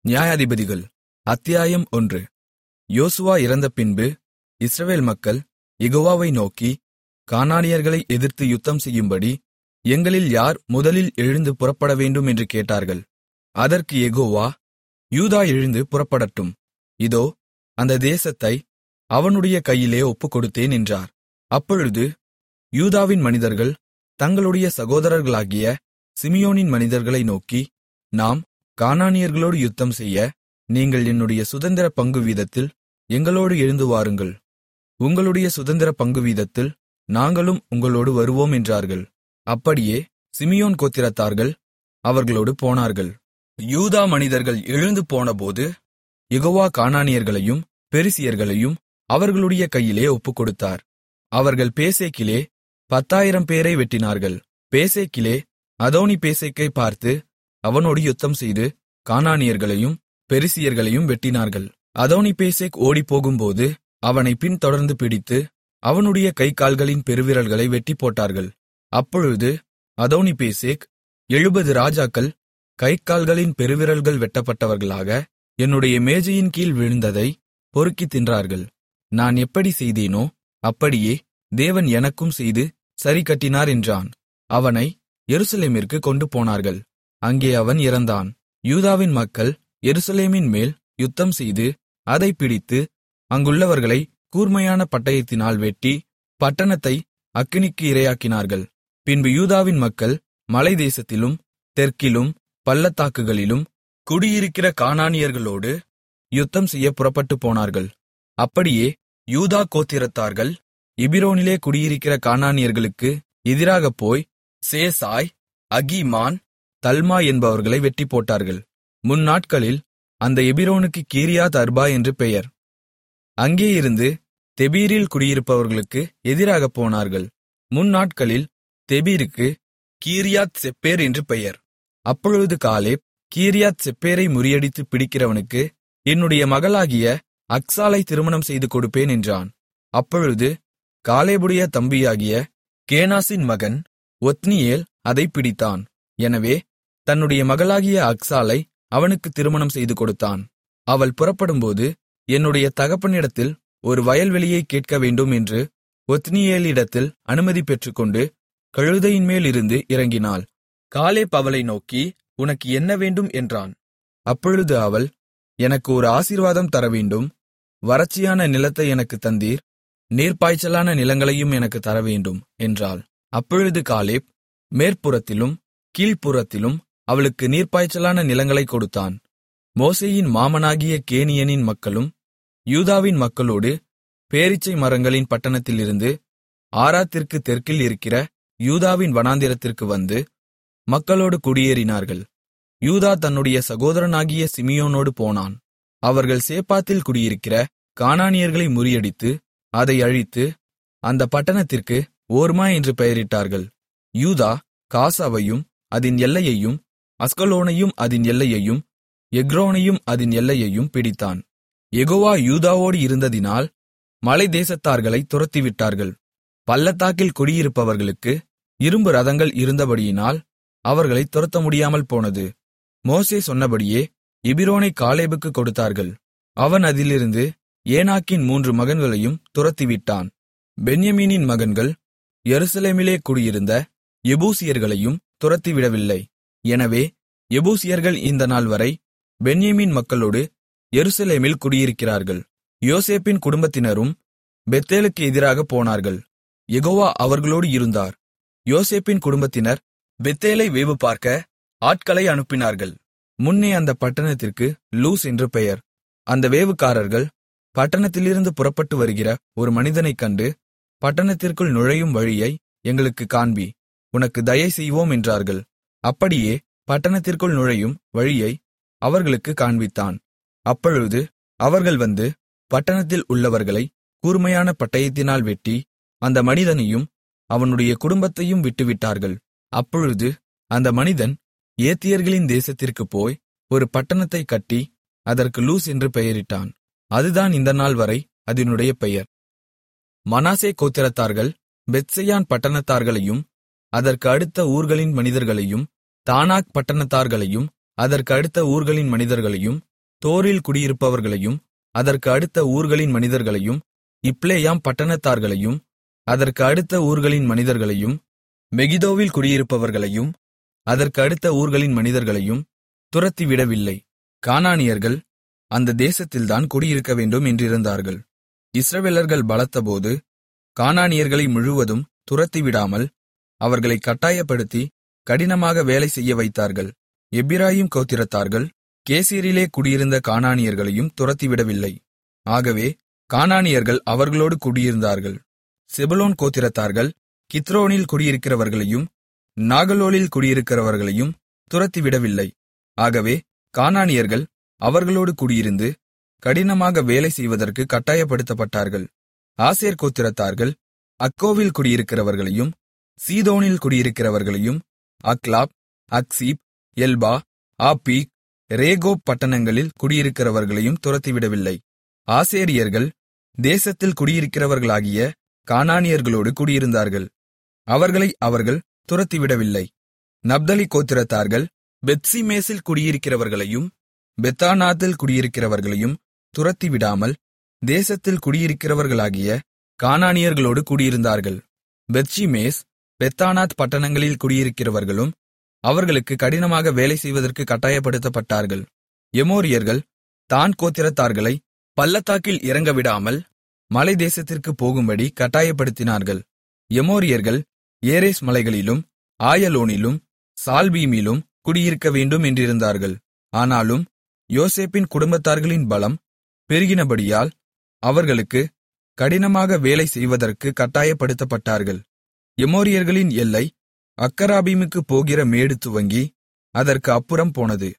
நியாயாதிபதிகள் அத்தியாயம் ஒன்று யோசுவா இறந்தபின்பு இஸ்ரவேல் மக்கள் யெகோவாவை நோக்கி கானானியர்களை எதிர்த்து யுத்தம் செய்யும்படி எங்களில் யார் முதலில் எழுந்து புறப்படவேண்டும் என்று கேட்டார்கள் அதற்கு யெகோவா யூதா எழுந்து புறப்படட்டும் இதோ அந்த தேசத்தை அவனுடைய கையிலே ஒப்புக்கொடுத்தேன் என்றார் அப்பொழுது யூதாவின் மனிதர்கள் தங்களுடைய சகோதரர்களாகிய சிமியோனின் மனிதர்களை நோக்கி நாம் கானானியர்களோடு யுத்தம் செய்ய நீங்கள் என்னுடைய சுதந்திர பங்கு வீதத்தில் எங்களோடு எழுந்து வாருங்கள் உங்களுடைய சுதந்திர பங்கு வீதத்தில் நாங்களும் உங்களோடு வருவோம் என்றார்கள் அப்படியே சிமியோன் கோத்திரத்தார்கள் அவர்களோடு போனார்கள் யூதா மனிதர்கள் எழுந்து போனபோது யெகோவா கானானியர்களையும் பெரிசியர்களையும் அவர்களுடைய கையிலே ஒப்புக்கொடுத்தார் அவர்கள் பேசேக்கிலே பத்தாயிரம் பேரை வெட்டினார்கள் பேசேக்கிலே அதோனி பேசேக்கை பார்த்து அவனோடு யுத்தம் செய்து கானானியர்களையும் பெரிசியர்களையும் வெட்டினார்கள் அதோனி பேசேக் ஓடிப்போகும்போது அவனை பின்தொடர்ந்து பிடித்து அவனுடைய கைகால்களின் பெருவிரல்களை வெட்டிப்போட்டார்கள் அப்பொழுது அதோனி பேசேக் எழுபது ராஜாக்கள் கைகால்களின் பெருவிரல்கள் வெட்டப்பட்டவர்களாக என்னுடைய மேஜையின் கீழ் விழுந்ததை பொறுக்கித் தின்றார்கள் நான் எப்படி செய்தேனோ அப்படியே தேவன் எனக்கும் செய்து சரி கட்டினார் என்றான் அவனை எருசலேமிற்கு கொண்டு போனார்கள் அங்கே அவன் இறந்தான் யூதாவின் மக்கள் எருசலேமின் மேல் யுத்தம் செய்து அதைப் பிடித்து அங்குள்ளவர்களை கூர்மையான பட்டயத்தினால் வெட்டி பட்டணத்தை அக்கினிக்கு இரையாக்கினார்கள் பின்பு யூதாவின் மக்கள் மலைதேசத்திலும் தெற்கிலும் பள்ளத்தாக்குகளிலும் குடியிருக்கிற கானானியர்களோடு யுத்தம் செய்ய புறப்பட்டுப் போனார்கள் அப்படியே யூதா கோத்திரத்தார்கள் எபிரோனிலே குடியிருக்கிற கானானியர்களுக்கு எதிராகப் போய் சேசாய் அகீமான் தல்மா என்பவர்களை வெட்டிப்போட்டார்கள் முன்னாட்களில் அந்த எபிரோனுக்கு கீரியாத் அர்பா என்று பெயர் அங்கேயிருந்து தெபீரில் குடியிருப்பவர்களுக்கு எதிராகப் போனார்கள் முன்னாட்களில் தெபீருக்கு கீரியாத் செப்பேர் என்று பெயர் அப்பொழுது காலேப் கீரியாத் செப்பேரை முறியடித்து பிடிக்கிறவனுக்கு என்னுடைய மகளாகிய அக்சாலை திருமணம் செய்து கொடுப்பேன் என்றான் அப்பொழுது காலேபுடைய தம்பியாகிய கேனாசின் மகன் ஒத்னியேல் அதைப் பிடித்தான் எனவே தன்னுடைய மகளாகிய அக்சாலை அவனுக்கு திருமணம் செய்து கொடுத்தான் அவள் புறப்படும்போது என்னுடைய தகப்பனிடத்தில் ஒரு வயல்வெளியை கேட்க வேண்டும் என்று ஒத்னியேலிடத்தில் அனுமதி பெற்றுக்கொண்டு கழுதையின்மேல் இருந்து இறங்கினாள் காலேப் அவளை நோக்கி உனக்கு என்ன வேண்டும் என்றான் அப்பொழுது அவள் எனக்கு ஒரு ஆசீர்வாதம் தரவேண்டும் வறட்சியான நிலத்தை எனக்கு தந்தீர் நீர்ப்பாய்ச்சலான நிலங்களையும் எனக்கு தரவேண்டும் என்றாள் அப்பொழுது காலேப் மேற்புறத்திலும் கீழ்ப்புறத்திலும் அவளுக்கு நீர்ப்பாய்ச்சலான நிலங்களைக் கொடுத்தான் மோசேயின் மாமனாகிய கேனியனின் மக்களும் யூதாவின் மக்களோடு பேரீச்சை மரங்களின் பட்டணத்திலிருந்து ஆராத்திற்கு தெற்கில் இருக்கிற யூதாவின் வனாந்திரத்திற்கு வந்து மக்களோடு குடியேறினார்கள் யூதா தன்னுடைய சகோதரனாகிய சிமியோனோடு போனான் அவர்கள் சேப்பாத்தில் குடியிருக்கிற கானானியர்களை முறியடித்து அதை அழித்து அந்த பட்டணத்திற்கு ஓர்மா என்று பெயரிட்டார்கள் யூதா காசாவையும் அதன் எல்லையையும் அஸ்கலோனையும் அதன் எல்லையையும் எக்ரோனையும் அதன் எல்லையையும் பிடித்தான் எகோவா யூதாவோடு இருந்ததினால் மலை தேசத்தார்களை துரத்திவிட்டார்கள் பள்ளத்தாக்கில் குடியிருப்பவர்களுக்கு இரும்பு ரதங்கள் இருந்தபடியினால் அவர்களை துரத்த முடியாமல் போனது மோசே சொன்னபடியே எபிரோனை காலேபுக்கு கொடுத்தார்கள் அவன் அதிலிருந்து ஏனாக்கின் மூன்று மகன்களையும் துரத்திவிட்டான் பென்யமீனின் மகன்கள் எருசலேமிலே குடியிருந்த எபூசியர்களையும் துரத்திவிடவில்லை எனவே எபூசியர்கள் இந்த நாள்வரை பென்யமீன் மக்களோடு எருசலேமில் குடியிருக்கிறார்கள் யோசேப்பின் குடும்பத்தினரும் பெத்தேலுக்கு எதிராகப் போனார்கள் யெகோவா அவர்களோடு இருந்தார் யோசேப்பின் குடும்பத்தினர் பெத்தேலை வேவு பார்க்க ஆட்களை அனுப்பினார்கள் முன்னே அந்த பட்டணத்திற்கு லூஸ் என்று பெயர் அந்த வேவுக்காரர்கள் பட்டணத்திலிருந்து புறப்பட்டு வருகிற ஒரு மனிதனைக் கண்டு பட்டணத்திற்குள் நுழையும் வழியை எங்களுக்கு காண்பி உனக்கு தயை செய்வோம் என்றார்கள் அப்படியே பட்டணத்திற்குள் நுழையும் வழியை அவர்களுக்கு காண்பித்தான் அப்பொழுது அவர்கள் வந்து பட்டணத்தில் உள்ளவர்களை கூர்மையான பட்டயத்தினால் வெட்டி அந்த மனிதனையும் அவனுடைய குடும்பத்தையும் விட்டுவிட்டார்கள் அப்பொழுது அந்த மனிதன் ஏத்தியர்களின் தேசத்திற்குப் போய் ஒரு பட்டணத்தைக் கட்டி அதற்கு லூஸ் என்று பெயரிட்டான் அதுதான் இந்த நாள் வரை அதனுடைய பெயர் மனாசே கோத்திரத்தார்கள் பெத்செயான் பட்டணத்தார்களையும் அதற்கு அடுத்த ஊர்களின் மனிதர்களையும் தானாக் பட்டணத்தார்களையும் அதற்கு அடுத்த ஊர்களின் மனிதர்களையும் தோரில் குடியிருப்பவர்களையும் அதற்கு அடுத்த ஊர்களின் மனிதர்களையும் இப்ளேயாம் பட்டணத்தார்களையும் அதற்கு அடுத்த ஊர்களின் மனிதர்களையும் மெகிதோவில் குடியிருப்பவர்களையும் அதற்கு அடுத்த ஊர்களின் மனிதர்களையும் துரத்திவிடவில்லை கானானியர்கள் அந்த தேசத்தில்தான் குடியிருக்க வேண்டும் என்றிருந்தார்கள் இஸ்ரவேலர்கள் பலத்தபோது கானானியர்களை முழுவதும் துரத்திவிடாமல் அவர்களை கட்டாயப்படுத்தி கடினமாக வேலை செய்ய வைத்தார்கள் எப்பிராயீம் கோத்திரத்தார்கள் கேசீரிலே குடியிருந்த கானானியர்களையும் துரத்திவிடவில்லை ஆகவே கானானியர்கள் அவர்களோடு குடியிருந்தார்கள் செபுலோன் கோத்திரத்தார்கள் கித்ரோனில் குடியிருக்கிறவர்களையும் நாகலோலில் குடியிருக்கிறவர்களையும் துரத்திவிடவில்லை ஆகவே கானானியர்கள் அவர்களோடு குடியிருந்து கடினமாக வேலை செய்வதற்கு கட்டாயப்படுத்தப்பட்டார்கள் ஆசேர் கோத்திரத்தார்கள் அக்கோவில் குடியிருக்கிறவர்களையும் சீதோனில் குடியிருக்கிறவர்களையும் அக்லாப் அக்சீப் எல்பா ஆப்பீக் ரேகோப் பட்டணங்களில் குடியிருக்கிறவர்களையும் துரத்திவிடவில்லை ஆசேரியர்கள் தேசத்தில் குடியிருக்கிறவர்களாகிய கானானியர்களோடு குடியிருந்தார்கள் அவர்களை அவர்கள் துரத்திவிடவில்லை நப்தலி கோத்திரத்தார்கள் பெத்சிமேசில் குடியிருக்கிறவர்களையும் பெத்தானாத்தில் குடியிருக்கிறவர்களையும் துரத்திவிடாமல் தேசத்தில் குடியிருக்கிறவர்களாகிய கானானியர்களோடு குடியிருந்தார்கள் பெத்ஷிமேஸ் பெத்தானாத் பட்டணங்களில் குடியிருக்கிறவர்களும் அவர்களுக்கு கடினமாக வேலை செய்வதற்கு கட்டாயப்படுத்தப்பட்டார்கள் எமோரியர்கள் தான் கோத்திரத்தார்களை பள்ளத்தாக்கில் இறங்கவிடாமல் மலை தேசத்திற்கு போகும்படி கட்டாயப்படுத்தினார்கள் எமோரியர்கள் ஏரேஸ் மலைகளிலும் ஆயலோனிலும் சால்பீமிலும் குடியிருக்க வேண்டும் என்றிருந்தார்கள் ஆனாலும் யோசேப்பின் குடும்பத்தார்களின் பலம் பெருகினபடியால் அவர்களுக்கு கடினமாக வேலை செய்வதற்கு கட்டாயப்படுத்தப்பட்டார்கள் எமோரியர்களின் எல்லை அக்கராபீமுக்கு போகிற மேடு துவங்கி அதற்கு அப்புறம் போனது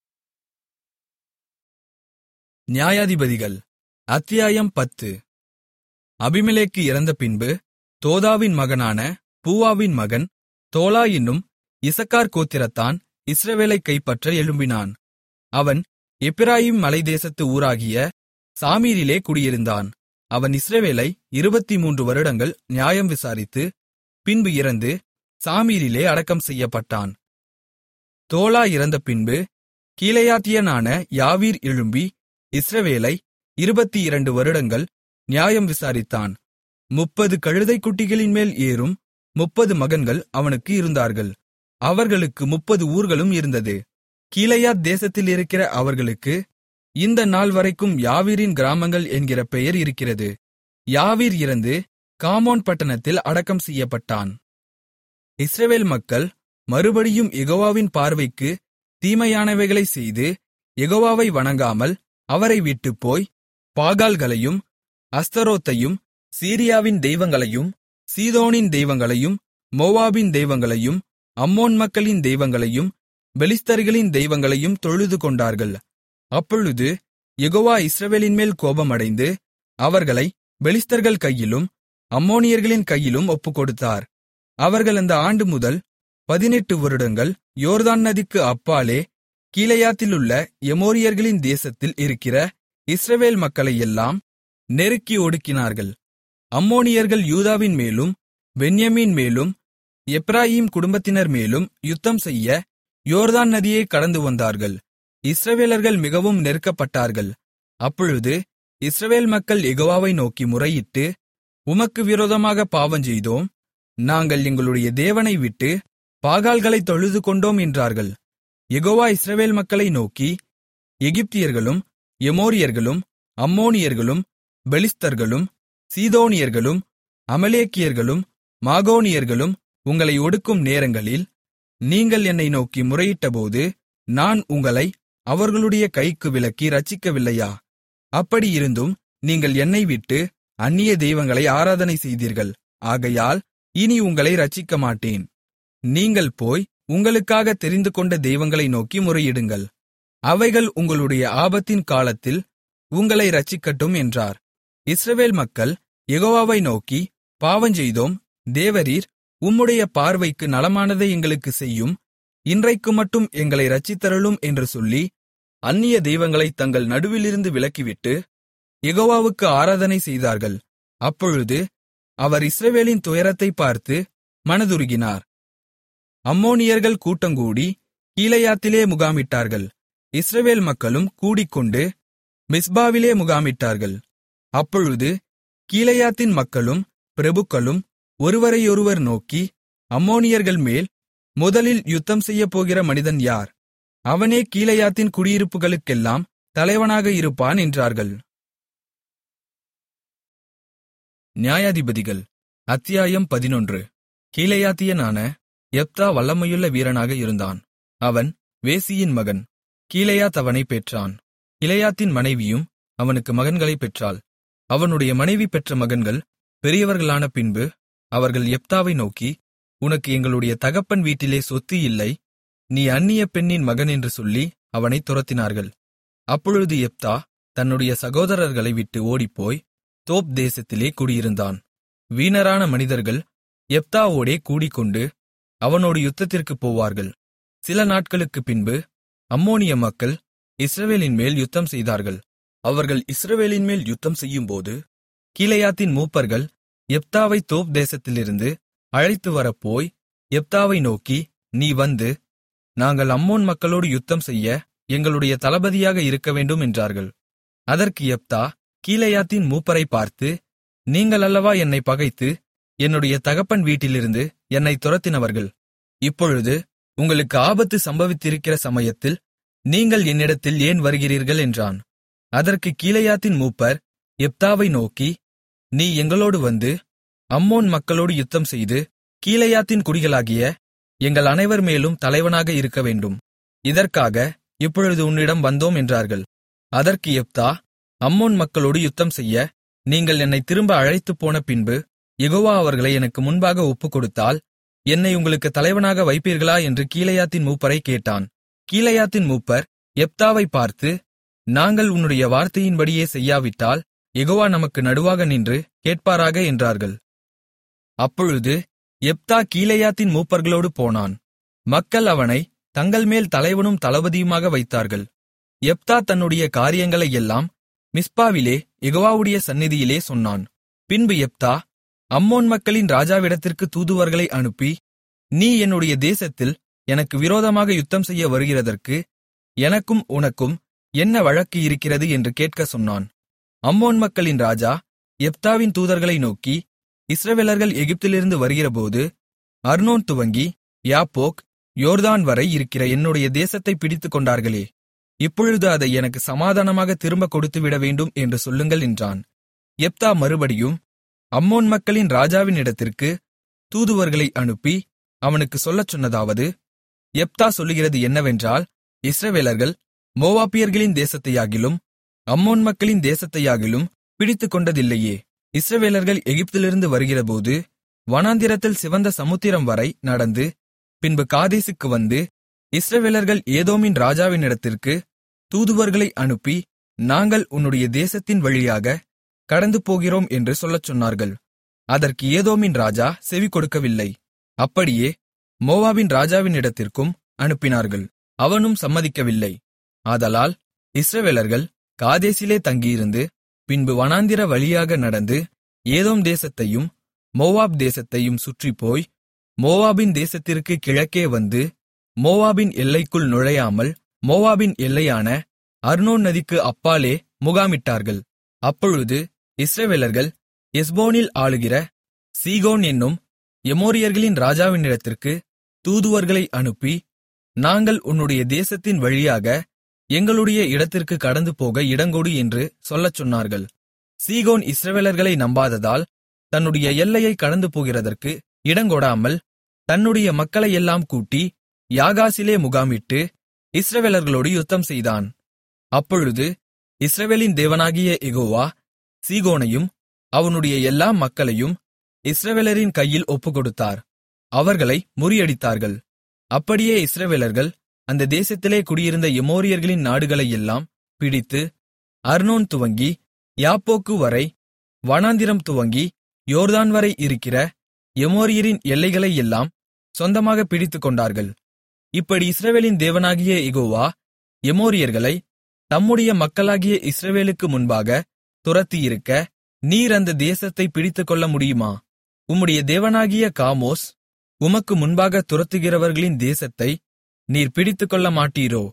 நியாயாதிபதிகள் அத்தியாயம் பத்து அபிமெலேக்கு இறந்த பின்பு தோதாவின் மகனான பூவாவின் மகன் தோலா என்னும் இசக்கார் கோத்திரத்தான் இஸ்ரவேலை கைப்பற்ற எழும்பினான் அவன் எப்பிராயிம் மலைதேசத்து ஊராகிய சாமீரிலே குடியிருந்தான் அவன் இஸ்ரவேலை இருபத்தி மூன்று வருடங்கள் நியாயம் விசாரித்து பின்பு இறந்து சாமீரிலே அடக்கம் செய்யப்பட்டான் தோலா இறந்த பின்பு கீலேயாத்தியனான யாவீர் எழும்பி இஸ்ரவேலை இருபத்தி இரண்டு வருடங்கள் நியாயம் விசாரித்தான் முப்பது கழுதைக்குட்டிகளின் மேல் ஏறும் முப்பது மகன்கள் அவனுக்கு இருந்தார்கள் அவர்களுக்கு முப்பது ஊர்களும் இருந்தது கீலேயாத் தேசத்தில் இருக்கிற அவர்களுக்கு இந்த நாள் வரைக்கும் யாவீரின் கிராமங்கள் என்கிற பெயர் இருக்கிறது யாவீர் இறந்து காமோன் பட்டணத்தில் அடக்கம் செய்யப்பட்டான் இஸ்ரவேல் மக்கள் மறுபடியும் யெகோவாவின் பார்வைக்கு தீமையானவைகளைச் செய்து யெகோவாவை வணங்காமல் அவரை விட்டுப்போய் பாகால்களையும் அஸ்தரோத்தையும் சீரியாவின் தெய்வங்களையும் சீதோனின் தெய்வங்களையும் மோவாபின் தெய்வங்களையும் அம்மோன் மக்களின் தெய்வங்களையும் பெலிஸ்தர்களின் தெய்வங்களையும் தொழுது கொண்டார்கள் அப்பொழுது யெகோவா இஸ்ரவேலின்மேல் கோபமடைந்து அவர்களை பெலிஸ்தர்கள் கையிலும் அம்மோனியர்களின் கையிலும் ஒப்புக்கொடுத்தார் அவர்கள் அந்த ஆண்டு முதல் பதினெட்டு வருடங்கள் யோர்தான் நதிக்கு அப்பாலே கீலேயாத்திலுள்ள எமோரியர்களின் தேசத்தில் இருக்கிற இஸ்ரவேல் மக்களையெல்லாம் நெருக்கி ஒடுக்கினார்கள் அம்மோனியர்கள் யூதாவின் மேலும் பென்யமீன் மேலும் எப்ராயீம் குடும்பத்தினர் மேலும் யுத்தம் செய்ய யோர்தான் நதியை கடந்து வந்தார்கள் இஸ்ரவேலர்கள் மிகவும் நெருக்கப்பட்டார்கள் அப்பொழுது இஸ்ரவேல் மக்கள் யெகோவாவை நோக்கி முறையிட்டு உமக்கு விரோதமாக பாவஞ்செய்தோம் நாங்கள் எங்களுடைய தேவனை விட்டு பாகால்களைத் தொழுது கொண்டோம் என்றார்கள் யெகோவா இஸ்ரவேல் மக்களை நோக்கி எகிப்தியர்களும் எமோரியர்களும் அம்மோனியர்களும் பெலிஸ்தர்களும் சீதோனியர்களும் அமலேக்கியர்களும் மாகோனியர்களும் உங்களை ஒடுக்கும் நேரங்களில் நீங்கள் என்னை நோக்கி முறையிட்டபோது நான் உங்களை அவர்களுடைய கைக்கு விலக்கி இரட்சிக்கவில்லையா அப்படியிருந்தும் நீங்கள் என்னை விட்டு அந்நிய தெய்வங்களை ஆராதனை செய்தீர்கள் ஆகையால் இனி உங்களை இரட்சிக்கமாட்டேன் நீங்கள் போய் உங்களுக்காக தெரிந்துகொண்ட தெய்வங்களை நோக்கி முறையிடுங்கள் அவைகள் உங்களுடைய ஆபத்தின் காலத்தில் உங்களை இரட்சிக்கட்டும் என்றார் இஸ்ரவேல் மக்கள் யெகோவாவை நோக்கி பாவஞ்செய்தோம் தேவரீர் உம்முடைய பார்வைக்கு நலமானதை எங்களுக்குச் செய்யும் இன்றைக்கு மட்டும் எங்களை இரட்சித்தருளும் என்று சொல்லி அந்நிய தெய்வங்களை தங்கள் நடுவிலிருந்து விலக்கிவிட்டு யெகோவாவுக்கு ஆராதனை செய்தார்கள் அப்பொழுது அவர் இஸ்ரவேலின் துயரத்தைப் பார்த்து மனதுருகினார் அம்மோனியர்கள் கூட்டங்கூடி கீலேயாத்திலே முகாமிட்டார்கள் இஸ்ரவேல் மக்களும் கூடிக்கொண்டு மிஸ்பாவிலே முகாமிட்டார்கள் அப்பொழுது கீலேயாத்தின் மக்களும் பிரபுக்களும் ஒருவரையொருவர் நோக்கி அம்மோனியர்கள் மேல் முதலில் யுத்தம் செய்யப்போகிற மனிதன் யார் அவனே கீலேயாத்தின் குடியிருப்புகளுக்கெல்லாம் தலைவனாக இருப்பான் என்றார்கள் நியாயாதிபதிகள் அத்தியாயம் பதினொன்று கீலேயாத்தியனான எப்தா வல்லமையுள்ள வீரனாக இருந்தான் அவன் வேசியின் மகன் கீலேயாத் அவனைப் பெற்றான் கிலேயாத்தின் மனைவியும் அவனுக்கு மகன்களைப் பெற்றாள் அவனுடைய மனைவி பெற்ற மகன்கள் பெரியவர்களான பின்பு அவர்கள் எப்தாவை நோக்கி உனக்கு எங்களுடைய தகப்பன் வீட்டிலே சொத்து இல்லை நீ அந்நிய பெண்ணின் மகன் என்று சொல்லி அவனைத் துரத்தினார்கள் அப்பொழுது எப்தா தன்னுடைய சகோதரர்களை விட்டு ஓடிப்போய் தோப் தேசத்திலே குடியிருந்தான் வீணரான மனிதர்கள் எப்தாவோடே கூடிக்கொண்டு அவனோடு யுத்தத்திற்குப் போவார்கள் சில நாட்களுக்குப் பின்பு அம்மோனிய மக்கள் இஸ்ரவேலின் மேல் யுத்தம் செய்தார்கள் அவர்கள் இஸ்ரவேலின் மேல் யுத்தம் செய்யும்போது கீலேயாத்தின் மூப்பர்கள் எப்தாவை தோப் தேசத்திலிருந்து அழைத்து வரப்போய் எப்தாவை நோக்கி நீ வந்து நாங்கள் அம்மோன் மக்களோடு யுத்தம் செய்ய எங்களுடைய தளபதியாக இருக்க வேண்டும் என்றார்கள் அதற்கு எப்தா கீலேயாத்தின் மூப்பரை பார்த்து நீங்கள் அல்லவா என்னை பகைத்து என்னுடைய தகப்பன் வீட்டிலிருந்து என்னை துரத்தினவர்கள் இப்பொழுது உங்களுக்கு ஆபத்து சம்பவித்திருக்கிற சமயத்தில் நீங்கள் என்னிடத்தில் ஏன் வருகிறீர்கள் என்றான் அதற்கு கீலேயாத்தின் மூப்பர் எப்தாவை நோக்கி நீ எங்களோடு வந்து அம்மோன் மக்களோடு யுத்தம் செய்து கீலேயாத்தின் குடிகளாகிய எங்கள் அனைவர் மேலும் தலைவனாக இருக்க வேண்டும் இதற்காக இப்பொழுது உன்னிடம் வந்தோம் என்றார்கள் அதற்கு எப்தா அம்மோன் மக்களோடு யுத்தம் செய்ய நீங்கள் என்னை திரும்ப அழைத்துப் போன பின்பு யெகோவா அவர்களை எனக்கு முன்பாக ஒப்புக்கொடுத்தால் என்னை உங்களுக்கு தலைவனாக வைப்பீர்களா என்று கீலேயாத்தின் மூப்பரை கேட்டான் கீலேயாத்தின் மூப்பர் எப்தாவை பார்த்து நாங்கள் உன்னுடைய வார்த்தையின்படியே செய்யாவிட்டால் யெகோவா நமக்கு நடுவாக நின்று கேட்பாராக என்றார்கள் அப்பொழுது எப்தா கீலேயாத்தின் மூப்பர்களோடு போனான் மக்கள் அவனை தங்கள் மேல் தலைவனும் தளபதியுமாக வைத்தார்கள் எப்தா தன்னுடைய காரியங்களை எல்லாம் மிஸ்பாவிலே யெகோவாவுடைய சந்நிதியிலே சொன்னான் பின்பு எப்தா அம்மோன் மக்களின் ராஜாவிடத்திற்கு தூதுவர்களை அனுப்பி நீ என்னுடைய தேசத்தில் எனக்கு விரோதமாக யுத்தம் செய்ய வருகிறதற்கு எனக்கும் உனக்கும் என்ன வழக்கு இருக்கிறது என்று கேட்கச் சொன்னான் அம்மோன் மக்களின் ராஜா எப்தாவின் தூதர்களை நோக்கி இஸ்ரவேலர்கள் எகிப்திலிருந்து வருகிறபோது அர்னோன் துவங்கி யாப்போக் யோர்தான் வரை இருக்கிற என்னுடைய தேசத்தை பிடித்துக் கொண்டார்களே இப்பொழுது அதை எனக்கு சமாதானமாக திரும்ப கொடுத்துவிட வேண்டும் என்று சொல்லுங்கள் என்றான் எப்தா மறுபடியும் அம்மோன் மக்களின் ராஜாவினிடத்திற்கு தூதுவர்களை அனுப்பி அவனுக்கு சொல்லச் சொன்னதாவது எப்தா சொல்லுகிறது என்னவென்றால் இஸ்ரவேலர்கள் மோவாப்பியர்களின் தேசத்தையாகிலும் அம்மோன் மக்களின் தேசத்தையாகிலும் பிடித்துக் கொண்டதில்லையே இஸ்ரவேலர்கள் எகிப்திலிருந்து வருகிறபோது வனாந்திரத்தில் சிவந்த சமுத்திரம் வரை நடந்து பின்பு காதேசுக்கு வந்து இஸ்ரவேலர்கள் ஏதோமின் ராஜாவினிடத்திற்கு தூதுவர்களை அனுப்பி நாங்கள் உன்னுடைய தேசத்தின் வழியாக கடந்து போகிறோம் என்று சொல்லச் சொன்னார்கள் அதற்கு ஏதோமின் ராஜா செவி கொடுக்கவில்லை அப்படியே மோவாபின் ராஜாவினிடத்திற்கும் அனுப்பினார்கள் அவனும் சம்மதிக்கவில்லை ஆதலால் இஸ்ரவேலர்கள் காதேசிலே தங்கியிருந்து பின்பு வனாந்திர வழியாக நடந்து ஏதோம் தேசத்தையும் மோவாப் தேசத்தையும் சுற்றிப்போய் மோவாபின் தேசத்திற்கு கிழக்கே வந்து மோவாபின் எல்லைக்குள் நுழையாமல் மோவாபின் எல்லையான அர்னோன் நதிக்கு அப்பாலே முகாமிட்டார்கள் அப்பொழுது இஸ்ரவேலர்கள் எஸ்போனில் ஆளுகிற சீகோன் என்னும் எமோரியர்களின் ராஜாவினிடத்திற்கு தூதுவர்களை அனுப்பி நாங்கள் உன்னுடைய தேசத்தின் வழியாக எங்களுடைய இடத்திற்கு கடந்து போக இடங்கொடு என்று சொல்லச் சொன்னார்கள் சீகோன் இஸ்ரவேலர்களை நம்பாததால் தன்னுடைய எல்லையை கடந்து போகிறதற்கு இடங்கொடாமல் தன்னுடைய மக்களையெல்லாம் கூட்டி யாகாசிலே முகாமிட்டு இஸ்ரவேலர்களோடு யுத்தம் செய்தான் அப்பொழுது இஸ்ரவேலின் தேவனாகிய எகோவா சீகோனையும் அவனுடைய எல்லா மக்களையும் இஸ்ரவேலரின் கையில் ஒப்புக்கொடுத்தார் அவர்களை முறியடித்தார்கள் அப்படியே இஸ்ரவேலர்கள் அந்த தேசத்திலே குடியிருந்த எமோரியர்களின் நாடுகளையெல்லாம் பிடித்து அர்னோன் துவங்கி யாப்போக்கு வரை வனாந்திரம் துவங்கி யோர்தான் வரை இருக்கிற எமோரியரின் எல்லைகளையெல்லாம் சொந்தமாக பிடித்துக்கொண்டார்கள் இப்படி இஸ்ரவேலின் தேவனாகிய எகோவா எமோரியர்களை தம்முடைய மக்களாகிய இஸ்ரவேலுக்கு முன்பாக துரத்தியிருக்க நீர் அந்த தேசத்தை பிடித்துக்கொள்ள முடியுமா உம்முடைய தேவனாகிய காமோஸ் உமக்கு முன்பாக துரத்துகிறவர்களின் தேசத்தை நீர் பிடித்துக்கொள்ள மாட்டீரோ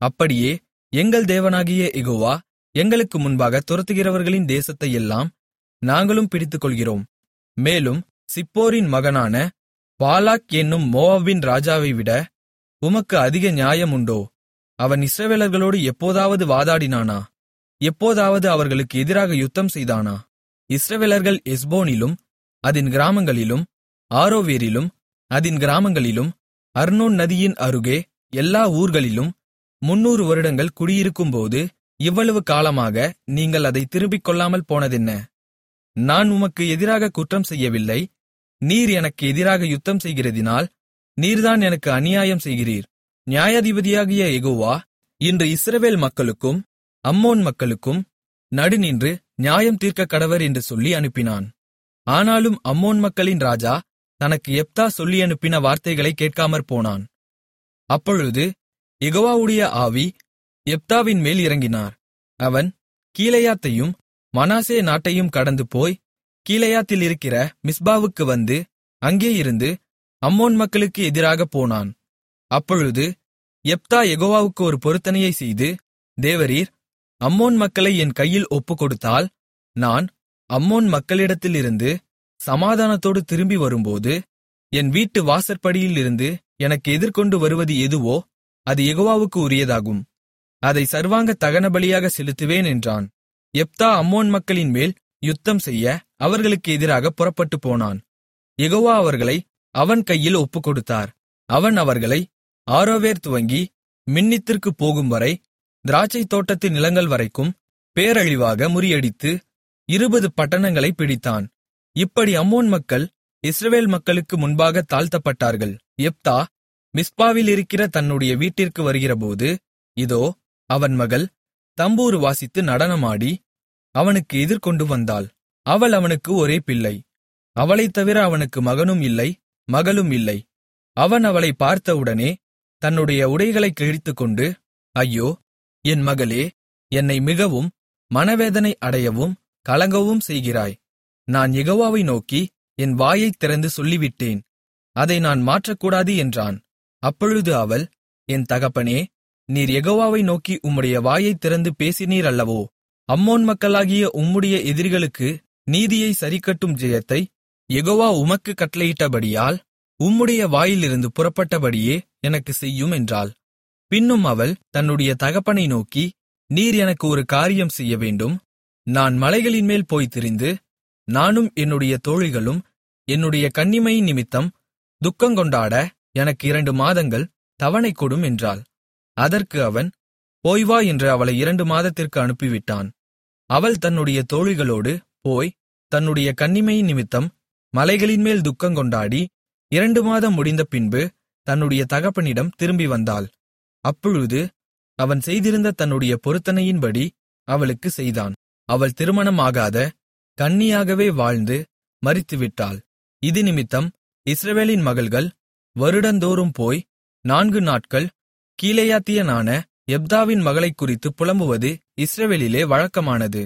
அப்படியே எங்கள் தேவனாகிய யெகோவா எங்களுக்கு முன்பாக துரத்துகிறவர்களின் தேசத்தையெல்லாம் நாங்களும் பிடித்துக்கொள்கிறோம் மேலும் சிப்போரின் மகனான பாலாக் என்னும் மோவாபின் ராஜாவைவிட உமக்கு அதிக நியாயம் உண்டோ அவன் இஸ்ரவேலர்களோடு எப்போதாவது வாதாடினானா எப்போதாவது அவர்களுக்கு எதிராக யுத்தம் செய்தானா இஸ்ரவேலர்கள் எஸ்போனிலும் அதின் கிராமங்களிலும் ஆரோவேரிலும் அதின் கிராமங்களிலும் அர்னோன் நதியின் அருகே எல்லா ஊர்களிலும் முன்னூறு வருடங்கள் குடியிருக்கும்போது இவ்வளவு காலமாக நீங்கள் அதை திரும்பிக் கொள்ளாமல் போனதென்ன நான் உமக்கு எதிராக குற்றம் செய்யவில்லை நீர் எனக்கு எதிராக யுத்தம் செய்கிறதினால் நீர்தான் எனக்கு அநியாயம் செய்கிறீர் நியாயாதிபதியாகிய யெகோவா இன்று இஸ்ரவேல் மக்களுக்கும் அம்மோன் மக்களுக்கும் நடுநின்று நியாயம் தீர்க்கக் கடவர் என்று சொல்லி அனுப்பினான் ஆனாலும் அம்மோன் மக்களின் ராஜா தனக்கு எப்தா சொல்லி அனுப்பின வார்த்தைகளை கேட்காமற் போனான் அப்பொழுது யெகோவாவுடைய ஆவி எப்தாவின் மேல் இறங்கினார் அவன் கீலேயாத்தையும் மனாசே நாட்டையும் கடந்து போய் கீலேயாத்தில் இருக்கிற மிஸ்பாவுக்கு வந்து அங்கே இருந்து அம்மோன் மக்களுக்கு எதிராகப் போனான் அப்பொழுது எப்தா யெகோவாவுக்கு ஒரு பொருத்தனையை செய்து தேவரீர் அம்மோன் மக்களை என் கையில் ஒப்புக்கொடுத்தால் நான் அம்மோன் மக்களிடத்திலிருந்து சமாதானத்தோடு திரும்பி வரும்போது என் வீட்டு வாசற்படியிலிருந்து எனக்கு எதிர்கொண்டு வருவது எதுவோ அது யெகோவாவுக்கு உரியதாகும் அதை சர்வாங்க தகனபலியாக செலுத்துவேன் என்றான் எப்தா அம்மோன் மக்களின் மேல் யுத்தம் செய்ய அவர்களுக்கு எதிராக புறப்பட்டுப் போனான் யெகோவா அவர்களை அவன் கையில் ஒப்புக்கொடுத்தார் அவன் அவர்களை ஆரோவேர் துவங்கி மின்னித்திற்குப் போகும்வரை திராட்சைத் தோட்டத்து நிலங்கள் வரைக்கும் பேரழிவாக முறியடித்து இருபது பட்டணங்களைப் பிடித்தான் இப்படி அம்மோன் மக்கள் இஸ்ரவேல் மக்களுக்கு முன்பாக தாழ்த்தப்பட்டார்கள் எப்தா மிஸ்பாவில் இருக்கிற தன்னுடைய வீட்டிற்கு வருகிறபோது இதோ அவன் மகள் தம்பூரு வாசித்து நடனமாடி அவனுக்கு எதிர்கொண்டு வந்தாள் அவள் அவனுக்கு ஒரே பிள்ளை அவளைத் தவிர அவனுக்கு மகனும் இல்லை மகளும் இல்லை அவன் அவளை பார்த்தவுடனே தன்னுடைய உடைகளைக் கிழித்துக்கொண்டு ஐயோ என் மகளே என்னை மிகவும் மனவேதனை அடையவும் கலங்கவும் செய்கிறாய் நான் யெகோவாவை நோக்கி என் வாயைத் திறந்து சொல்லிவிட்டேன் அதை நான் மாற்றக்கூடாது என்றான் அப்பொழுது அவள் என் தகப்பனே நீர் யெகோவாவை நோக்கி உம்முடைய வாயைத் திறந்து பேசினீர் அல்லவோ அம்மோன் மக்களாகிய உம்முடைய எதிரிகளுக்கு நீதியை சரிக்கட்டும் ஜெயத்தை யெகோவா உமக்கு கட்டளையிட்டபடியால் உம்முடைய வாயிலிருந்து புறப்பட்டபடியே எனக்கு செய்யும் என்றாள் பின்னும் அவள் தன்னுடைய தகப்பனை நோக்கி நீர் எனக்கு ஒரு காரியம் செய்ய வேண்டும் நான் மலைகளின்மேல் போய்த் திரிந்து நானும் என்னுடைய தோழிகளும் என்னுடைய கன்னிமை நிமித்தம் துக்கங்கொண்டாட எனக்கு இரண்டு மாதங்கள் தவணை கொடும் என்றாள் அதற்கு அவன் போய் வா என்று அவளை இரண்டு மாதத்திற்கு அனுப்பிவிட்டான் அவள் தன்னுடைய தோழிகளோடு போய் தன்னுடைய கன்னிமை நிமித்தம் மலைகளின்மேல் துக்கங்கொண்டாடி இரண்டு மாதம் முடிந்த பின்பு தன்னுடைய தகப்பனிடம் திரும்பி வந்தாள் அப்பொழுது அவன் செய்திருந்த தன்னுடைய பொருத்தனையின்படி அவளுக்கு செய்தான் அவள் திருமணமாகாத கன்னியாகவே வாழ்ந்து மரித்துவிட்டாள் இது நிமித்தம் இஸ்ரவேலின் மகள்கள் வருடந்தோறும் போய் நான்கு நாட்கள் கீலேயாத்தியனான எப்தாவின் மகளைக் குறித்து புலம்புவது இஸ்ரவேலிலே வழக்கமானது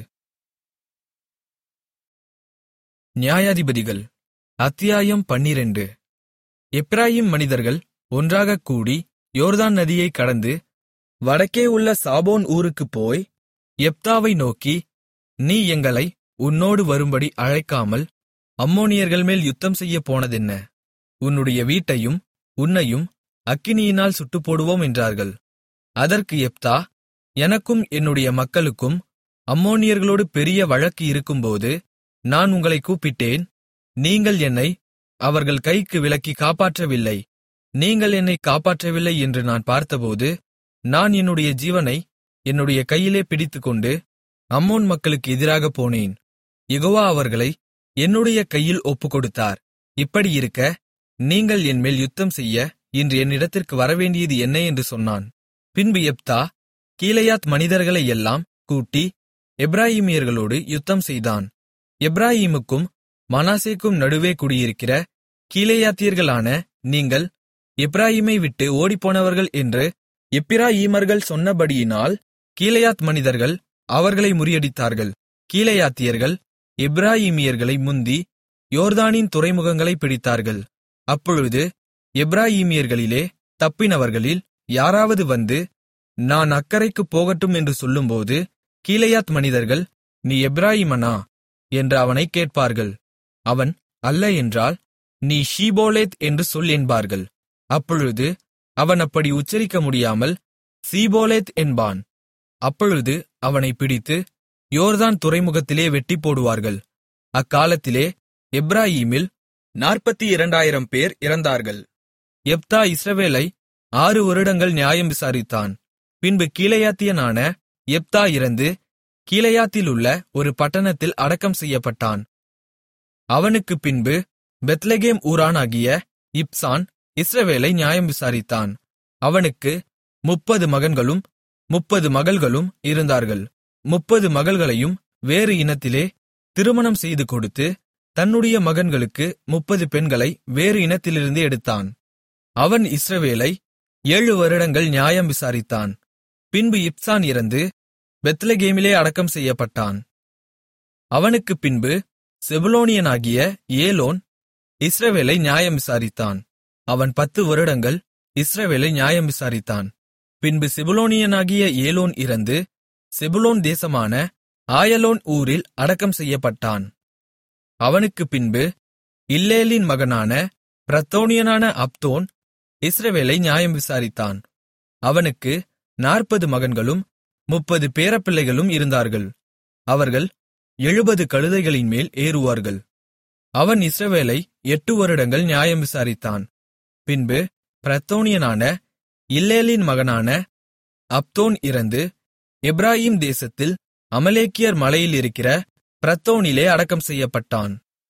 நியாயாதிபதிகள் அத்தியாயம் பன்னிரண்டு எப்பிராயீம் மனிதர்கள் ஒன்றாகக் கூடி யோர்தான் நதியைக் கடந்து வடக்கே உள்ள சாபோன் ஊருக்குப் போய் எப்தாவை நோக்கி நீ எங்களை உன்னோடு வரும்படி அழைக்காமல் அம்மோனியர்கள் மேல் யுத்தம் செய்யப் போனதென்ன உன்னுடைய வீட்டையும் உன்னையும் அக்கினியினால் சுட்டுப்போடுவோம் என்றார்கள் அதற்கு எப்தா எனக்கும் என்னுடைய மக்களுக்கும் அம்மோனியர்களோடு பெரிய வழக்கு இருக்கும்போது நான் உங்களை கூப்பிட்டேன் நீங்கள் என்னை அவர்கள் கைக்கு விலக்கி காப்பாற்றவில்லை நீங்கள் என்னை காப்பாற்றவில்லை என்று நான் பார்த்தபோது நான் என்னுடைய ஜீவனை என்னுடைய கையிலே பிடித்துக்கொண்டு அம்மோன் மக்களுக்கு எதிராகப் போனேன் யெகோவா அவர்களை என்னுடைய கையில் ஒப்புக்கொடுத்தார் இப்படியிருக்க நீங்கள் என்மேல் யுத்தம் செய்ய இன்று என்னிடத்திற்கு வரவேண்டியது என்ன என்று சொன்னான் பின்பு எப்தா கீலேயாத் மனிதர்களை எல்லாம் கூட்டி எப்பிராயீமியர்களோடு யுத்தம் செய்தான் எப்பிராயீமுக்கும் மனாசேக்கும் நடுவே குடியிருக்கிற கீலேயாத்தியர்களான நீங்கள் எப்பிராயீமை விட்டு ஓடிப்போனவர்கள் என்று எப்பிராயீமர்கள் சொன்னபடியினால் கீலேயாத் மனிதர்கள் அவர்களை முறியடித்தார்கள் கீலேயாத்தியர்கள் எப்பிராயீமியர்களை முந்தி யோர்தானின் துறைமுகங்களைப் பிடித்தார்கள் அப்பொழுது எப்பிராயீமியர்களிலே தப்பினவர்களில் யாராவது வந்து நான் அக்கரைக்குப் போகட்டும் என்று சொல்லும்போது கீலேயாத் மனிதர்கள் நீ எப்பிராயீமனா என்று அவனைக் கேட்பார்கள் அவன் அல்ல என்றால் நீ ஷீபோலேத் என்று சொல் என்பார்கள் அப்பொழுது அவன் அப்படி உச்சரிக்க முடியாமல் சீபோலேத் என்பான் அப்பொழுது அவனைப் பிடித்து யோர்தான் துறைமுகத்திலே வெட்டி போடுவார்கள் அக்காலத்திலே எப்பிராயீமில் நாற்பத்தி இரண்டாயிரம் பேர் இறந்தார்கள் எப்தா இஸ்ரவேலை ஆறு வருடங்கள் நியாயம் விசாரித்தான் பின்பு கீலேயாத்தியனான எப்தா இறந்து கீலேயாத்திலுள்ள ஒரு பட்டணத்தில் அடக்கம் செய்யப்பட்டான் அவனுக்குப் பின்பு பெத்லெகேம் ஊரானாகிய இப்சான் இஸ்ரவேலை நியாயம் விசாரித்தான் அவனுக்கு முப்பது மகன்களும் முப்பது மகள்களும் இருந்தார்கள் முப்பது மகள்களையும் வேறு இனத்திலே திருமணம் செய்து கொடுத்து தன்னுடைய மகன்களுக்கு முப்பது பெண்களை வேறு இனத்திலிருந்து எடுத்தான் அவன் இஸ்ரவேலை ஏழு வருடங்கள் நியாயம் விசாரித்தான் பின்பு இப்சான் இறந்து பெத்லெகேமிலே அடக்கம் செய்யப்பட்டான் அவனுக்குப் பின்பு செபுலோனியனாகிய ஏலோன் இஸ்ரவேலை நியாயம் விசாரித்தான் அவன் பத்து வருடங்கள் இஸ்ரவேலை நியாயம் விசாரித்தான் பின்பு செபுலோனியனாகிய ஏலோன் இறந்து செபுலோன் தேசமான ஆயலோன் ஊரில் அடக்கம் செய்யப்பட்டான் அவனுக்குப் பின்பு இல்லேலின் மகனான பிரத்தோனியனான அப்தோன் இஸ்ரவேலை நியாயம் விசாரித்தான் அவனுக்கு நாற்பது மகன்களும் முப்பது பேரப்பிள்ளைகளும் இருந்தார்கள் அவர்கள் எழுபது கழுதைகளின் மேல் ஏறுவார்கள் அவன் இஸ்ரவேலை எட்டு வருடங்கள் நியாயம் விசாரித்தான் பின்பு பிரத்தோனியனான இல்லேலின் மகனான அப்தோன் இறந்து எப்ராயீம் தேசத்தில் அமலேக்கியர் மலையில் இருக்கிற பிரத்தோனிலே அடக்கம் செய்யப்பட்டான்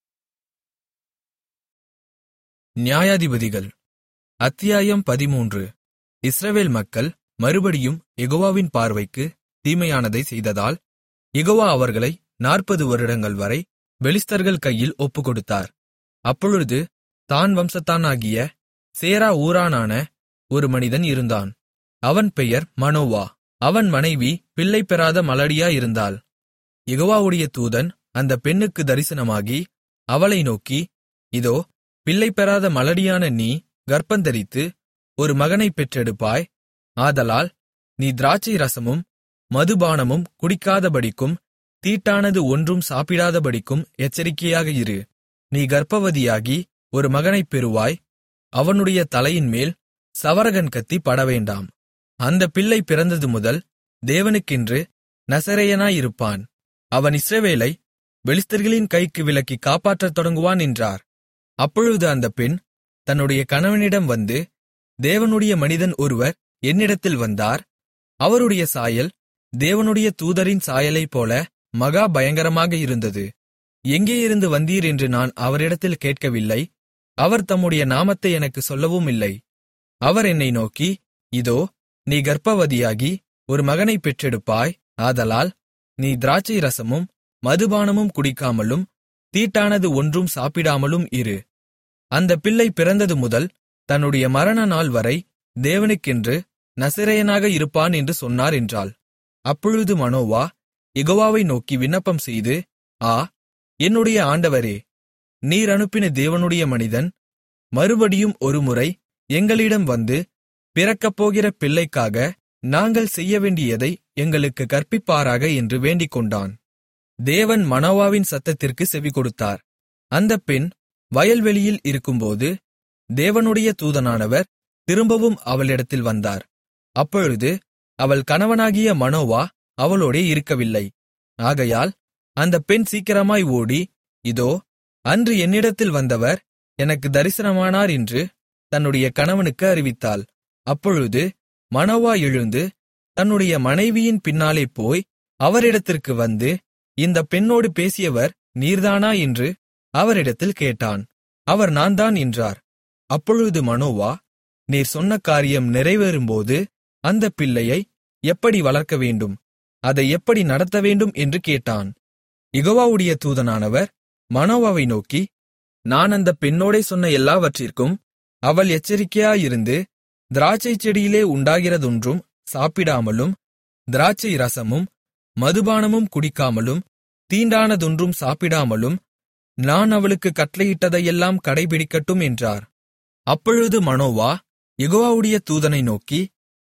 நியாயாதிபதிகள் அத்தியாயம் பதிமூன்று இஸ்ரவேல் மக்கள் மறுபடியும் யெகோவாவின் பார்வைக்கு தீமையானதை செய்ததால் யெகோவா அவர்களை நாற்பது வருடங்கள் வரை பெலிஸ்தர்கள் கையில் ஒப்புக்கொடுத்தார் அப்பொழுது தான் வம்சத்தானாகிய சேரா ஊரானான ஒரு மனிதன் இருந்தான் அவன் பெயர் மனோவா அவன் மனைவி பிள்ளை பெறாத மலடியாயிருந்தாள் யெகோவாவுடைய தூதன் அந்த பெண்ணுக்கு தரிசனமாகி அவளை நோக்கி இதோ பிள்ளை பெறாத மலடியான நீ கர்ப்பந்தரித்து ஒரு மகனைப் பெற்றெடுப்பாய் ஆதலால் நீ திராட்சை ரசமும் மதுபானமும் குடிக்காதபடிக்கும் தீட்டானது ஒன்றும் சாப்பிடாதபடிக்கும் எச்சரிக்கையாக இரு நீ கர்ப்பவதியாகி ஒரு மகனைப் பெறுவாய் அவனுடைய தலையின்மேல் சவரகன் கத்தி படவேண்டாம் அந்த பிள்ளை பிறந்தது முதல் தேவனுக்கென்று நசரேயனாயிருப்பான் அவன் இஸ்ரவேலை பெலிஸ்தர்களின் கைக்கு விலக்கி காப்பாற்றத் தொடங்குவான் என்றார் அப்பொழுது அந்த பெண் தன்னுடைய கணவனிடம் வந்து தேவனுடைய மனிதன் ஒருவர் என்னிடத்தில் வந்தார் அவருடைய சாயல் தேவனுடைய தூதரின் சாயலைப் போல மகா பயங்கரமாக இருந்தது எங்கேயிருந்து வந்தீர் என்று நான் அவரிடத்தில் கேட்கவில்லை அவர் தம்முடைய நாமத்தை எனக்கு சொல்லவும் இல்லை அவர் என்னை நோக்கி இதோ நீ கர்ப்பவதியாகி ஒரு மகனைப் பெற்றெடுப்பாய் ஆதலால் நீ திராட்சை ரசமும் மதுபானமும் குடிக்காமலும் தீட்டானது ஒன்றும் சாப்பிடாமலும் இரு அந்த பிள்ளை பிறந்தது முதல் தன்னுடைய மரண நாள் வரை தேவனுக்கென்று நசிரேயனாக இருப்பான் என்று சொன்னார் என்றாள் அப்பொழுது மனோவா யெகோவாவை நோக்கி விண்ணப்பம் செய்து ஆ என்னுடைய ஆண்டவரே நீர் அனுப்பின தேவனுடைய மனிதன் மறுபடியும் ஒருமுறை எங்களிடம் வந்து பிறக்கப்போகிற பிள்ளைக்காக நாங்கள் செய்யவேண்டியதை எங்களுக்கு கற்பிப்பாராக என்று வேண்டிக்கொண்டான் தேவன் மனோவாவின் சத்தத்திற்கு செவிகொடுத்தார் அந்தப் பெண் வயல்வெளியில் இருக்கும்போது தேவனுடைய தூதனானவர் திரும்பவும் அவளிடத்தில் வந்தார் அப்பொழுது அவள் கணவனாகிய மனோவா அவளோடே இருக்கவில்லை ஆகையால் அந்த பெண் சீக்கிரமாய் ஓடி இதோ அன்று என்னிடத்தில் வந்தவர் எனக்கு தரிசனமானார் என்று தன்னுடைய கணவனுக்கு அறிவித்தாள் அப்பொழுது மனோவா எழுந்து தன்னுடைய மனைவியின் பின்னாலே போய் அவரிடத்திற்கு வந்து இந்த பெண்ணோடு பேசியவர் நீர்தானா என்று அவரிடத்தில் கேட்டான் அவர் நான்தான் என்றார் அப்பொழுது மனோவா நீர் சொன்ன காரியம் நிறைவேறும்போது அந்த பிள்ளையை எப்படி வளர்க்க வேண்டும் அதை எப்படி நடத்த வேண்டும் என்று கேட்டான் யெகோவாவுடைய தூதனானவர் மனோவாவை நோக்கி நான் அந்த பெண்ணோடே சொன்ன எல்லாவற்றிற்கும் அவள் எச்சரிக்கையாயிருந்து திராட்சைச் செடியிலே உண்டாகிறதொன்றும் சாப்பிடாமலும் திராட்சை ரசமும் மதுபானமும் குடிக்காமலும் தீண்டானதொன்றும் சாப்பிடாமலும் நான் அவளுக்கு கட்டளையிட்டதையெல்லாம் கடைபிடிக்கட்டும் என்றார் அப்பொழுது மனோவா யெகோவாவுடைய தூதனை நோக்கி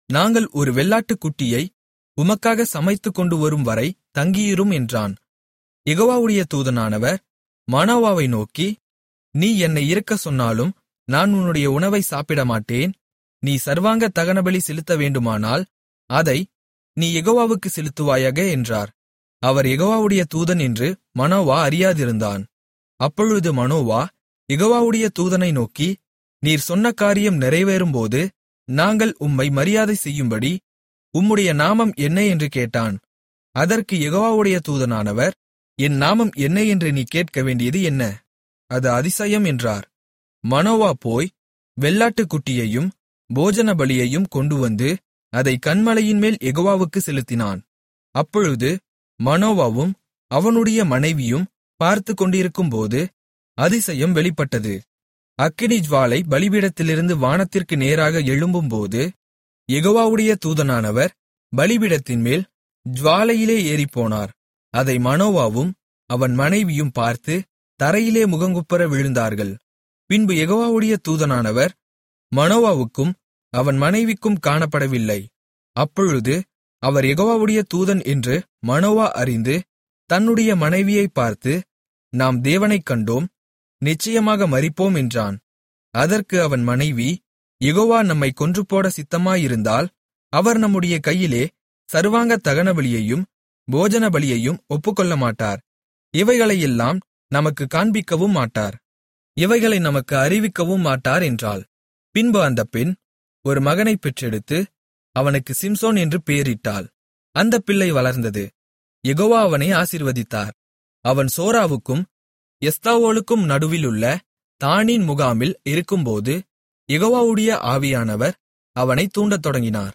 நாங்கள் ஒரு வெள்ளாட்டுக்குட்டியை உமக்காக சமைத்துக் கொண்டு வரும் வரை தங்கியிரும் என்றான் யெகோவாவுடைய தூதனானவர் மனோவாவை நோக்கி நீ என்னை இருக்கச் சொன்னாலும் நான் உன்னுடைய உணவை சாப்பிடமாட்டேன் நீ சர்வாங்க தகனபலி செலுத்த வேண்டுமானால் அதை நீ யெகோவாவுக்கு செலுத்துவாயாக என்றார் அவர் யெகோவாவுடைய தூதன் என்று மனோவா அறியாதிருந்தான் அப்பொழுது மனோவா யெகோவாவுடைய தூதனை நோக்கி நீர் சொன்ன காரியம் நிறைவேறும்போது நாங்கள் உம்மை மரியாதை செய்யும்படி உம்முடைய நாமம் என்ன என்று கேட்டான் அதற்கு யெகோவாவுடைய தூதனானவர் என் நாமம் என்ன என்று நீ கேட்க வேண்டியது என்ன அது அதிசயம் என்றார் மனோவா போய் வெள்ளாட்டுக்குட்டியையும் போஜன பலியையும் கொண்டுவந்து அதை கன்மலையின்மேல் யெகோவாவுக்கு செலுத்தினான் அப்பொழுது மனோவாவும் அவனுடைய மனைவியும் பார்த்துக் கொண்டிருக்கும்போது அதிசயம் வெளிப்பட்டது அக்கினி ஜுவாலை பலிபீடத்திலிருந்து வானத்திற்கு நேராக எழும்பும்போது யெகோவாவுடைய தூதனானவர் பலிபீடத்தின்மேல் ஜுவாலையிலே ஏறிப்போனார் அதை மனோவாவும் அவன் மனைவியும் பார்த்து தரையிலே முகங்குப்புற விழுந்தார்கள் பின்பு யெகோவாவுடைய தூதனானவர் மனோவாவுக்கும் அவன் மனைவிக்கும் காணப்படவில்லை அப்பொழுது அவர் யெகோவாவுடைய தூதன் என்று மனோவா அறிந்து தன்னுடைய மனைவியைப் பார்த்து நாம் தேவனைக் கண்டோம் நிச்சயமாக மரிப்போம் என்றான் அதற்கு அவன் மனைவி யெகோவா நம்மை கொன்றுபோட சித்தமாயிருந்தால் அவர் நம்முடைய கையிலே சர்வாங்க தகனபலியையும் போஜன பலியையும் ஒப்புக்கொள்ளமாட்டார் இவைகளையெல்லாம் நமக்கு காண்பிக்கவும் மாட்டார் இவைகளை நமக்கு அறிவிக்கவும் மாட்டார் என்றாள் பின்பு அந்த பெண் ஒரு மகனைப் பெற்றெடுத்து அவனுக்கு சிம்சோன் என்று பெயரிட்டாள் அந்தப் பிள்ளை வளர்ந்தது யெகோவா அவனை ஆசீர்வதித்தார் அவன் சோராவுக்கும் எஸ்தாவோலுக்கும் நடுவிலுள்ள தானின் முகாமில் இருக்கும்போது யெகோவாவுடைய ஆவியானவர் அவனைத் தூண்டத் தொடங்கினார்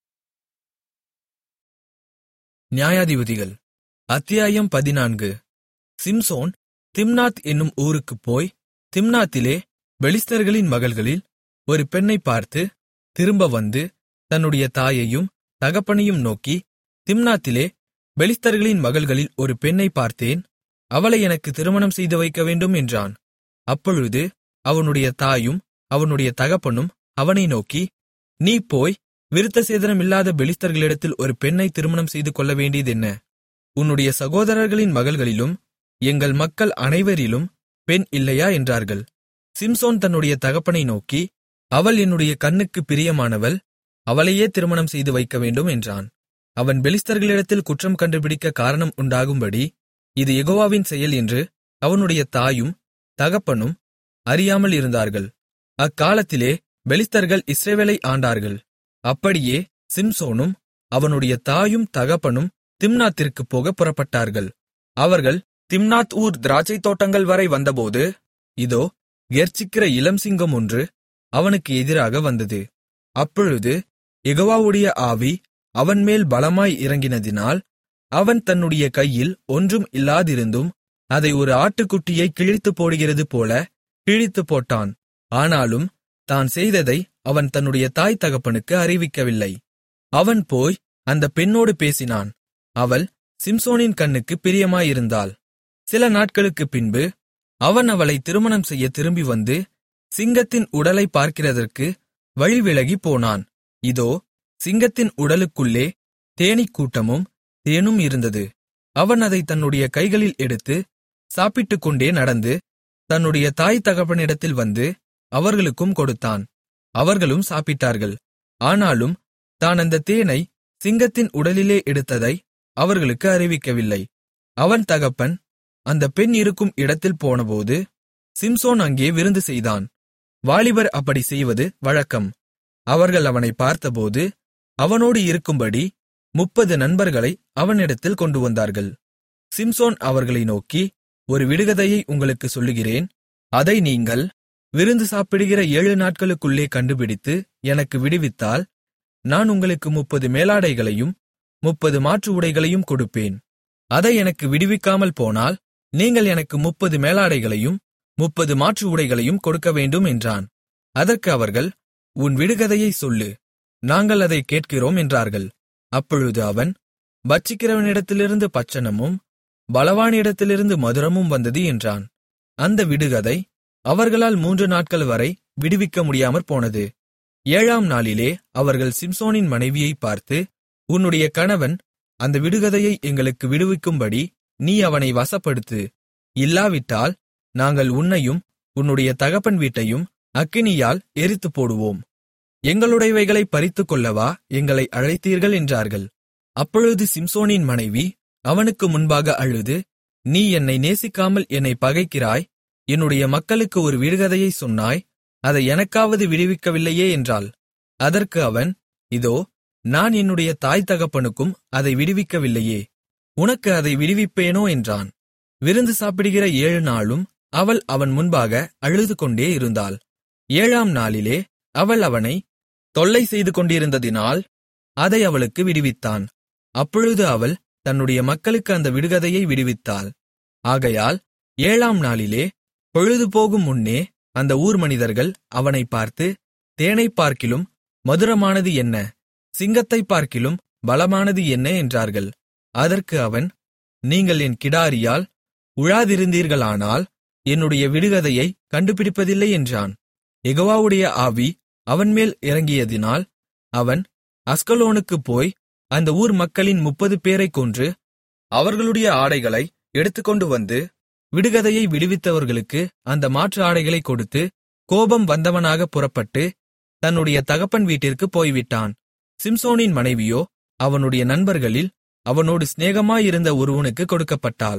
நியாயாதிபதிகள் அத்தியாயம் பதினான்கு சிம்சோன் திம்னாத் என்னும் ஊருக்குப் போய் திம்னாத்திலே பெலிஸ்தர்களின் மகள்களில் ஒரு பெண்ணைப் பார்த்து திரும்ப வந்து தன்னுடைய தாயையும் தகப்பனையும் நோக்கி திம்னாத்திலே பெலிஸ்தர்களின் மகள்களில் ஒரு பெண்ணைப் பார்த்தேன் அவளை எனக்கு திருமணம் செய்து வைக்க வேண்டும் என்றான் அப்பொழுது அவனுடைய தாயும் அவனுடைய தகப்பனும் அவனை நோக்கி நீ போய் விருத்தசேதனமில்லாத பெலிஸ்தர்களிடத்தில் ஒரு பெண்ணை திருமணம் செய்து கொள்ள வேண்டியதென்ன உன்னுடைய சகோதரர்களின் மகள்களிலும் எங்கள் மக்கள் அனைவரிலும் பெண் இல்லையா என்றார்கள் சிம்சோன் தன்னுடைய தகப்பனை நோக்கி அவள் என்னுடைய கண்ணுக்கு பிரியமானவள் அவளையே திருமணம் செய்து வைக்க வேண்டும் என்றான் அவன் பெலிஸ்தர்களிடத்தில் குற்றம் கண்டுபிடிக்க காரணம் உண்டாகும்படி இது யெகோவாவின் செயல் என்று அவனுடைய தாயும் தகப்பனும் அறியாமல் இருந்தார்கள் அக்காலத்திலே பெலிஸ்தர்கள் இஸ்ரவேலை ஆண்டார்கள் அப்படியே சிம்சோனும் அவனுடைய தாயும் தகப்பனும் திம்னாத்திற்குப் போக புறப்பட்டார்கள் அவர்கள் திம்னாத் ஊர் திராட்சைத் தோட்டங்கள் வரை வந்தபோது இதோ கெர்ச்சிக்கிற இளம் சிங்கம் ஒன்று அவனுக்கு எதிராக வந்தது அப்பொழுது யெகோவாவுடைய ஆவி அவன்மேல் பலமாய் இறங்கினதினால் அவன் தன்னுடைய கையில் ஒன்றும் இல்லாதிருந்தும் அதை ஒரு ஆட்டுக்குட்டியை கிழித்துப் போடுகிறது போல கிழித்துப் போட்டான் ஆனாலும் தான் செய்ததை அவன் தன்னுடைய தாய் தகப்பனுக்கு அறிவிக்கவில்லை அவன் போய் அந்த பெண்ணோடு பேசினான் அவள் சிம்சோனின் கண்ணுக்கு பிரியமாயிருந்தாள் சில நாட்களுக்குப் பின்பு அவன் அவளை திருமணம் செய்ய திரும்பி வந்து சிங்கத்தின் உடலை பார்க்கிறதற்கு வழிவிலகிப் போனான் இதோ சிங்கத்தின் உடலுக்குள்ளே தேனீக்கூட்டமும் தேனும் இருந்தது அவன் அதை தன்னுடைய கைகளில் எடுத்து சாப்பிட்டுக்கொண்டே நடந்து தன்னுடைய தாய் தகப்பனிடத்தில் வந்து அவர்களுக்கும் கொடுத்தான் அவர்களும் சாப்பிட்டார்கள் ஆனாலும் தான் அந்த தேனை சிங்கத்தின் உடலிலே எடுத்ததை அவர்களுக்கு அறிவிக்கவில்லை அவன் தகப்பன் அந்த பெண் இருக்கும் இடத்தில் போனபோது சிம்சோன் அங்கே விருந்து செய்தான் வாலிபர் அப்படி செய்வது வழக்கம் அவர்கள் அவனை பார்த்தபோது அவனோடு இருக்கும்படி முப்பது நண்பர்களை அவனிடத்தில் கொண்டு வந்தார்கள் சிம்சோன் அவர்களை நோக்கி ஒரு விடுகதையை உங்களுக்கு சொல்லுகிறேன் அதை நீங்கள் விருந்து சாப்பிடுகிற ஏழு நாட்களுக்குள்ளே கண்டுபிடித்து எனக்கு விடுவித்தால் நான் உங்களுக்கு முப்பது மேலாடைகளையும் முப்பது மாற்று உடைகளையும் கொடுப்பேன் அதை எனக்கு விடுவிக்காமல் போனால் நீங்கள் எனக்கு முப்பது மேலாடைகளையும் முப்பது மாற்று உடைகளையும் கொடுக்க வேண்டும் என்றான் அதற்கு அவர்கள் உன் விடுகதையை சொல்லு நாங்கள் அதை கேட்கிறோம் என்றார்கள் அப்பொழுது அவன் பட்சிக்கிறவனிடத்திலிருந்து பச்சனமும் பலவானிடத்திலிருந்து மதுரமும் வந்தது என்றான் அந்த விடுகதை அவர்களால் மூன்று நாட்கள் வரை விடுவிக்க முடியாமற் போனது ஏழாம் நாளிலே அவர்கள் சிம்சோனின் மனைவியைப் பார்த்து உன்னுடைய கணவன் அந்த விடுகதையை எங்களுக்கு விடுவிக்கும்படி நீ அவனை வசப்படுத்து இல்லாவிட்டால் நாங்கள் உன்னையும் உன்னுடைய தகப்பன் வீட்டையும் அக்கினியால் எரித்துப் போடுவோம் எங்களுடையவைகளை பறித்துக்கொள்ளவா எங்களை அழைத்தீர்கள் என்றார்கள் அப்பொழுது சிம்சோனின் மனைவி அவனுக்கு முன்பாக அழுது நீ என்னை நேசிக்காமல் என்னை பகைக்கிறாய் என்னுடைய மக்களுக்கு ஒரு விடுகதையை சொன்னாய் அதை எனக்காவது விடுவிக்கவில்லையே என்றாள் அதற்கு அவன் இதோ நான் என்னுடைய தாய் தகப்பனுக்கும் அதை விடுவிக்கவில்லையே உனக்கு அதை விடுவிப்பேனோ என்றான் விருந்து சாப்பிடுகிற ஏழு நாளும் அவள் அவன் முன்பாக அழுதுகொண்டே இருந்தாள் ஏழாம் நாளிலே அவள் அவனை தொல்லை செய்து கொண்டிருந்ததினால் அதை அவளுக்கு விடுவித்தான் அப்பொழுது அவள் தன்னுடைய மக்களுக்கு அந்த விடுகதையை விடுவித்தாள் ஆகையால் ஏழாம் நாளிலே பொழுது போகும் முன்னே அந்த ஊர் மனிதர்கள் அவனை பார்த்து தேனைப் பார்க்கிலும் மதுரமானது என்ன சிங்கத்தைப் பார்க்கிலும் பலமானது என்ன என்றார்கள் அதற்கு அவன் நீங்கள் என் கிடாரியால் உழாதிருந்தீர்களானால் என்னுடைய விடுகதையை கண்டுபிடிப்பதில்லை என்றான் யெகோவாவுடைய ஆவி அவன்மேல் இறங்கியதினால் அவன் அஸ்கலோனுக்குப் போய் அந்த ஊர் மக்களின் முப்பது பேரைக் கொன்று அவர்களுடைய ஆடைகளை எடுத்துக்கொண்டு வந்து விடுகதையை விடுவித்தவர்களுக்கு அந்த மாற்று ஆடைகளைக் கொடுத்து கோபம் வந்தவனாக புறப்பட்டு தன்னுடைய தகப்பன் வீட்டிற்குப் போய்விட்டான் சிம்சோனின் மனைவியோ அவனுடைய நண்பர்களில் அவனோடு சிநேகமாயிருந்த ஒருவனுக்கு கொடுக்கப்பட்டாள்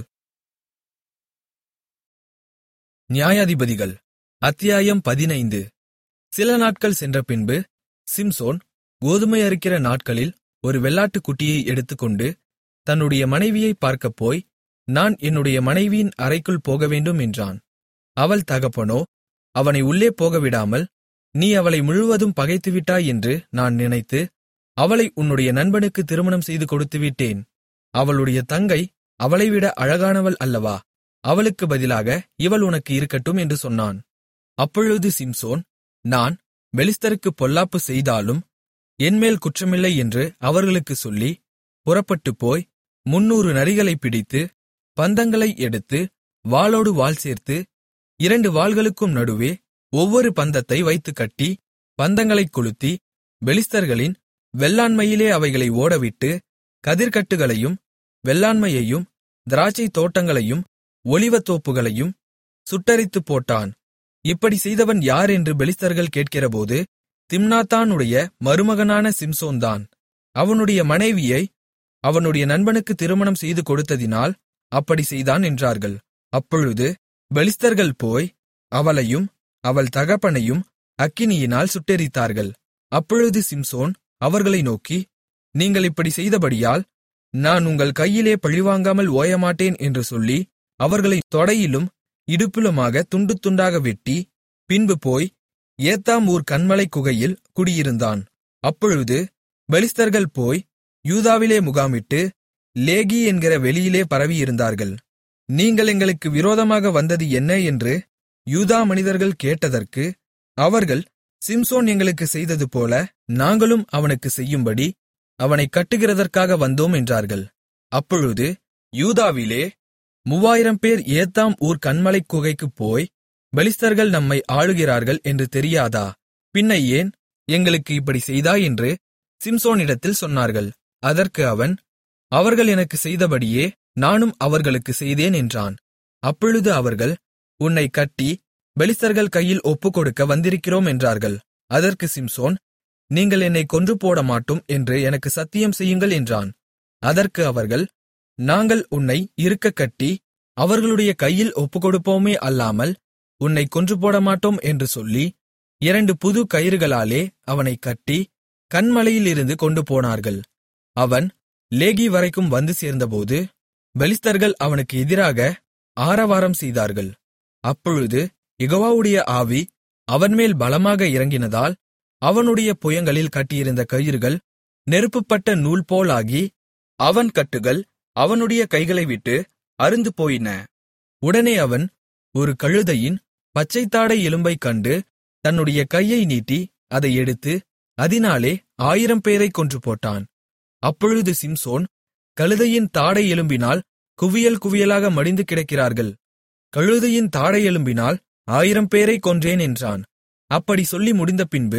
நியாயாதிபதிகள் அத்தியாயம் பதினைந்து சில நாட்கள் சென்ற பின்பு சிம்சோன் கோதுமை அறுக்கிற நாட்களில் ஒரு வெள்ளாட்டுக் குட்டியை எடுத்துக்கொண்டு தன்னுடைய மனைவியைப் பார்க்கப் போய் நான் என்னுடைய மனைவியின் அறைக்குள் போகவேண்டும் என்றான் அவள் தகப்பனோ அவனை உள்ளே போகவிடாமல் நீ அவளை முழுவதும் பகைத்துவிட்டாய் என்று நான் நினைத்து அவளை உன்னுடைய நண்பனுக்கு திருமணம் செய்து கொடுத்துவிட்டேன் அவளுடைய தங்கை அவளைவிட அழகானவள் அல்லவா அவளுக்கு பதிலாக இவள் உனக்கு இருக்கட்டும் என்று சொன்னான் அப்பொழுது சிம்சோன் நான் பெலிஸ்தருக்கு பொல்லாப்பு செய்தாலும் என்மேல் குற்றமில்லை என்று அவர்களுக்குச் சொல்லி புறப்பட்டுப் போய் முன்னூறு நரிகளைப் பிடித்து பந்தங்களை எடுத்து வாளோடு வாள் சேர்த்து இரண்டு வாள்களுக்கும் நடுவே ஒவ்வொரு பந்தத்தை வைத்துக் கட்டி பந்தங்களைக் கொளுத்தி பெலிஸ்தர்களின் வெள்ளாண்மையிலே அவைகளை ஓடவிட்டு கதிர்க்கட்டுகளையும் வெள்ளாண்மையையும் திராட்சைத் தோட்டங்களையும் ஒலிவத்தோப்புகளையும் சுட்டரித்துப் போட்டான் இப்படி செய்தவன் யார் என்று பெலிஸ்தர்கள் கேட்கிறபோது திம்னாத்தானுடைய மருமகனான சிம்சோன்தான் அவனுடைய மனைவியை அவனுடைய நண்பனுக்கு திருமணம் செய்து கொடுத்ததினால் அப்படி செய்தான் என்றார்கள் அப்பொழுது பெலிஸ்தர்கள் போய் அவளையும் அவள் தகப்பனையும் அக்கினியினால் சுட்டெரித்தார்கள் அப்பொழுது சிம்சோன் அவர்களை நோக்கி நீங்கள் இப்படி செய்தபடியால் நான் உங்கள் கையிலே பழிவாங்காமல் ஓயமாட்டேன் என்று சொல்லி அவர்களை தொடையிலும் இடுப்பிலுமாக துண்டு துண்டாக வெட்டி பின்பு போய் ஏத்தாம் ஊர் கண்மலை குகையில் குடியிருந்தான் அப்பொழுது பெலிஸ்தர்கள் போய் யூதாவிலே முகாமிட்டு லேகி என்கிற வெளியிலே பரவியிருந்தார்கள் நீங்கள் எங்களுக்கு விரோதமாக வந்தது என்ன என்று யூதா மனிதர்கள் கேட்டதற்கு அவர்கள் சிம்சோன் எங்களுக்கு செய்தது போல நாங்களும் அவனுக்கு செய்யும்படி அவனைக் கட்டுகிறதற்காக வந்தோம் என்றார்கள் அப்பொழுது யூதாவிலே மூவாயிரம் பேர் ஏத்தாம் ஊர் கண்மலைக் குகைக்குப் போய் பெலிஸ்தர்கள் நம்மை ஆளுகிறார்கள் என்று தெரியாதா பின்ன ஏன் எங்களுக்கு இப்படி செய்தாய் என்று சிம்சோனிடத்தில் சொன்னார்கள் அதற்கு அவன் அவர்கள் எனக்கு செய்தபடியே நானும் அவர்களுக்கு செய்தேன் என்றான் அப்பொழுது அவர்கள் உன்னை கட்டி பெலிஸ்தர்கள் கையில் ஒப்புக்கொடுக்க வந்திருக்கிறோம் என்றார்கள் அதற்கு சிம்சோன் நீங்கள் என்னை கொன்று போடமாட்டோம் என்று எனக்கு சத்தியம் செய்யுங்கள் என்றான் அதற்கு அவர்கள் நாங்கள் உன்னை இருக்கக் கட்டி அவர்களுடைய கையில் ஒப்புக்கொடுப்போமே அல்லாமல் உன்னை கொன்று போடமாட்டோம் என்று சொல்லி இரண்டு புது கயிறுகளாலே அவனைக் கட்டி கண்மலையிலிருந்து கொண்டு போனார்கள் அவன் லேகி வரைக்கும் வந்து சேர்ந்தபோது பெலிஸ்தர்கள் அவனுக்கு எதிராக ஆரவாரம் செய்தார்கள் அப்பொழுது யெகோவாவுடைய ஆவி அவன்மேல் பலமாக இறங்கினதால் அவனுடைய புயங்களில் கட்டியிருந்த கயிறுகள் நெருப்புப்பட்ட நூல் போலாகி அவன் கட்டுகள் அவனுடைய கைகளை விட்டு அறுந்து போயின உடனே அவன் ஒரு கழுதையின் பச்சைத்தாடை எலும்பைக் கண்டு தன்னுடைய கையை நீட்டி அதை எடுத்து அதினாலே ஆயிரம் பேரைக் கொன்று போட்டான் அப்பொழுது சிம்சோன் கழுதையின் தாடை எலும்பினால் குவியல் குவியலாக மடிந்து கிடக்கிறார்கள் கழுதையின் தாடை எலும்பினால் ஆயிரம் பேரைக் கொன்றேன் என்றான் அப்படி சொல்லி முடிந்த பின்பு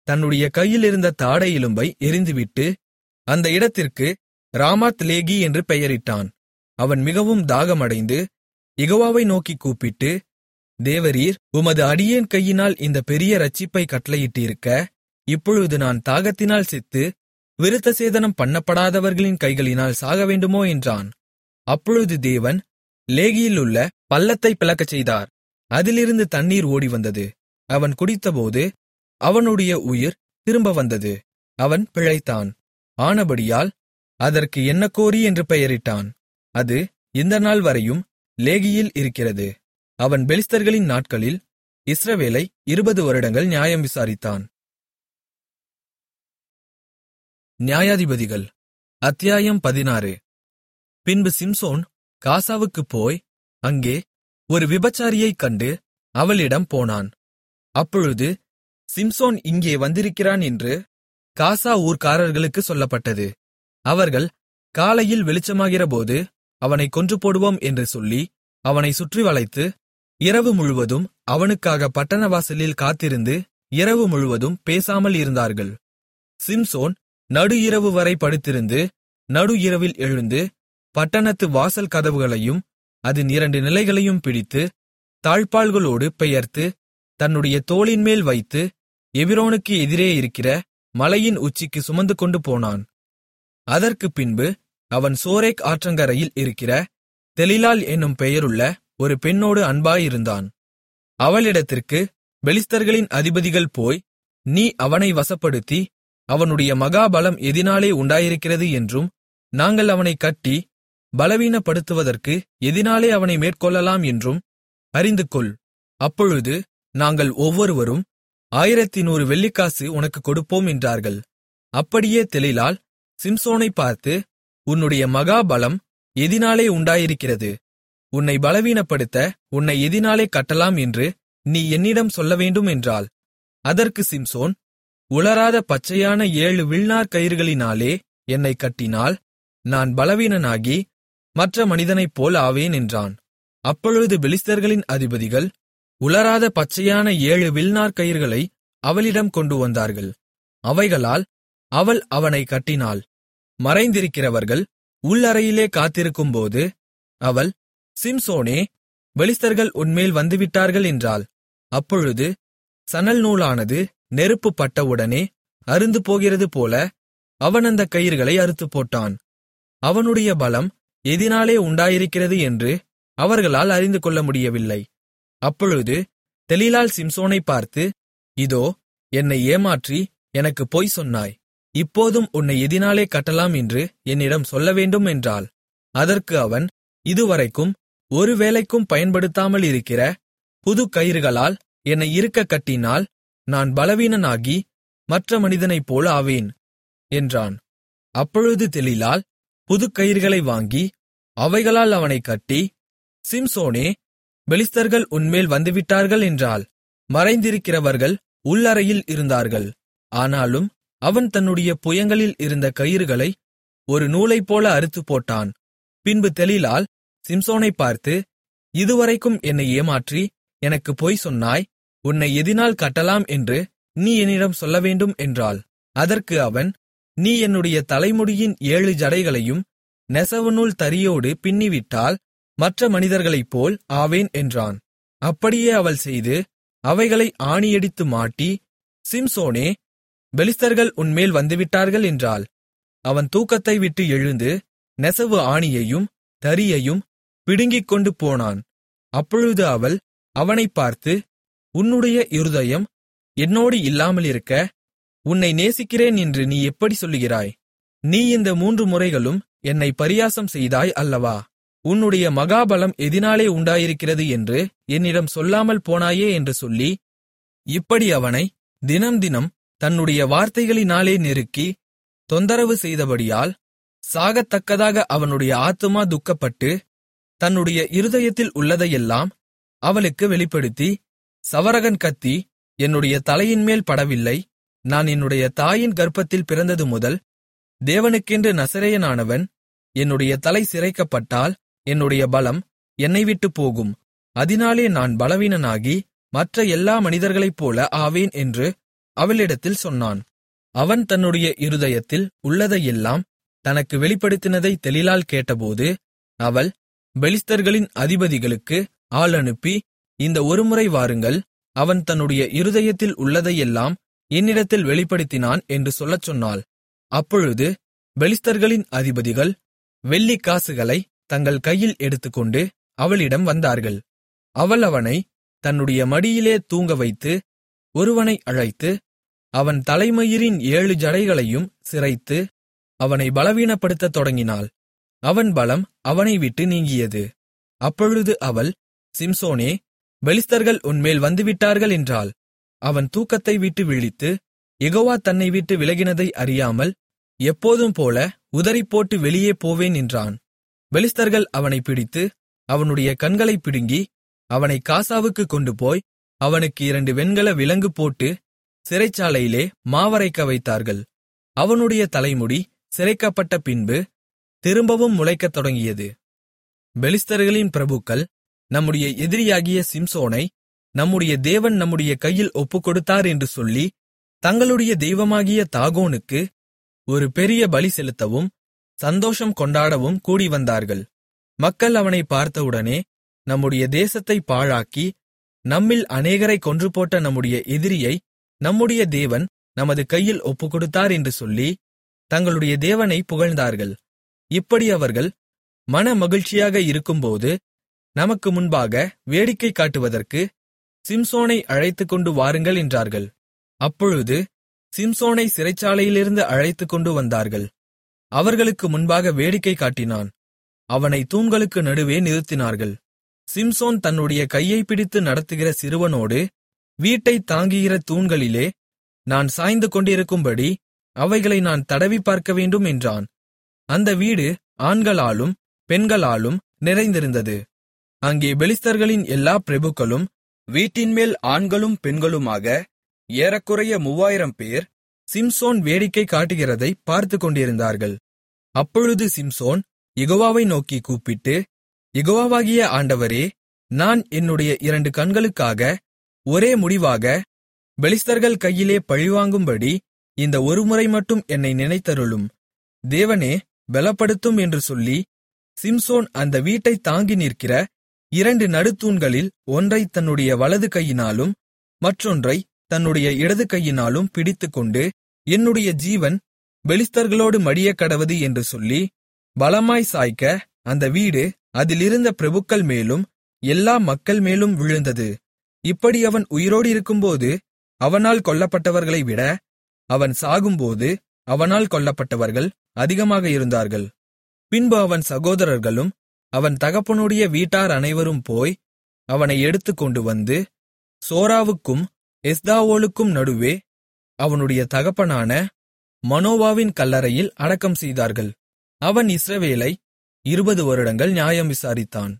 தன்னுடைய கையிலிருந்த தாடை எலும்பை எறிந்துவிட்டு அந்த இடத்திற்கு ராமாத் லேகி என்று பெயரிட்டான் அவன் மிகவும் தாகமடைந்து யெகோவாவை நோக்கிக் கூப்பிட்டு தேவரீர் உமது அடியேன் கையினால் இந்த பெரிய இரட்சிப்பை கட்டளையிட்டிருக்க இப்பொழுது நான் தாகத்தினால் செத்து விருத்தசேதனம் பண்ணப்படாதவர்களின் கைகளினால் சாகவேண்டுமோ என்றான் அப்பொழுது தேவன் லேகியிலுள்ள பள்ளத்தை பிளக்கச் செய்தார் அதிலிருந்து தண்ணீர் ஓடிவந்தது அவன் குடித்தபோது அவனுடைய உயிர் திரும்ப வந்தது அவன் பிழைத்தான் ஆனபடியால் அதற்கு என்னக்கோரி என்று பெயரிட்டான் அது இந்த நாள் வரையும் லேகியில் இருக்கிறது அவன் பெலிஸ்தர்களின் நாட்களில் இஸ்ரவேலை இருபது வருடங்கள் நியாயம் விசாரித்தான் நியாயாதிபதிகள் அத்தியாயம் பதினாறு பின்பு சிம்சோன் காசாவுக்குப் போய் அங்கே ஒரு விபச்சாரியைக் கண்டு அவளிடம் போனான் அப்பொழுது சிம்சோன் இங்கே வந்திருக்கிறான் என்று காசா ஊர்க்காரர்களுக்கு சொல்லப்பட்டது அவர்கள் காலையில் வெளிச்சமாகிறபோது அவனை கொன்று போடுவோம் என்று சொல்லி அவனை சுற்றி வளைத்து இரவு முழுவதும் அவனுக்காக பட்டணவாசலில் காத்திருந்து இரவு முழுவதும் பேசாமல் இருந்தார்கள் சிம்சோன் நடு இரவு வரை படுத்திருந்து நடு இரவில் எழுந்து பட்டணத்து வாசல் கதவுகளையும் அதன் இரண்டு நிலைகளையும் பிடித்து தாழ்ப்பாள்களோடு பெயர்த்து தன்னுடைய தோளின்மேல் வைத்து எபிரோனுக்கு எதிரே இருக்கிற மலையின் உச்சிக்கு சுமந்து கொண்டு போனான் அதற்குப் பின்பு அவன் சோரேக் ஆற்றங்கரையில் இருக்கிற தெலிலாள் என்னும் பெயருள்ள ஒரு பெண்ணோடு அன்பாயிருந்தான் அவளிடத்திற்கு பெலிஸ்தர்களின் அதிபதிகள் போய் நீ அவனை வசப்படுத்தி அவனுடைய மகாபலம் எதினாலே உண்டாயிருக்கிறது என்றும் நாங்கள் அவனைக் கட்டி பலவீனப்படுத்துவதற்கு எதினாலே அவனை மேற்கொள்ளலாம் என்றும் அறிந்துகொள் அப்பொழுது நாங்கள் ஒவ்வொருவரும் ஆயிரத்தி நூறு வெள்ளிக்காசு உனக்குக் கொடுப்போம் என்றார்கள் அப்படியே தெலிலாள் சிம்சோனைப் பார்த்து உன்னுடைய மகாபலம் எதினாலே உண்டாயிருக்கிறது உன்னை பலவீனப்படுத்த உன்னை எதினாலே கட்டலாம் என்று நீ என்னிடம் சொல்லவேண்டும் என்றாள் அதற்கு சிம்சோன் உலராத பச்சையான ஏழு வில்நார் கயிறுகளினாலே என்னைக் கட்டினால் நான் பலவீனனாகி மற்ற மனிதனைப்போல் ஆவேன் என்றான் அப்பொழுது பெலிஸ்தர்களின் அதிபதிகள் உலராத பச்சையான ஏழு வில்நார் கயிறுகளை அவளிடம் கொண்டு வந்தார்கள் அவைகளால் அவள் அவனை கட்டினாள் மறைந்திருக்கிறவர்கள் உள்ளறையிலே காத்திருக்கும்போது அவள் சிம்சோனே பெலிஸ்தர்கள் உன்மேல் வந்துவிட்டார்கள் என்றாள் அப்பொழுது சணல் நூலானது நெருப்பு பட்டவுடனே அருந்து போகிறது போல அவன் அந்த கயிறுகளை அறுத்துப் போட்டான் அவனுடைய பலம் எதினாலே உண்டாயிருக்கிறது என்று அவர்களால் அறிந்து கொள்ள முடியவில்லை அப்பொழுது தெலீலாள் சிம்சோனைப் பார்த்து இதோ என்னை ஏமாற்றி எனக்கு பொய் சொன்னாய் இப்போதும் உன்னை எதினாலே கட்டலாம் என்று என்னிடம் சொல்லவேண்டும் என்றாள் அதற்கு அவன் இதுவரைக்கும் ஒரு வேலைக்கும் பயன்படுத்தாமல் இருக்கிற புது கயிறுகளால் என்னை இருக்கக் கட்டினால் நான் பலவீனனாகி மற்ற மனிதனைப் போல் ஆவேன் என்றான் அப்பொழுது தெலீலாள் புதுக்கயிறுகளை வாங்கி அவைகளால் அவனைக் கட்டி சிம்சோனே பெலிஸ்தர்கள் உன்மேல் வந்துவிட்டார்கள் என்றாள் மறைந்திருக்கிறவர்கள் உள்ளறையில் இருந்தார்கள் ஆனாலும் அவன் தன்னுடைய புயங்களில் இருந்த கயிறுகளை ஒரு நூலைப்போல அறுத்துப் போட்டான் பின்பு தெலீலாள் சிம்சோனைப் பார்த்து இதுவரைக்கும் என்னை ஏமாற்றி எனக்கு பொய் சொன்னாய் உன்னை எதினால் கட்டலாம் என்று நீ என்னிடம் சொல்லவேண்டும் என்றாள் அதற்கு அவன் நீ என்னுடைய தலைமுடியின் ஏழு ஜடைகளையும் நெசவுநூல் தறியோடு பின்னிவிட்டால் மற்ற மனிதர்களைப்போல் ஆவேன் என்றான் அப்படியே அவள் செய்து அவைகளை ஆணியடித்து மாட்டி சிம்சோனே பெலிஸ்தர்கள் உன்மேல் வந்துவிட்டார்கள் என்றாள் அவன் தூக்கத்தை விட்டு எழுந்து நெசவு ஆணியையும் தறியையும் பிடுங்கிக் கொண்டு போனான் அப்பொழுது அவள் அவனைப் பார்த்து உன்னுடைய இருதயம் என்னோடு இல்லாமலிருக்க உன்னை நேசிக்கிறேன் என்று நீ எப்படி சொல்லுகிறாய் நீ இந்த மூன்று முறைகளும் என்னை பரியாசம் செய்தாய் அல்லவா உன்னுடைய மகாபலம் எதினாலே உண்டாயிருக்கிறது என்று என்னிடம் சொல்லாமல் போனாயே என்று சொல்லி இப்படி அவனை தினம் தினம் தன்னுடைய வார்த்தைகளினாலே நெருக்கி தொந்தரவு செய்தபடியால் சாகத்தக்கதாக அவனுடைய ஆத்துமா துக்கப்பட்டு தன்னுடைய இருதயத்தில் உள்ளதையெல்லாம் அவளுக்கு வெளிப்படுத்தி சவரகன் கத்தி என்னுடைய தலையின்மேல் படவில்லை நான் என்னுடைய தாயின் கர்ப்பத்தில் பிறந்தது முதல் தேவனுக்கென்று நசரேயனானவன் என்னுடைய தலை சிரைக்கப்பட்டால் என்னுடைய பலம் என்னை விட்டுப் போகும் அதினாலே நான் பலவீனனாகி மற்ற எல்லா மனிதர்களைப்போல ஆவேன் என்று அவளிடத்தில் சொன்னான் அவன் தன்னுடைய இருதயத்தில் உள்ளதையெல்லாம் தனக்கு வெளிப்படுத்தினதை தெளிலால் கேட்டபோது அவள் பெலிஸ்தர்களின் அதிபதிகளுக்கு ஆள் அனுப்பி இந்த ஒருமுறை வாருங்கள் அவன் தன்னுடைய இருதயத்தில் உள்ளதையெல்லாம் என்னிடத்தில் வெளிப்படுத்தினான் என்று சொல்லச் சொன்னாள் அப்பொழுது பெலிஸ்தர்களின் அதிபதிகள் வெள்ளிக் காசுகளை தங்கள் கையில் எடுத்துக்கொண்டு அவளிடம் வந்தார்கள் அவள் அவனை தன்னுடைய மடியிலே தூங்க வைத்து ஒருவனை அழைத்து அவன் தலைமயிரின் ஏழு ஜடைகளையும் சிரைத்து அவனை பலவீனப்படுத்தத் தொடங்கினாள் அவன் பலம் அவனை விட்டு நீங்கியது அப்பொழுது அவள் சிம்சோனே பெலிஸ்தர்கள் உன்மேல் வந்துவிட்டார்கள் என்றாள் அவன் தூக்கத்தை விட்டு விழித்து யெகோவா தன்னை விட்டு விலகினதை அறியாமல் எப்போதும் போல உதறிப்போட்டு வெளியே போவேன் என்றான் பெலிஸ்தர்கள் அவனைப் பிடித்து அவனுடைய கண்களைப் பிடுங்கி அவனை காசாவுக்குக் கொண்டுபோய் அவனுக்கு இரண்டு வெண்கல விலங்கு போட்டு சிறைச்சாலையிலே மாவரைக்க வைத்தார்கள் அவனுடைய தலைமுடி சிரைக்கப்பட்ட பின்பு திரும்பவும் முளைக்கத் தொடங்கியது பெலிஸ்தர்களின் பிரபுக்கள் நம்முடைய எதிரியாகிய சிம்சோனை நம்முடைய தேவன் நம்முடைய கையில் ஒப்புக்கொடுத்தார் என்று சொல்லி தங்களுடைய தெய்வமாகிய தாகோனுக்கு ஒரு பெரிய பலி செலுத்தவும் சந்தோஷம் கொண்டாடவும் கூடிவந்தார்கள் மக்கள் அவனை பார்த்தவுடனே நம்முடைய தேசத்தை பாழாக்கி நம்மில் அநேகரை கொன்றுபோட்ட நம்முடைய எதிரியை நம்முடைய தேவன் நமது கையில் ஒப்புக்கொடுத்தார் என்று சொல்லி தங்களுடைய தேவனை புகழ்ந்தார்கள் இப்படி அவர்கள் மன மகிழ்ச்சியாக இருக்கும்போது நமக்கு முன்பாக வேடிக்கை காட்டுவதற்கு சிம்சோனை அழைத்துக்கொண்டு வாருங்கள் என்றார்கள் அப்பொழுது சிம்சோனை சிறைச்சாலையிலிருந்து அழைத்துக்கொண்டு வந்தார்கள் அவர்களுக்கு முன்பாக வேடிக்கை காட்டினான் அவனை தூண்களுக்கு நடுவே நிறுத்தினார்கள் சிம்சோன் தன்னுடைய கையை பிடித்து நடத்துகிற சிறுவனோடு வீட்டைத் தாங்குகிற தூண்களிலே நான் சாய்ந்து கொண்டிருக்கும்படி அவைகளை நான் தடவி பார்க்க வேண்டும் என்றான் அந்த வீடு ஆண்களாலும் பெண்களாலும் நிறைந்திருந்தது அங்கே பெலிஸ்தர்களின் எல்லா பிரபுக்களும் வீட்டின்மேல் ஆண்களும் பெண்களுமாக ஏறக்குறைய மூவாயிரம் பேர் சிம்சோன் வேடிக்கை காட்டுகிறதை பார்த்துக் கொண்டிருந்தார்கள் அப்பொழுது சிம்சோன் யெகோவாவை நோக்கி கூப்பிட்டு யெகோவாவாகிய ஆண்டவரே நான் என்னுடைய இரண்டு கண்களுக்காக ஒரே முடிவாக பெலிஸ்தர்கள் கையிலே பழிவாங்கும்படி இந்த ஒருமுறை மட்டும் என்னை நினைத்தருளும் தேவனே பலப்படுத்தும் என்று சொல்லி சிம்சோன் அந்த வீட்டைத் தாங்கி நிற்கிற இரண்டு நடுத்தூண்களில் ஒன்றைத் தன்னுடைய வலது கையினாலும் மற்றொன்றை தன்னுடைய இடது கையினாலும் பிடித்துக்கொண்டு என்னுடைய ஜீவன் பெலிஸ்தர்களோடு மடியக்கடவது என்று சொல்லி பலமாய் சாய்க்க அந்த வீடு அதிலிருந்த பிரபுக்கள் மேலும் எல்லா மக்கள் மேலும் விழுந்தது இப்படி அவன் உயிரோடு இருக்கும்போது அவனால் கொல்லப்பட்டவர்களை விட அவன் சாகும்போது அவனால் கொல்லப்பட்டவர்கள் அதிகமாக இருந்தார்கள் பின்பு அவன் சகோதரர்களும் அவன் தகப்பனுடைய வீட்டார் அனைவரும் போய் அவனை எடுத்துக்கொண்டு வந்து சோராவுக்கும் எஸ்தாவோலுக்கும் நடுவே அவனுடைய தகப்பனான மனோவாவின் கல்லறையில் அடக்கம் செய்தார்கள் அவன் இஸ்ரவேலை இருபது வருடங்கள் நியாயம் விசாரித்தான்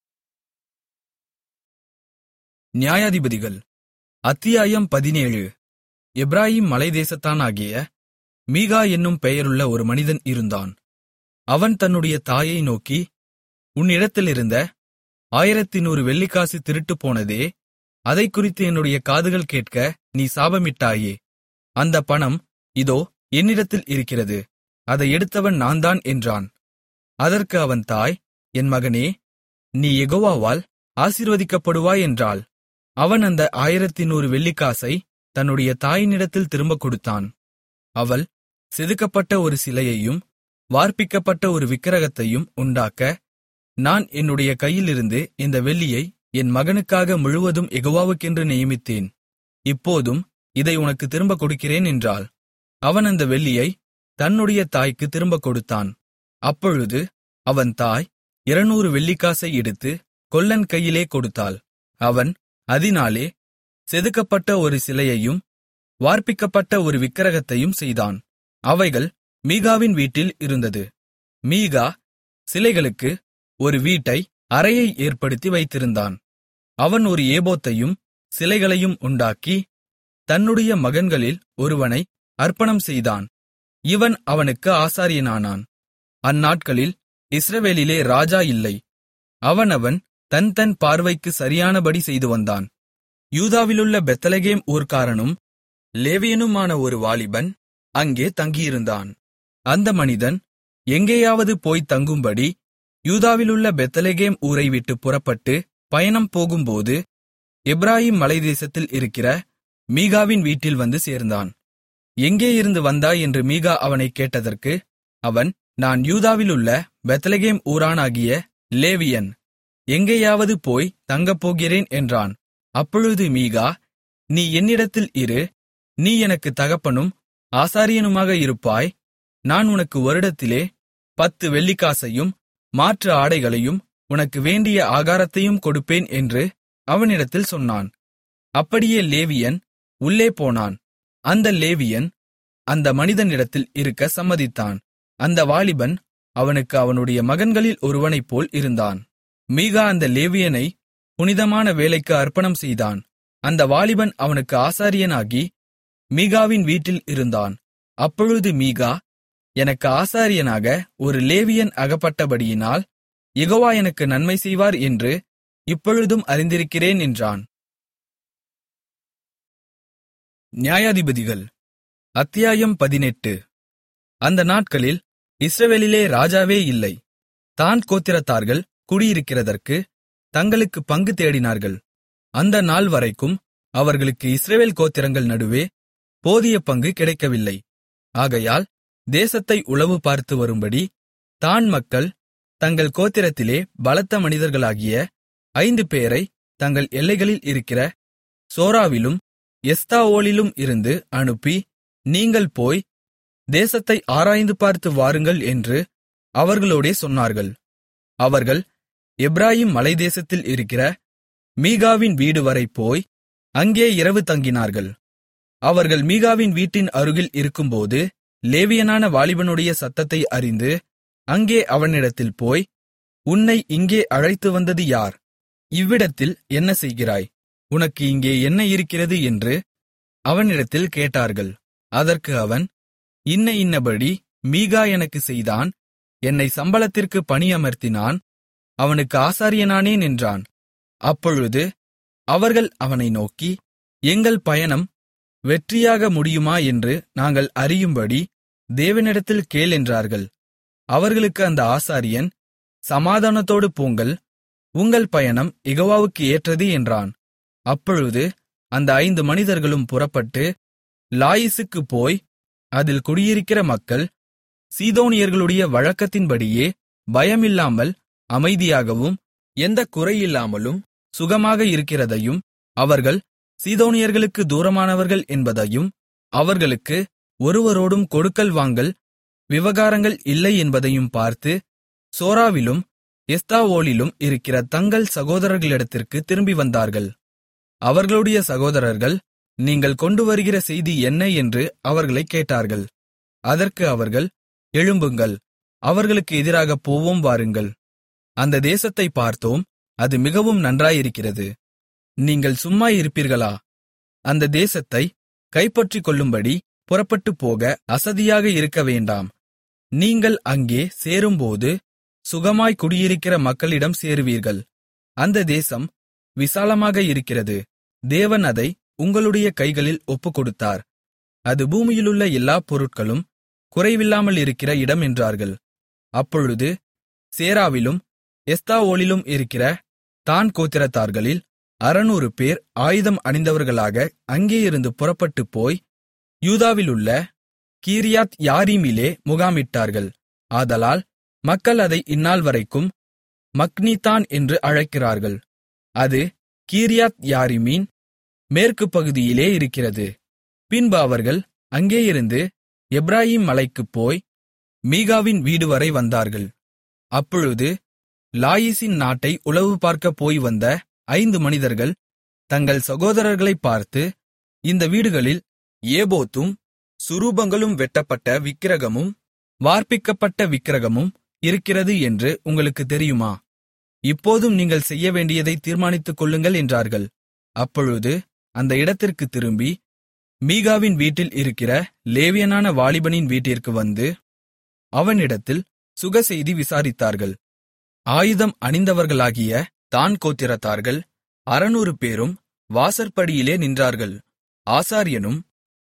நியாயாதிபதிகள் அத்தியாயம் பதினேழு எப்ராஹிம் மலைதேசத்தானாகிய மீகா என்னும் பெயருள்ள ஒரு மனிதன் இருந்தான் அவன் தன்னுடைய தாயை நோக்கி உன்னிடத்திலிருந்த ஆயிரத்தி நூறு வெள்ளிக்காசு திருட்டுப் போனதே அதைக் குறித்து என்னுடைய காதுகள் கேட்க நீ சாபமிட்டாயே அந்த பணம் இதோ என்னிடத்தில் இருக்கிறது அதை எடுத்தவன் நான்தான் என்றான் அதற்கு அவன் தாய் என் மகனே நீ யெகோவாவால் ஆசீர்வதிக்கப்படுவாய் என்றாள் அவன் அந்த ஆயிரத்தி நூறு வெள்ளிக்காசை தன்னுடைய தாயினிடத்தில் திரும்பக் கொடுத்தான் அவள் செதுக்கப்பட்ட ஒரு சிலையையும் வார்ப்பிக்கப்பட்ட ஒரு விக்கிரகத்தையும் உண்டாக்க நான் என்னுடைய கையிலிருந்து இந்த வெள்ளியை என் மகனுக்காக முழுவதும் யெகோவாவுக்கென்று நியமித்தேன் இப்போதும் இதை உனக்கு திரும்பக் கொடுக்கிறேன் என்றாள் அவன் அந்த வெள்ளியை தன்னுடைய தாய்க்கு திரும்பக் கொடுத்தான் அப்பொழுது அவன் தாய் இருநூறு வெள்ளிக்காசை எடுத்து கொல்லன் கையிலே கொடுத்தாள் அவன் அதினாலே செதுக்கப்பட்ட ஒரு சிலையையும் வார்ப்பிக்கப்பட்ட ஒரு விக்கிரகத்தையும் செய்தான் அவைகள் மீகாவின் வீட்டில் இருந்தது மீகா சிலைகளுக்கு ஒரு வீட்டை அறையை ஏற்படுத்தி வைத்திருந்தான் அவன் ஒரு ஏபோத்தையும் சிலைகளையும் உண்டாக்கி தன்னுடைய மகன்களில் ஒருவனை அர்ப்பணம் செய்தான் இவன் அவனுக்கு ஆசாரியனானான் அந்நாட்களில் இஸ்ரவேலிலே ராஜா இல்லை அவனவன் தன் தன் பார்வைக்கு சரியானபடி செய்து வந்தான் யூதாவிலுள்ள பெத்லகேம் ஊர்க்காரனும் லேவியனுமான ஒரு வாலிபன் அங்கே தங்கியிருந்தான் அந்த மனிதன் எங்கேயாவது போய்த் தங்கும்படி யூதாவிலுள்ள பெத்லெகேம் ஊரை விட்டு புறப்பட்டு பயணம் போகும்போது எப்பிராயீம் மலைதேசத்தில் இருக்கிற மீகாவின் வீட்டில் வந்து சேர்ந்தான் எங்கே இருந்து வந்தாய் என்று மீகா அவனைக் கேட்டதற்கு அவன் நான் யூதாவிலுள்ள பெத்லெகேம் ஊரானாகிய லேவியன் எங்கேயாவது போய் தங்கப்போகிறேன் என்றான் அப்பொழுது மீகா நீ என்னிடத்தில் இரு நீ எனக்கு தகப்பனும் ஆசாரியனுமாக இருப்பாய் நான் உனக்கு வருடத்திலே பத்து வெள்ளிக்காசையும் மாற்று ஆடைகளையும் உனக்கு வேண்டிய ஆகாரத்தையும் கொடுப்பேன் என்று அவனிடத்தில் சொன்னான் அப்படியே லேவியன் உள்ளே போனான் அந்த லேவியன் அந்த மனிதனிடத்தில் இருக்க சம்மதித்தான் அந்த வாலிபன் அவனுக்கு அவனுடைய மகன்களில் ஒருவனைப்போல் இருந்தான் மீகா அந்த லேவியனை புனிதமான வேலைக்கு அர்ப்பணம் செய்தான் அந்த வாலிபன் அவனுக்கு ஆசாரியனாகி மீகாவின் வீட்டில் இருந்தான் அப்பொழுது மீகா எனக்கு ஆசாரியனாக ஒரு லேவியன் அகப்பட்டபடியினால் யெகோவா எனக்கு நன்மை செய்வார் என்று இப்பொழுதும் அறிந்திருக்கிறேன் என்றான் நியாயாதிபதிகள் அத்தியாயம் பதினெட்டு அந்த நாட்களில் இஸ்ரவேலிலே ராஜாவே இல்லை தான் கோத்திரத்தார்கள் குடியிருக்கிறதற்கு தங்களுக்கு பங்கு தேடினார்கள் அந்த நாள் வரைக்கும் அவர்களுக்கு இஸ்ரவேல் கோத்திரங்கள் நடுவே போதிய பங்கு கிடைக்கவில்லை ஆகையால் தேசத்தை உளவு பார்த்து வரும்படி தான் மக்கள் தங்கள் கோத்திரத்திலே பலத்த மனிதர்களாகிய ஐந்து பேரை தங்கள் எல்லைகளில் இருக்கிற சோராவிலும் எஸ்தாவோலிலும் இருந்து அனுப்பி நீங்கள் போய் தேசத்தை ஆராய்ந்து பார்த்து வாருங்கள் என்று அவர்களோடே சொன்னார்கள் அவர்கள் எப்பிராயீம் மலைதேசத்தில் இருக்கிற மீகாவின் வீடுவரை போய் அங்கே இரவு தங்கினார்கள் அவர்கள் மீகாவின் வீட்டின் அருகில் இருக்கும்போது லேவியனான வாலிபனுடைய சத்தத்தை அறிந்து அங்கே அவனிடத்தில் போய் உன்னை இங்கே அழைத்து வந்தது யார் இவ்விடத்தில் என்ன செய்கிறாய் உனக்கு இங்கே என்ன இருக்கிறது என்று அவனிடத்தில் கேட்டார்கள் அதற்கு அவன் இன்ன இன்னபடி மீகா எனக்கு செய்தான் என்னை சம்பளத்திற்கு பணியமர்த்தினான் அவனுக்கு ஆசாரியனானேன் என்றான் அப்பொழுது அவர்கள் அவனை நோக்கி எங்கள் பயணம் வெற்றியாக முடியுமா என்று நாங்கள் அறியும்படி தேவனிடத்தில் கேள் என்றார்கள் அவர்களுக்கு அந்த ஆசாரியன் சமாதானத்தோடு போங்கள் உங்கள் பயணம் யெகோவாவுக்கு ஏற்றது என்றான் அப்பொழுது அந்த ஐந்து மனிதர்களும் புறப்பட்டு லாயிசுக்குப் போய் அதில் குடியிருக்கிற மக்கள் சீதோனியர்களுடைய வழக்கத்தின்படியே பயமில்லாமல் அமைதியாகவும் எந்தக் குறையில்லாமலும் சுகமாக இருக்கிறதையும் அவர்கள் சீதோனியர்களுக்கு தூரமானவர்கள் என்பதையும் அவர்களுக்கு ஒருவரோடும் கொடுக்கல் வாங்கல் விவகாரங்கள் இல்லை என்பதையும் பார்த்து சோராவிலும் எஸ்தாவோலிலும் இருக்கிற தங்கள் சகோதரர்களிடத்திற்கு திரும்பி வந்தார்கள் அவர்களுடைய சகோதரர்கள் நீங்கள் கொண்டு வருகிற செய்தி என்ன என்று அவர்களைக் கேட்டார்கள் அதற்கு அவர்கள் எழும்புங்கள் அவர்களுக்கு எதிராகப் போவோம் வாருங்கள் அந்த தேசத்தை பார்த்தோம் அது மிகவும் நன்றாயிருக்கிறது நீங்கள் சும்மா இருப்பீர்களா அந்த தேசத்தை கைப்பற்றிக் கொள்ளும்படி புறப்பட்டுப் போக அசதியாக இருக்க வேண்டாம் நீங்கள் அங்கே சேரும்போது சுகமாய் குடியிருக்கிற மக்களிடம் சேருவீர்கள் அந்த தேசம் விசாலமாக இருக்கிறது தேவன் அதை உங்களுடைய கைகளில் ஒப்புக்கொடுத்தார் அது பூமியிலுள்ள எல்லாப் பொருட்களும் குறைவில்லாமல் இருக்கிற இடம் என்றார்கள் அப்பொழுது சேராவிலும் எஸ்தாவோலிலும் இருக்கிற தான் கோத்திரத்தார்களில் அறுநூறு பேர் ஆயுதம் அணிந்தவர்களாக அங்கேயிருந்து புறப்பட்டுப் போய் யூதாவிலுள்ள கீரியாத் யாரீமிலே முகாமிட்டார்கள் ஆதலால் மக்கள் அதை இந்நாள் வரைக்கும் மக்னிதான் என்று அழைக்கிறார்கள் அது கீரியாத் யாரிமின் மேற்கு பகுதியிலே இருக்கிறது பின்பு அவர்கள் அங்கேயிருந்து எப்ராயீம் மலைக்குப் போய் மீகாவின் வீடுவரை வந்தார்கள் அப்பொழுது லாயிசின் நாட்டை உளவு பார்க்கப் போய் வந்த ஐந்து மனிதர்கள் தங்கள் சகோதரர்களைப் பார்த்து இந்த வீடுகளில் ஏபோத்தும் சுரூபங்களும் வெட்டப்பட்ட விக்கிரகமும் வார்ப்பிக்கப்பட்ட விக்கிரகமும் இருக்கிறது என்று உங்களுக்கு தெரியுமா இப்போதும் நீங்கள் செய்ய வேண்டியதை தீர்மானித்துக் கொள்ளுங்கள் என்றார்கள் அப்பொழுது அந்த இடத்திற்குத் திரும்பி மீகாவின் வீட்டில் இருக்கிற லேவியனான வாலிபனின் வீட்டிற்கு வந்து அவனிடத்தில் சுகசெய்தி விசாரித்தார்கள் ஆயுதம் அணிந்தவர்களாகிய தான் கோத்திரத்தார்கள் அறுநூறு பேரும் வாசற்படியிலே நின்றார்கள் ஆசாரியனும்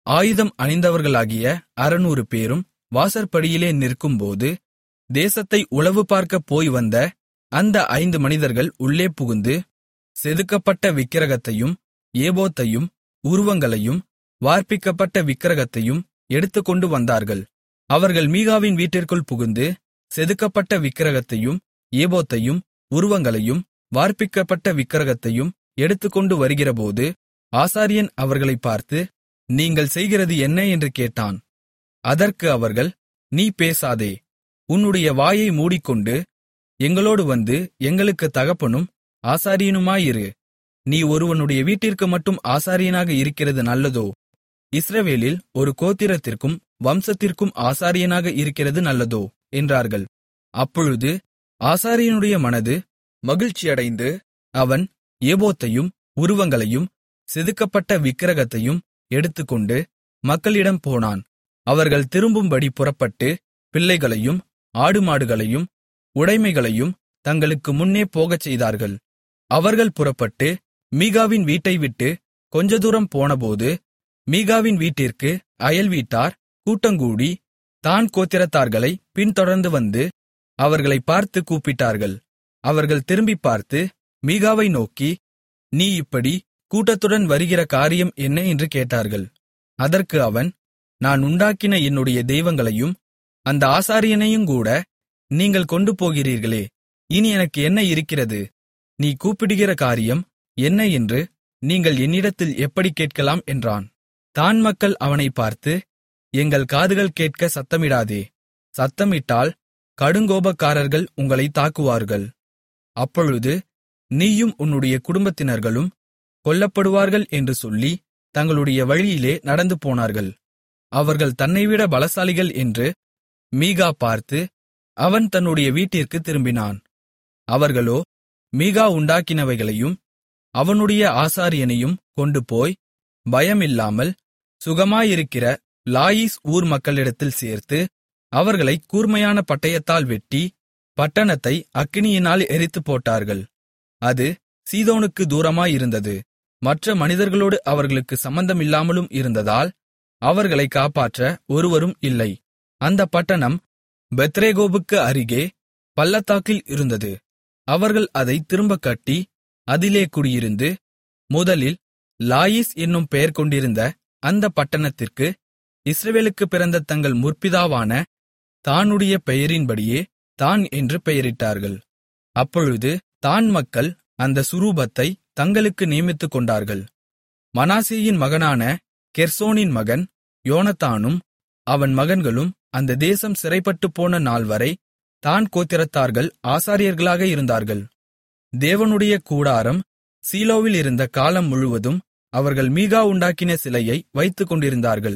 ஆயுதம் அணிந்தவர்களாகிய அறுநூறு பேரும் வாசற்படியிலே நிற்கும்போது தேசத்தை உளவு பார்க்கப் போய் வந்த அந்த ஐந்து மனிதர்கள் உள்ளே புகுந்து செதுக்கப்பட்ட விக்கிரகத்தையும் ஏபோத்தையும் உருவங்களையும் வார்ப்பிக்கப்பட்ட விக்கிரகத்தையும் எடுத்துக்கொண்டு வந்தார்கள் அவர்கள் மீகாவின் வீட்டிற்குள் புகுந்து செதுக்கப்பட்ட விக்கிரகத்தையும் ஏபோத்தையும் உருவங்களையும் வார்ப்பிக்கப்பட்ட விக்கிரகத்தையும் எடுத்துக்கொண்டு வருகிறபோது ஆசாரியன் அவர்களைப் பார்த்து நீங்கள் செய்கிறது என்ன என்று கேட்டான் அதற்கு அவர்கள் நீ பேசாதே உன்னுடைய வாயை மூடிக்கொண்டு எங்களோடு வந்து எங்களுக்கு தகப்பனும் ஆசாரியனுமாயிரு நீ ஒருவனுடைய வீட்டிற்கு மட்டும் ஆசாரியனாக இருக்கிறது நல்லதோ இஸ்ரவேலில் ஒரு கோத்திரத்திற்கும் வம்சத்திற்கும் ஆசாரியனாக இருக்கிறது நல்லதோ என்றார்கள் அப்பொழுது ஆசாரியனுடைய மனது மகிழ்ச்சியடைந்து அவன் ஏபோத்தையும் உருவங்களையும் செதுக்கப்பட்ட விக்கிரகத்தையும் எடுத்துக்கொண்டு மக்களிடம் போனான் அவர்கள் திரும்பும்படி புறப்பட்டு பிள்ளைகளையும் ஆடுமாடுகளையும் உடைமைகளையும் தங்களுக்கு முன்னே போகச் செய்தார்கள் அவர்கள் புறப்பட்டு மீகாவின் வீட்டை விட்டு கொஞ்ச தூரம் போனபோது மீகாவின் வீட்டிற்கு அயல் வீட்டார் கூட்டங்கூடி தான் கோத்திரத்தார்களை பின்தொடர்ந்து வந்து அவர்களை பார்த்து கூப்பிட்டார்கள் அவர்கள் திரும்பிப் பார்த்து மீகாவை நோக்கி நீ இப்படி கூட்டத்துடன் வருகிற காரியம் என்ன என்று கேட்டார்கள் அதற்கு அவன் நான் உண்டாக்கின என்னுடைய தெய்வங்களையும் அந்த ஆசாரியனையுங்கூட நீங்கள் கொண்டு போகிறீர்களே இனி எனக்கு என்ன இருக்கிறது நீ கூப்பிடுகிற காரியம் என்ன என்று நீங்கள் என்னிடத்தில் எப்படி கேட்கலாம் என்றான் தான் மக்கள் அவனைப் பார்த்து எங்கள் காதுகள் கேட்க சத்தமிடாதே சத்தமிட்டால் கடுங்கோபக்காரர்கள் உங்களை தாக்குவார்கள் அப்பொழுது நீயும் உன்னுடைய குடும்பத்தினர்களும் கொல்லப்படுவார்கள் என்று சொல்லி தங்களுடைய வழியிலே நடந்து போனார்கள் அவர்கள் தன்னைவிட பலசாலிகள் என்று மீகா பார்த்து அவன் தன்னுடைய வீட்டிற்கு திரும்பினான் அவர்களோ மீகா உண்டாக்கினவைகளையும் அவனுடைய ஆசாரியனையும் கொண்டு போய் பயமில்லாமல் சுகமாயிருக்கிற லாயீஸ் ஊர் மக்களிடத்தில் சேர்த்து அவர்களை கூர்மையான பட்டயத்தால் வெட்டி பட்டணத்தை அக்கினியினால் எரித்துப் போட்டார்கள் அது சீதோனுக்கு தூரமாயிருந்தது மற்ற மனிதர்களோடு அவர்களுக்கு சம்பந்தமில்லாமலும் இருந்ததால் அவர்களை காப்பாற்ற ஒருவரும் இல்லை அந்த பட்டணம் பெத்ரேகோபுக்கு அருகே பள்ளத்தாக்கில் இருந்தது அவர்கள் அதை திரும்பக் கட்டி அதிலே குடியிருந்து முதலில் லாயீஸ் என்னும் பெயர் கொண்டிருந்த அந்த பட்டணத்திற்கு இஸ்ரவேலுக்கு பிறந்த தங்கள் முற்பிதாவான தானுடைய பெயரின்படியே தான் என்று பெயரிட்டார்கள் அப்பொழுது தான் மக்கள் அந்த சுரூபத்தை தங்களுக்கு நியமித்துக் கொண்டார்கள் மனாசேயின் மகனான கெர்சோனின் மகன் யோனத்தானும் அவன் மகன்களும் அந்த தேசம் சிறைப்பட்டுப் போன நாள்வரை தான் கோத்திரத்தார்கள் ஆசாரியர்களாக இருந்தார்கள் தேவனுடைய கூடாரம் சீலோவில் இருந்த காலம் முழுவதும் அவர்கள் மீகா உண்டாக்கின சிலையை வைத்துக் கொண்டிருந்தார்கள்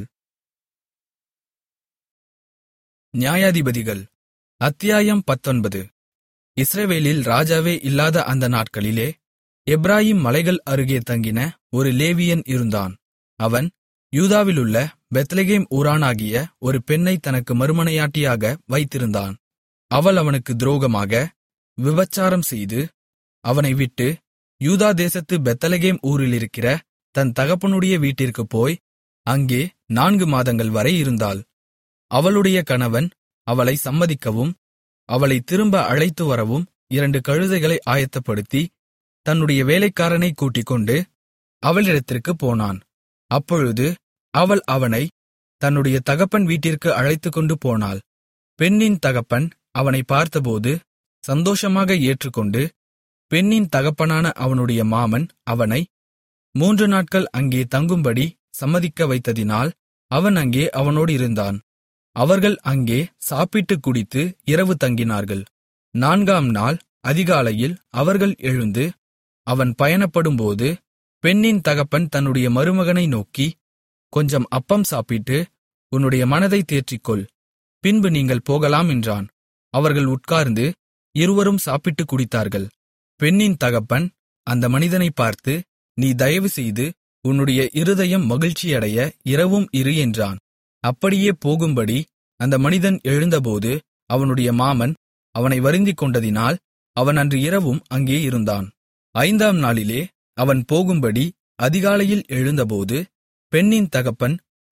நியாயாதிபதிகள் அத்தியாயம் பத்தொன்பது இஸ்ரவேலில் ராஜாவே இல்லாத அந்த நாட்களிலே எப்ராயிம் மலைகள் அருகே தங்கின ஒரு லேவியன் இருந்தான் அவன் யூதாவிலுள்ள பெத்லெகேம் ஊரானாகிய ஒரு பெண்ணை தனக்கு மறுமனையாட்டியாக வைத்திருந்தான் அவள் அவனுக்கு துரோகமாக விபச்சாரம் செய்து அவனை விட்டு யூதா தேசத்து பெத்தலகேம் ஊரிலிருக்கிற தன் தகப்பனுடைய வீட்டிற்குப் போய் அங்கே நான்கு மாதங்கள் வரை இருந்தாள் அவளுடைய கணவன் அவளை சம்மதிக்கவும் அவளை திரும்ப அழைத்து வரவும் இரண்டு கழுதைகளை ஆயத்தப்படுத்தி தன்னுடைய வேலைக்காரனை கூட்டிக்கொண்டு அவளிடத்திற்குப் போனான் அப்பொழுது அவள் அவனை தன்னுடைய தகப்பன் வீட்டிற்கு அழைத்துக்கொண்டு போனாள் பெண்ணின் தகப்பன் அவனை பார்த்தபோது சந்தோஷமாக ஏற்றுக்கொண்டு பெண்ணின் தகப்பனான அவனுடைய மாமன் அவனை மூன்று நாட்கள் அங்கே தங்கும்படி சம்மதிக்க வைத்ததினால் அவன் அங்கே அவனோடு இருந்தான் அவர்கள் அங்கே சாப்பிட்டுக் குடித்து இரவு தங்கினார்கள் நான்காம் நாள் அதிகாலையில் அவர்கள் எழுந்து அவன் பயணப்படும்போது பெண்ணின் தகப்பன் தன்னுடைய மருமகனை நோக்கி கொஞ்சம் அப்பம் சாப்பிட்டு உன்னுடைய மனதை தேற்றிக்கொள் பின்பு நீங்கள் போகலாம் என்றான் அவர்கள் உட்கார்ந்து இருவரும் சாப்பிட்டுக் குடித்தார்கள் பெண்ணின் தகப்பன் அந்த மனிதனைப் பார்த்து நீ தயவுசெய்து உன்னுடைய இருதயம் மகிழ்ச்சியடைய இரவும் இரு என்றான் அப்படியே போகும்படி அந்த மனிதன் எழுந்தபோது அவனுடைய மாமன் அவனை வருந்திக் கொண்டதினால் அவன் அன்று இரவும் அங்கே இருந்தான் ஐந்தாம் நாளிலே அவன் போகும்படி அதிகாலையில் எழுந்தபோது பெண்ணின் தகப்பன்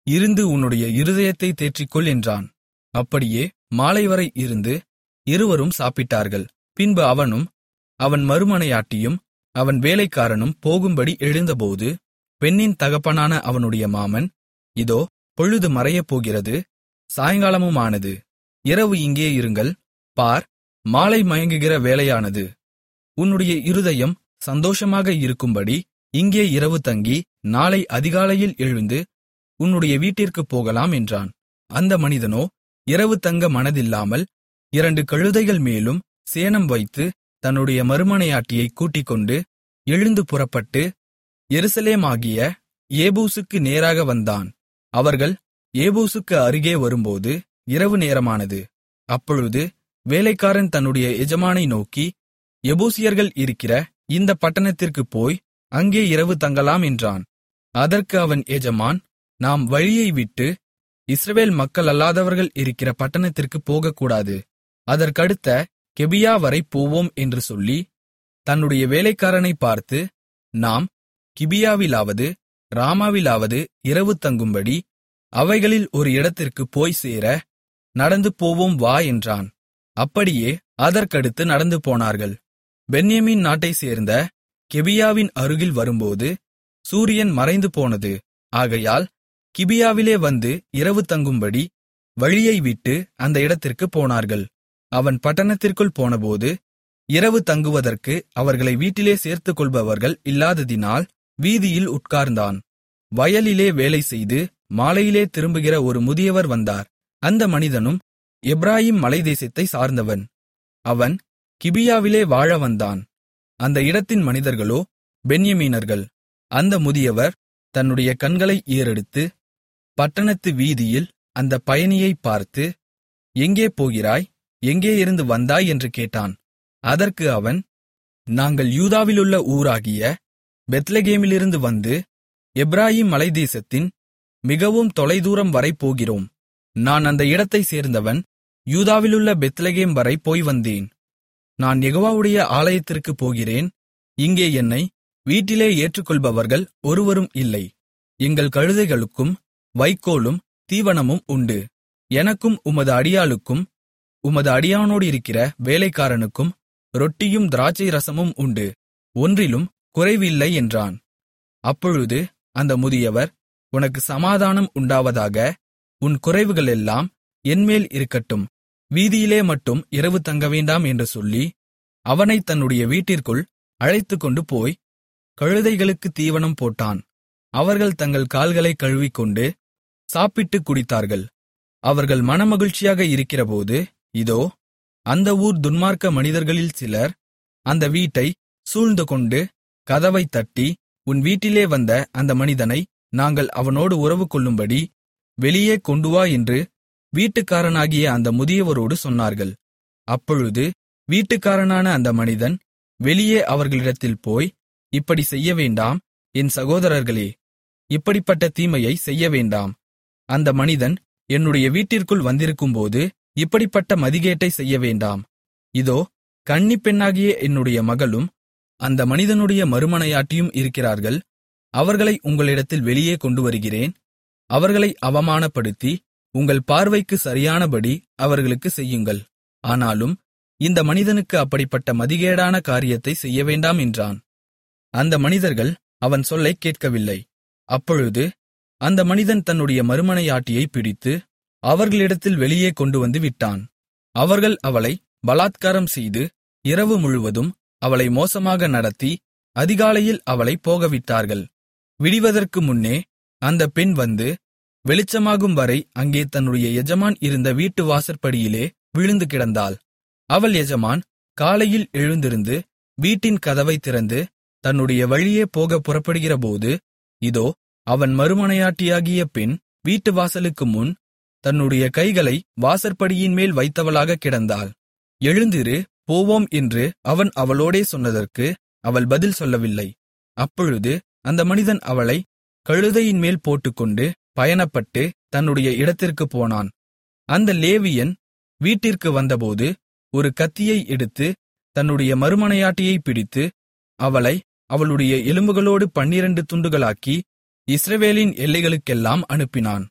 இருந்து உன்னுடைய இருதயத்தைத் தேற்றிக்கொள் என்றான் அப்படியே மாலைவரை இருந்து இருவரும் சாப்பிட்டார்கள் பின்பு அவனும் அவன் மறுமனையாட்டியும் அவன் வேலைக்காரனும் போகும்படி எழுந்தபோது பெண்ணின் தகப்பனான அவனுடைய மாமன் இதோ பொழுது மறையப் போகிறது சாயங்காலமுமானது இரவு இங்கே இருங்கள் பார் மாலை மயங்குகிற வேளையானது உன்னுடைய இருதயம் சந்தோஷமாக இருக்கும்படி இங்கே இரவு தங்கி நாளை அதிகாலையில் எழுந்து உன்னுடைய வீட்டிற்குப் போகலாம் என்றான் அந்த மனிதனோ இரவு தங்க மனதில்லாமல் இரண்டு கழுதைகள் மேலும் சேணம் வைத்து தன்னுடைய மறுமனையாட்டியைக் கூட்டிக்கொண்டு எழுந்து புறப்பட்டு எருசலேமாகிய ஏபூசுக்கு நேராக வந்தான் அவர்கள் ஏபூசுக்கு அருகே வரும்போது இரவு நேரமானது அப்பொழுது வேலைக்காரன் தன்னுடைய எஜமானை நோக்கி எபூசியர்கள் இருக்கிற இந்த பட்டணத்திற்குப் போய் அங்கே இரவு தங்கலாம் என்றான் அதற்கு அவன் எஜமான் நாம் வழியை விட்டு இஸ்ரவேல் மக்கள் அல்லாதவர்கள் இருக்கிற பட்டணத்திற்குப் போகக்கூடாது அதற்கடுத்த கெபியா வரை போவோம் என்று சொல்லி தன்னுடைய வேலைக்காரனை பார்த்து நாம் கிபியாவிலாவது ராமாவிலாவது இரவு தங்கும்படி அவைகளில் ஒரு இடத்திற்குப் போய் சேர நடந்து போவோம் வா என்றான் அப்படியே அதற்கடுத்து நடந்து போனார்கள் பென்யமீன் நாட்டைச் சேர்ந்த கெபியாவின் அருகில் வரும்போது சூரியன் மறைந்து போனது ஆகையால் கிபியாவிலே வந்து இரவு தங்கும்படி வழியை விட்டு அந்த இடத்திற்குப் போனார்கள் அவன் பட்டணத்திற்குள் போனபோது இரவு தங்குவதற்கு அவர்களை வீட்டிலே சேர்த்துக்கொள்பவர்கள் இல்லாததினால் வீதியில் உட்கார்ந்தான் வயலிலே வேலை செய்து மாலையிலே திரும்புகிற ஒரு முதியவர் வந்தார் அந்த மனிதனும் எப்ராயிம் மலைதேசத்தை சார்ந்தவன் அவன் கிபியாவிலே வாழ வந்தான் அந்த இடத்தின் மனிதர்களோ பென்யமீனர்கள் அந்த முதியவர் தன்னுடைய கண்களை ஏறெடுத்து பட்டணத்து வீதியில் அந்த பயணியைப் பார்த்து எங்கே போகிறாய் எங்கே இருந்து வந்தாய் என்று கேட்டான் அதற்கு அவன் நாங்கள் யூதாவிலுள்ள ஊராகிய பெத்லெகேமிலிருந்து வந்து எப்ராயிம் மலைதேசத்தின் மிகவும் தொலைதூரம் வரை போகிறோம் நான் அந்த இடத்தைச் சேர்ந்தவன் யூதாவிலுள்ள பெத்லெகேம் வரை போய் வந்தேன் நான் யெகோவாவுடைய ஆலயத்திற்குப் போகிறேன் இங்கே என்னை வீட்டிலே ஏற்றுக்கொள்பவர்கள் ஒருவரும் இல்லை எங்கள் கழுதைகளுக்கும் வைக்கோலும் தீவனமும் உண்டு எனக்கும் உமது அடியாளுக்கும் உமது அடியானோடிருக்கிற வேலைக்காரனுக்கும் ரொட்டியும் திராட்சை ரசமும் உண்டு ஒன்றிலும் குறைவில்லை என்றான் அப்பொழுது அந்த முதியவர் உனக்கு சமாதானம் உண்டாவதாக உன் குறைவுகளெல்லாம் என்மேல் இருக்கட்டும் வீதியிலே மட்டும் இரவு தங்கவேண்டாம் என்று சொல்லி அவனைத் தன்னுடைய வீட்டிற்குள் அழைத்துக்கொண்டு போய் கழுதைகளுக்கு தீவனம் போட்டான் அவர்கள் தங்கள் கால்களை கழுவிக்கொண்டு சாப்பிட்டுக் குடித்தார்கள் அவர்கள் மனமகிழ்ச்சியாக இருக்கிறபோது இதோ அந்த ஊர் துன்மார்க்க மனிதர்களில் சிலர் அந்த வீட்டை சூழ்ந்துகொண்டு கதவைத் தட்டி உன் வீட்டிலே வந்த அந்த மனிதனை நாங்கள் அவனோடு உறவு கொள்ளும்படி வெளியே கொண்டு வா என்று வீட்டுக்காரனாகிய அந்த முதியவரோடு சொன்னார்கள் அப்பொழுது வீட்டுக்காரனான அந்த மனிதன் வெளியே அவர்களிடத்தில் போய் இப்படி செய்யவேண்டாம் என் சகோதரர்களே இப்படிப்பட்ட தீமையை செய்யவேண்டாம் அந்த மனிதன் என்னுடைய வீட்டிற்குள் வந்திருக்கும்போது இப்படிப்பட்ட மதிகேட்டை செய்யவேண்டாம் இதோ கன்னிப்பெண்ணாகிய என்னுடைய மகளும் அந்த மனிதனுடைய மறுமனையாட்டியும் இருக்கிறார்கள் அவர்களை உங்களிடத்தில் வெளியே கொண்டு வருகிறேன் அவர்களை அவமானப்படுத்தி உங்கள் பார்வைக்கு சரியானபடி அவர்களுக்கு செய்யுங்கள் ஆனாலும் இந்த மனிதனுக்கு அப்படிப்பட்ட மதிகேடான காரியத்தை செய்யவேண்டாம் என்றான் அந்த மனிதர்கள் அவன் சொல்லைக் கேட்கவில்லை அப்பொழுது அந்த மனிதன் தன்னுடைய மறுமனையாட்டியைப் பிடித்து அவர்களிடத்தில் வெளியே கொண்டு வந்து விட்டான் அவர்கள் அவளை பலாத்காரம் செய்து இரவு முழுவதும் அவளை மோசமாக நடத்தி அதிகாலையில் அவளை போகவிட்டார்கள் விடிவதற்கு முன்னே அந்த பெண் வந்து வெளிச்சமாகும் வரை அங்கே தன்னுடைய எஜமான் இருந்த வீட்டு வாசற்படியிலே விழுந்து கிடந்தாள் அவள் எஜமான் காலையில் எழுந்திருந்து வீட்டின் கதவைத் திறந்து தன்னுடைய வழியே போகப் புறப்படுகிறபோது இதோ அவன் மறுமனையாட்டியாகிய பெண் வீட்டு வாசலுக்கு முன் தன்னுடைய கைகளை வாசற்படியின் மேல் வைத்தவளாக கிடந்தாள் எழுந்திரு போவோம் என்று அவன் அவளோடே சொன்னதற்கு அவள் பதில் சொல்லவில்லை அப்பொழுது அந்த மனிதன் அவளை கழுதையின் மேல் போட்டுக்கொண்டு பயணப்பட்டு தன்னுடைய இடத்திற்குப் போனான் அந்த லேவியன் வீட்டிற்கு வந்தபோது ஒரு கத்தியை எடுத்து தன்னுடைய மறுமனையாட்டியைப் பிடித்து அவளை அவளுடைய எலும்புகளோடு பன்னிரண்டு துண்டுகளாக்கி இஸ்ரவேலின் எல்லைகளுக்கெல்லாம் அனுப்பினான்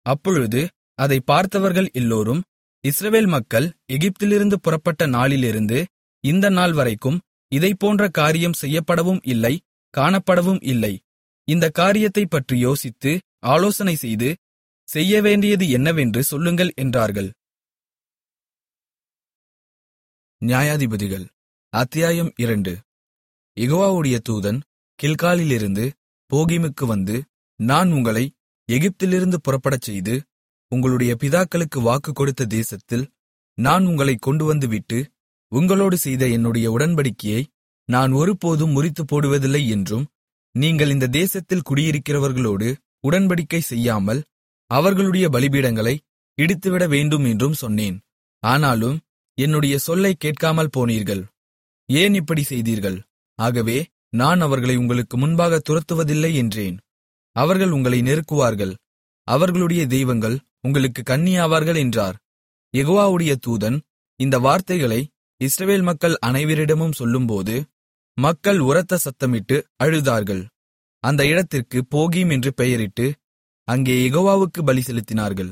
அப்பொழுது அதை பார்த்தவர்கள் எல்லோரும் இஸ்ரவேல் மக்கள் எகிப்திலிருந்து புறப்பட்ட நாளிலிருந்து இந்த நாள் வரைக்கும் இதைப்போன்ற காரியம் செய்யப்படவும் இல்லை காணப்படவும் இல்லை இந்த காரியத்தைப் பற்றி யோசித்து ஆலோசனை செய்து செய்யவேண்டியது என்னவென்று சொல்லுங்கள் என்றார்கள் நியாயாதிபதிகள் அத்தியாயம் இரண்டு யெகோவாவுடைய தூதன் கில்காலிலிருந்து போகிமுக்கு வந்து நான் உங்களை எகிப்திலிருந்து புறப்படச் செய்து உங்களுடைய பிதாக்களுக்கு வாக்கு கொடுத்த தேசத்தில் நான் உங்களைக் கொண்டுவந்து விட்டு உங்களோடு செய்த என்னுடைய உடன்படிக்கையை நான் ஒருபோதும் முறித்துப் போடுவதில்லை என்றும் நீங்கள் இந்த தேசத்தில் குடியிருக்கிறவர்களோடு உடன்படிக்கை செய்யாமல் அவர்களுடைய பலிபீடங்களை இடித்துவிட வேண்டும் என்றும் சொன்னேன் ஆனாலும் என்னுடைய சொல்லைக் கேட்காமல் போனீர்கள் ஏன் இப்படி செய்தீர்கள் ஆகவே நான் அவர்களை உங்களுக்கு முன்பாக துரத்துவதில்லை என்றேன் அவர்கள் உங்களை நெருக்குவார்கள் அவர்களுடைய தெய்வங்கள் உங்களுக்கு கண்ணியாவார்கள் என்றார் யெகோவாவுடைய தூதன் இந்த வார்த்தைகளை இஸ்ரவேல் மக்கள் அனைவரிடமும் சொல்லும்போது மக்கள் உரத்த சத்தமிட்டு அழுதார்கள் அந்த இடத்திற்கு போகீம் என்று பெயரிட்டு அங்கே யெகோவாவுக்கு பலி செலுத்தினார்கள்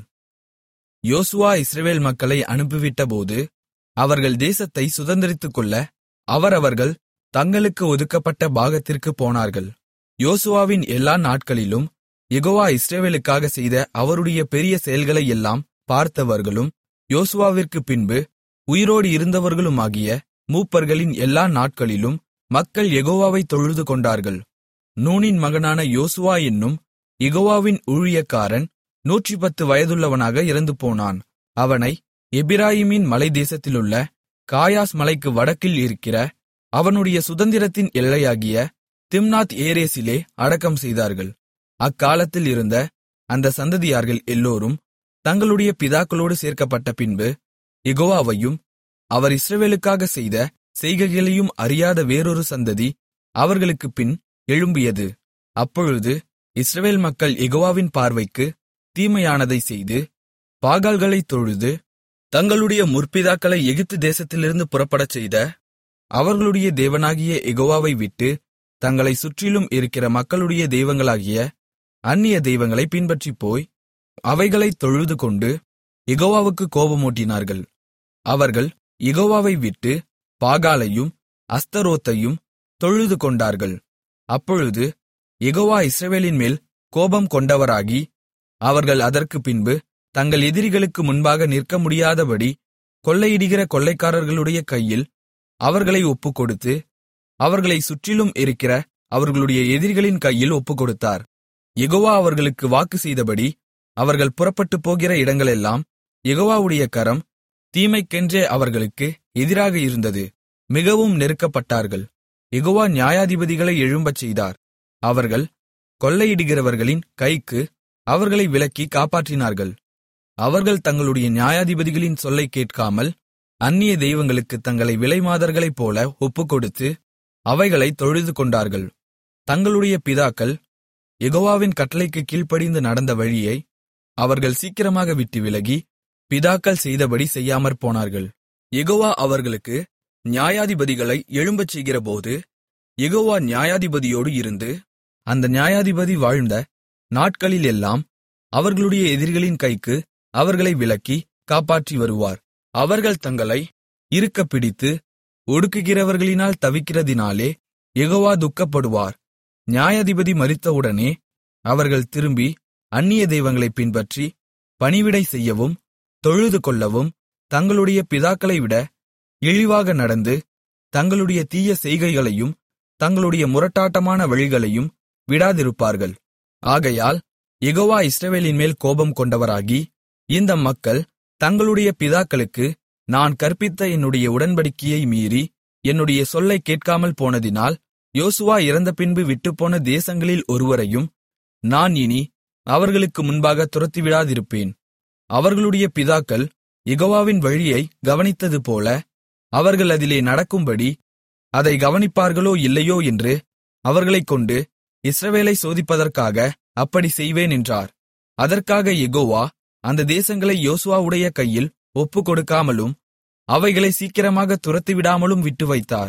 யோசுவா இஸ்ரவேல் மக்களை அனுப்பிவிட்டபோது அவர்கள் தேசத்தை சுதந்தரித்துக்கொள்ள அவரவர்கள் தங்களுக்கு ஒதுக்கப்பட்ட பாகத்திற்குப் போனார்கள் யோசுவாவின் எல்லா நாட்களிலும் யெகோவா இஸ்ரவேலுக்காக செய்த அவருடைய பெரிய செயல்களையெல்லாம் பார்த்தவர்களும் யோசுவாவிற்குப் பின்பு உயிரோடு இருந்தவர்களுமாகிய மூப்பர்களின் எல்லா நாட்களிலும் மக்கள் யெகோவாவை தொழுது கொண்டார்கள் நூனின் மகனான யோசுவா என்னும் யெகோவாவின் ஊழியக்காரன் நூற்றிப்பத்து வயதுள்ளவனாக இறந்துபோனான் அவனை எபிராயிமின் மலைதேசத்திலுள்ள காயாஸ் மலைக்கு வடக்கில் இருக்கிற அவனுடைய சுதந்திரத்தின் எல்லையாகிய திம்னாத் ஏரேசிலே அடக்கம் செய்தார்கள் அக்காலத்தில் இருந்த அந்த சந்ததியார்கள் எல்லோரும் தங்களுடைய பிதாக்களோடு சேர்க்கப்பட்ட பின்பு யெகோவாவையும் அவர் இஸ்ரவேலுக்காக செய்த செய்கைகளையும் அறியாத வேறொரு சந்ததி அவர்களுக்குப் பின் எழும்பியது அப்பொழுது இஸ்ரவேல் மக்கள் யெகோவாவின் பார்வைக்கு தீமையானதைச் செய்து பாகால்களைத் தொழுது தங்களுடைய முற்பிதாக்களை எகிப்து தேசத்திலிருந்து புறப்படச் செய்த அவர்களுடைய தேவனாகிய யெகோவாவை விட்டு தங்களைச் சுற்றிலும் இருக்கிற மக்களுடைய தெய்வங்களாகிய அந்நிய தெய்வங்களைப் பின்பற்றிப்போய் அவைகளைத் தொழுதுகொண்டு யெகோவாவுக்கு கோபமூட்டினார்கள் அவர்கள் யெகோவாவை விட்டு பாகாலையும் அஸ்தரோத்தையும் தொழுது கொண்டார்கள் அப்பொழுது யெகோவா இஸ்ரவேலின் மேல் கோபம் கொண்டவராகி அவர்கள் அதற்குப் பின்பு தங்கள் எதிரிகளுக்கு முன்பாக நிற்க முடியாதபடி கொள்ளையிடுகிற கொள்ளைக்காரர்களுடைய கையில் அவர்களை ஒப்புக்கொடுத்து அவர்களைச் சுற்றிலும் இருக்கிற அவர்களுடைய எதிரிகளின் கையில் ஒப்புக்கொடுத்தார் யெகோவா அவர்களுக்கு வாக்கு செய்தபடி அவர்கள் புறப்பட்டுப் போகிற இடங்களெல்லாம் யெகோவாவுடைய கரம் தீமைக்கென்றே அவர்களுக்கு எதிராக இருந்தது மிகவும் நெருக்கப்பட்டார்கள் யெகோவா நியாயாதிபதிகளை எழும்பச் செய்தார் அவர்கள் கொள்ளையிடுகிறவர்களின் கைக்கு அவர்களை விலக்கி காப்பாற்றினார்கள் அவர்கள் தங்களுடைய நியாயாதிபதிகளின் சொல்லைக் கேட்காமல் அந்நிய தெய்வங்களுக்கு தங்களை விலைமாதர்களைப் போல ஒப்புக்கொடுத்து அவைகளைத் தொழுது கொண்டார்கள் தங்களுடைய பிதாக்கள் யெகோவாவின் கட்டளைக்கு கீழ்ப்படிந்து நடந்த வழியை அவர்கள் சீக்கிரமாக விட்டு விலகி பிதாக்கள் செய்தபடி செய்யாமற் போனார்கள் யெகோவா அவர்களுக்கு நியாயாதிபதிகளை எழும்பச் செய்கிறபோது யெகோவா நியாயாதிபதியோடு இருந்து அந்த நியாயாதிபதி வாழ்ந்த நாட்களிலெல்லாம் அவர்களுடைய எதிரிகளின் கைக்கு அவர்களை விலக்கி காப்பாற்றி வருவார் அவர்கள் தங்களை இறுக்கப் பிடித்து ஒடுக்குகிறவர்களினால் தவிக்கிறதினாலே யெகோவா துக்கப்படுவார் நியாயாதிபதி மரித்தவுடனே அவர்கள் திரும்பி அந்நிய தெய்வங்களைப் பின்பற்றி பணிவிடை செய்யவும் தொழுது கொள்ளவும் தங்களுடைய பிதாக்களைவிட இழிவாக நடந்து தங்களுடைய தீய செய்கைகளையும் தங்களுடைய முரட்டாட்டமான வழிகளையும் விடாதிருப்பார்கள் ஆகையால் யெகோவா இஸ்ரவேலின் மேல் கோபம் கொண்டவராகி இந்த மக்கள் தங்களுடைய பிதாக்களுக்கு நான் கற்பித்த என்னுடைய உடன்படிக்கையை மீறி என்னுடைய சொல்லைக் கேட்காமல் போனதினால் யோசுவா இறந்தபின்பு விட்டுப்போன தேசங்களில் ஒருவரையும் நான் இனி அவர்களுக்கு முன்பாக துரத்திவிடாதிருப்பேன் அவர்களுடைய பிதாக்கள் யெகோவாவின் வழியை கவனித்ததுபோல அவர்கள் அதிலே நடக்கும்படி அதை கவனிப்பார்களோ இல்லையோ என்று அவர்களைக் கொண்டு இஸ்ரவேலை சோதிப்பதற்காக அப்படி செய்வேன் என்றார் அதற்காக யெகோவா அந்த தேசங்களை யோசுவாவுடைய கையில் ஒப்புக்கொடுக்காமலும் அவைகளை சீக்கிரமாக துரத்திவிடாமலும் விட்டு வைத்தார்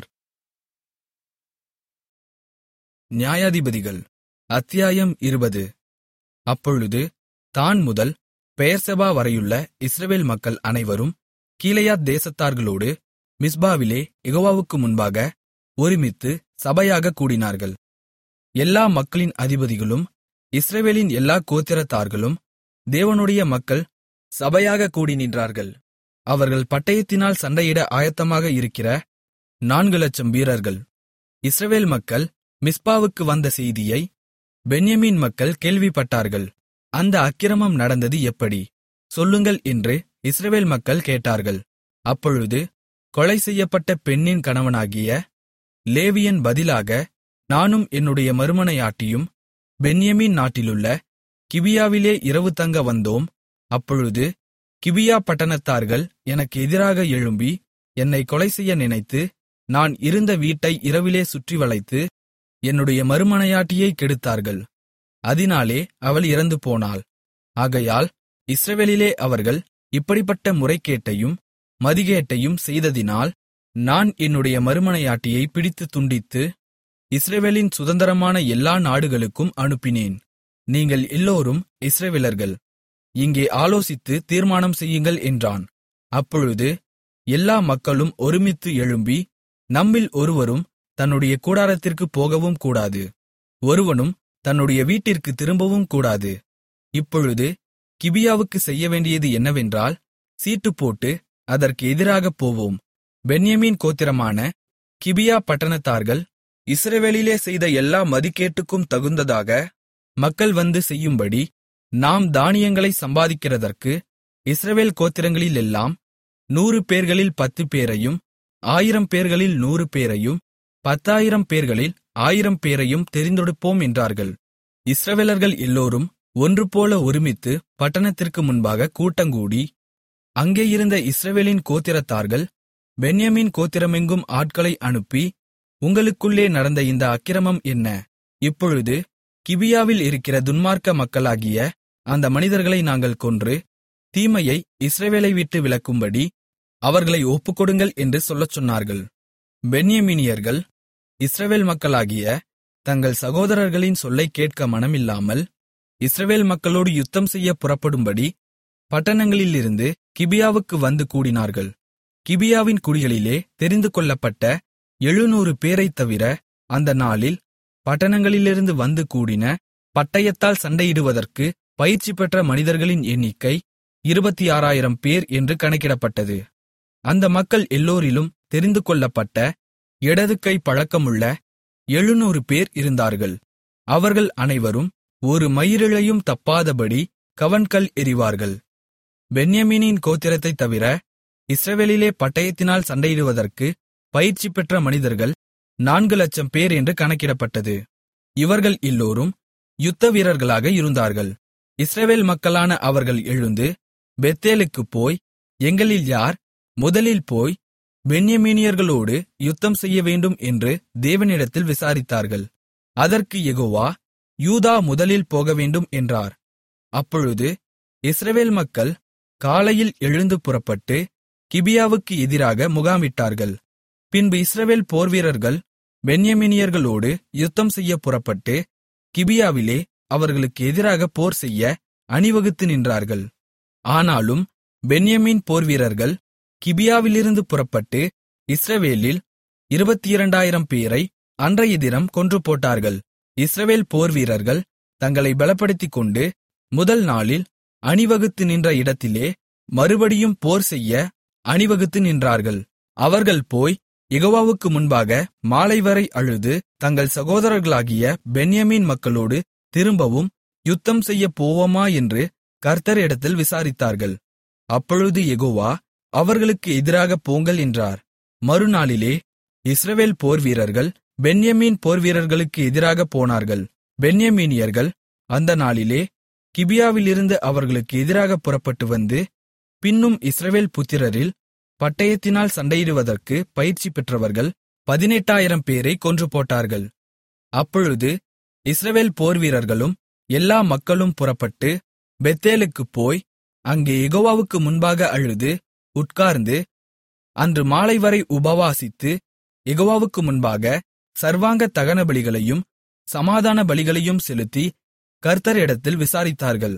நியாயாதிபதிகள் அத்தியாயம் இருபது அப்பொழுது தான் முதல் பெயர்செபா வரையுள்ள இஸ்ரவேல் மக்கள் அனைவரும் கீலேயாத் தேசத்தார்களோடு மிஸ்பாவிலே யெகோவாவுக்கு முன்பாக ஒருமித்து சபையாகக் கூடினார்கள் எல்லா மக்களின் அதிபதிகளும் இஸ்ரவேலின் எல்லா கோத்திரத்தார்களும் தேவனுடைய மக்கள் சபையாகக் கூடி நின்றார்கள் அவர்கள் பட்டயத்தினால் சண்டையிட ஆயத்தமாக இருக்கிற நான்கு லட்சம் வீரர்கள் இஸ்ரவேல் மக்கள் மிஸ்பாவுக்கு வந்த செய்தியை பென்யமீன் மக்கள் கேள்விப்பட்டார்கள் அந்த அக்கிரமம் நடந்தது எப்படி சொல்லுங்கள் என்று இஸ்ரவேல் மக்கள் கேட்டார்கள் அப்பொழுது கொலை செய்யப்பட்ட பெண்ணின் கணவனாகிய லேவியன் பதிலாக நானும் என்னுடைய மறுமனையாட்டியும் பென்யமீன் நாட்டிலுள்ள கிபியாவிலே இரவு தங்க வந்தோம் அப்பொழுது கிபியா பட்டணத்தார்கள் எனக்கு எதிராக எழும்பி என்னை கொலை செய்ய நினைத்து நான் இருந்த வீட்டை இரவிலே சுற்றி வளைத்து என்னுடைய மறுமனையாட்டியை கெடுத்தார்கள் அதினாலே அவள் இறந்து போனாள் ஆகையால் இஸ்ரவேலிலே அவர்கள் இப்படிப்பட்ட முறைகேட்டையும் மதிகேட்டையும் செய்ததினால் நான் என்னுடைய மறுமனையாட்டியை பிடித்து துண்டித்து இஸ்ரவேலின் சுதந்திரமான எல்லா நாடுகளுக்கும் அனுப்பினேன் நீங்கள் எல்லோரும் இஸ்ரவேலர்கள் இங்கே ஆலோசித்து தீர்மானம் செய்யுங்கள் என்றான் அப்பொழுது எல்லா மக்களும் ஒருமித்து எழும்பி நம்மில் ஒருவரும் தன்னுடைய கூடாரத்திற்குப் போகவும் கூடாது ஒருவனும் தன்னுடைய வீட்டிற்கு திரும்பவும் கூடாது இப்பொழுது கிபியாவுக்கு செய்யவேண்டியது என்னவென்றால் சீட்டு போட்டு அதற்கு எதிராகப் போவோம் பென்யமீன் கோத்திரமான கிபியா பட்டணத்தார்கள் இஸ்ரவேலிலே செய்த எல்லா மதிக்கேட்டுக்கும் தகுந்ததாக மக்கள் வந்து செய்யும்படி நாம் தானியங்களை சம்பாதிக்கிறதற்கு இஸ்ரவேல் கோத்திரங்களிலெல்லாம் நூறு பேர்களில் பத்து பேரையும் ஆயிரம் பேர்களில் நூறு பேரையும் பத்தாயிரம் பேர்களில் ஆயிரம் பேரையும் தெரிந்தெடுப்போம் என்றார்கள் இஸ்ரவேலர்கள் எல்லோரும் ஒன்றுபோல ஒருமித்து பட்டணத்திற்கு முன்பாக கூட்டங்கூடி அங்கே இருந்த இஸ்ரவேலின் கோத்திரத்தார்கள் பென்யமீன் கோத்திரமெங்கும் ஆட்களை அனுப்பி உங்களுக்குள்ளே நடந்த இந்த அக்கிரமம் என்ன இப்பொழுது கிபியாவில் இருக்கிற துன்மார்க்க மக்களாகிய அந்த மனிதர்களை நாங்கள் கொன்று தீமையை இஸ்ரவேலை விட்டு விலக்கும்படி அவர்களை ஒப்புக்கொடுங்கள் என்று சொல்லச் சொன்னார்கள் பென்யமீனியர்கள் இஸ்ரவேல் மக்களாகிய தங்கள் சகோதரர்களின் சொல்லைக் கேட்க மனமில்லாமல் இஸ்ரவேல் மக்களோடு யுத்தம் செய்ய புறப்படும்படி பட்டணங்களிலிருந்து கிபியாவுக்கு வந்து கூடினார்கள் கிபியாவின் குடிகளிலே தெரிந்து கொள்ளப்பட்ட எழுநூறு பேரைத் தவிர அந்த நாளில் பட்டணங்களிலிருந்து வந்து கூடின பட்டயத்தால் சண்டையிடுவதற்கு பயிற்சி பெற்ற மனிதர்களின் எண்ணிக்கை இருபத்தி ஆறாயிரம் பேர் என்று கணக்கிடப்பட்டது அந்த மக்கள் எல்லோரிலும் தெரிந்து கொள்ளப்பட்ட இடது கை பழக்கமுள்ள எழுநூறு பேர் இருந்தார்கள் அவர்கள் அனைவரும் ஒரு மயிரிழையும் தப்பாதபடி கவன்கல் எறிவார்கள் பென்யமீனின் கோத்திரத்தைத் தவிர இஸ்ரவேலிலே பட்டயத்தினால் சண்டையிடுவதற்கு பயிற்சி பெற்ற மனிதர்கள் நான்கு லட்சம் பேர் என்று கணக்கிடப்பட்டது இவர்கள் எல்லோரும் யுத்த வீரர்களாக இருந்தார்கள் இஸ்ரவேல் மக்களான அவர்கள் எழுந்து பெத்தேலுக்குப் போய் எங்களில் யார் முதலில் போய் பென்யமீனியர்களோடு யுத்தம் செய்ய வேண்டும் என்று தேவனிடத்தில் விசாரித்தார்கள் அதற்கு யெகோவா யூதா முதலில் போகவேண்டும் என்றார் அப்பொழுது இஸ்ரவேல் மக்கள் காலையில் எழுந்து புறப்பட்டு கிபியாவுக்கு எதிராக முகாமிட்டார்கள் பின்பு இஸ்ரவேல் போர்வீரர்கள் பென்யமீனியர்களோடு யுத்தம் செய்ய புறப்பட்டு கிபியாவிலே அவர்களுக்கு எதிராக போர் செய்ய அணிவகுத்து நின்றார்கள் ஆனாலும் பென்யமீன் போர்வீரர்கள் கிபியாவிலிருந்து புறப்பட்டு இஸ்ரவேலில் இருபத்திரண்டாயிரம் பேரை அன்றைய தினம் கொன்று போட்டார்கள் இஸ்ரவேல் போர்வீரர்கள் தங்களை பலப்படுத்திக்கொண்டு முதல் நாளில் அணிவகுத்து நின்ற இடத்திலே மறுபடியும் போர் செய்ய அணிவகுத்து நின்றார்கள் அவர்கள் போய் யெகோவாவுக்கு முன்பாக மாலைவரை அழுது தங்கள் சகோதரர்களாகிய பென்யமீன் மக்களோடு திரும்பவும் யுத்தம் செய்யப் போவோமா என்று கர்த்தரிடத்தில் விசாரித்தார்கள் அப்பொழுது யெகோவா அவர்களுக்கு எதிராகப் போங்கள் என்றார் மறுநாளிலே இஸ்ரவேல் போர்வீரர்கள் பென்யமீன் போர்வீரர்களுக்கு எதிராகப் போனார்கள் பென்யமீனியர்கள் அந்த நாளிலே கிபியாவிலிருந்து அவர்களுக்கு எதிராகப் புறப்பட்டு வந்து பின்னும் இஸ்ரவேல் புத்திரரில் பட்டயத்தினால் சண்டையிடுவதற்கு பயிற்சி பெற்றவர்கள் பதினெட்டாயிரம் பேரை கொன்று போட்டார்கள் அப்பொழுது இஸ்ரவேல் போர்வீரர்களும் எல்லா மக்களும் புறப்பட்டு பெத்தேலுக்குப் போய் அங்கே யெகோவாவுக்கு முன்பாக அழுது உட்கார்ந்து அன்று மாலைவரை உபவாசித்து யெகோவாவுக்கு முன்பாக சர்வாங்க தகனபலிகளையும் சமாதான பலிகளையும் செலுத்தி கர்த்தரிடத்தில் விசாரித்தார்கள்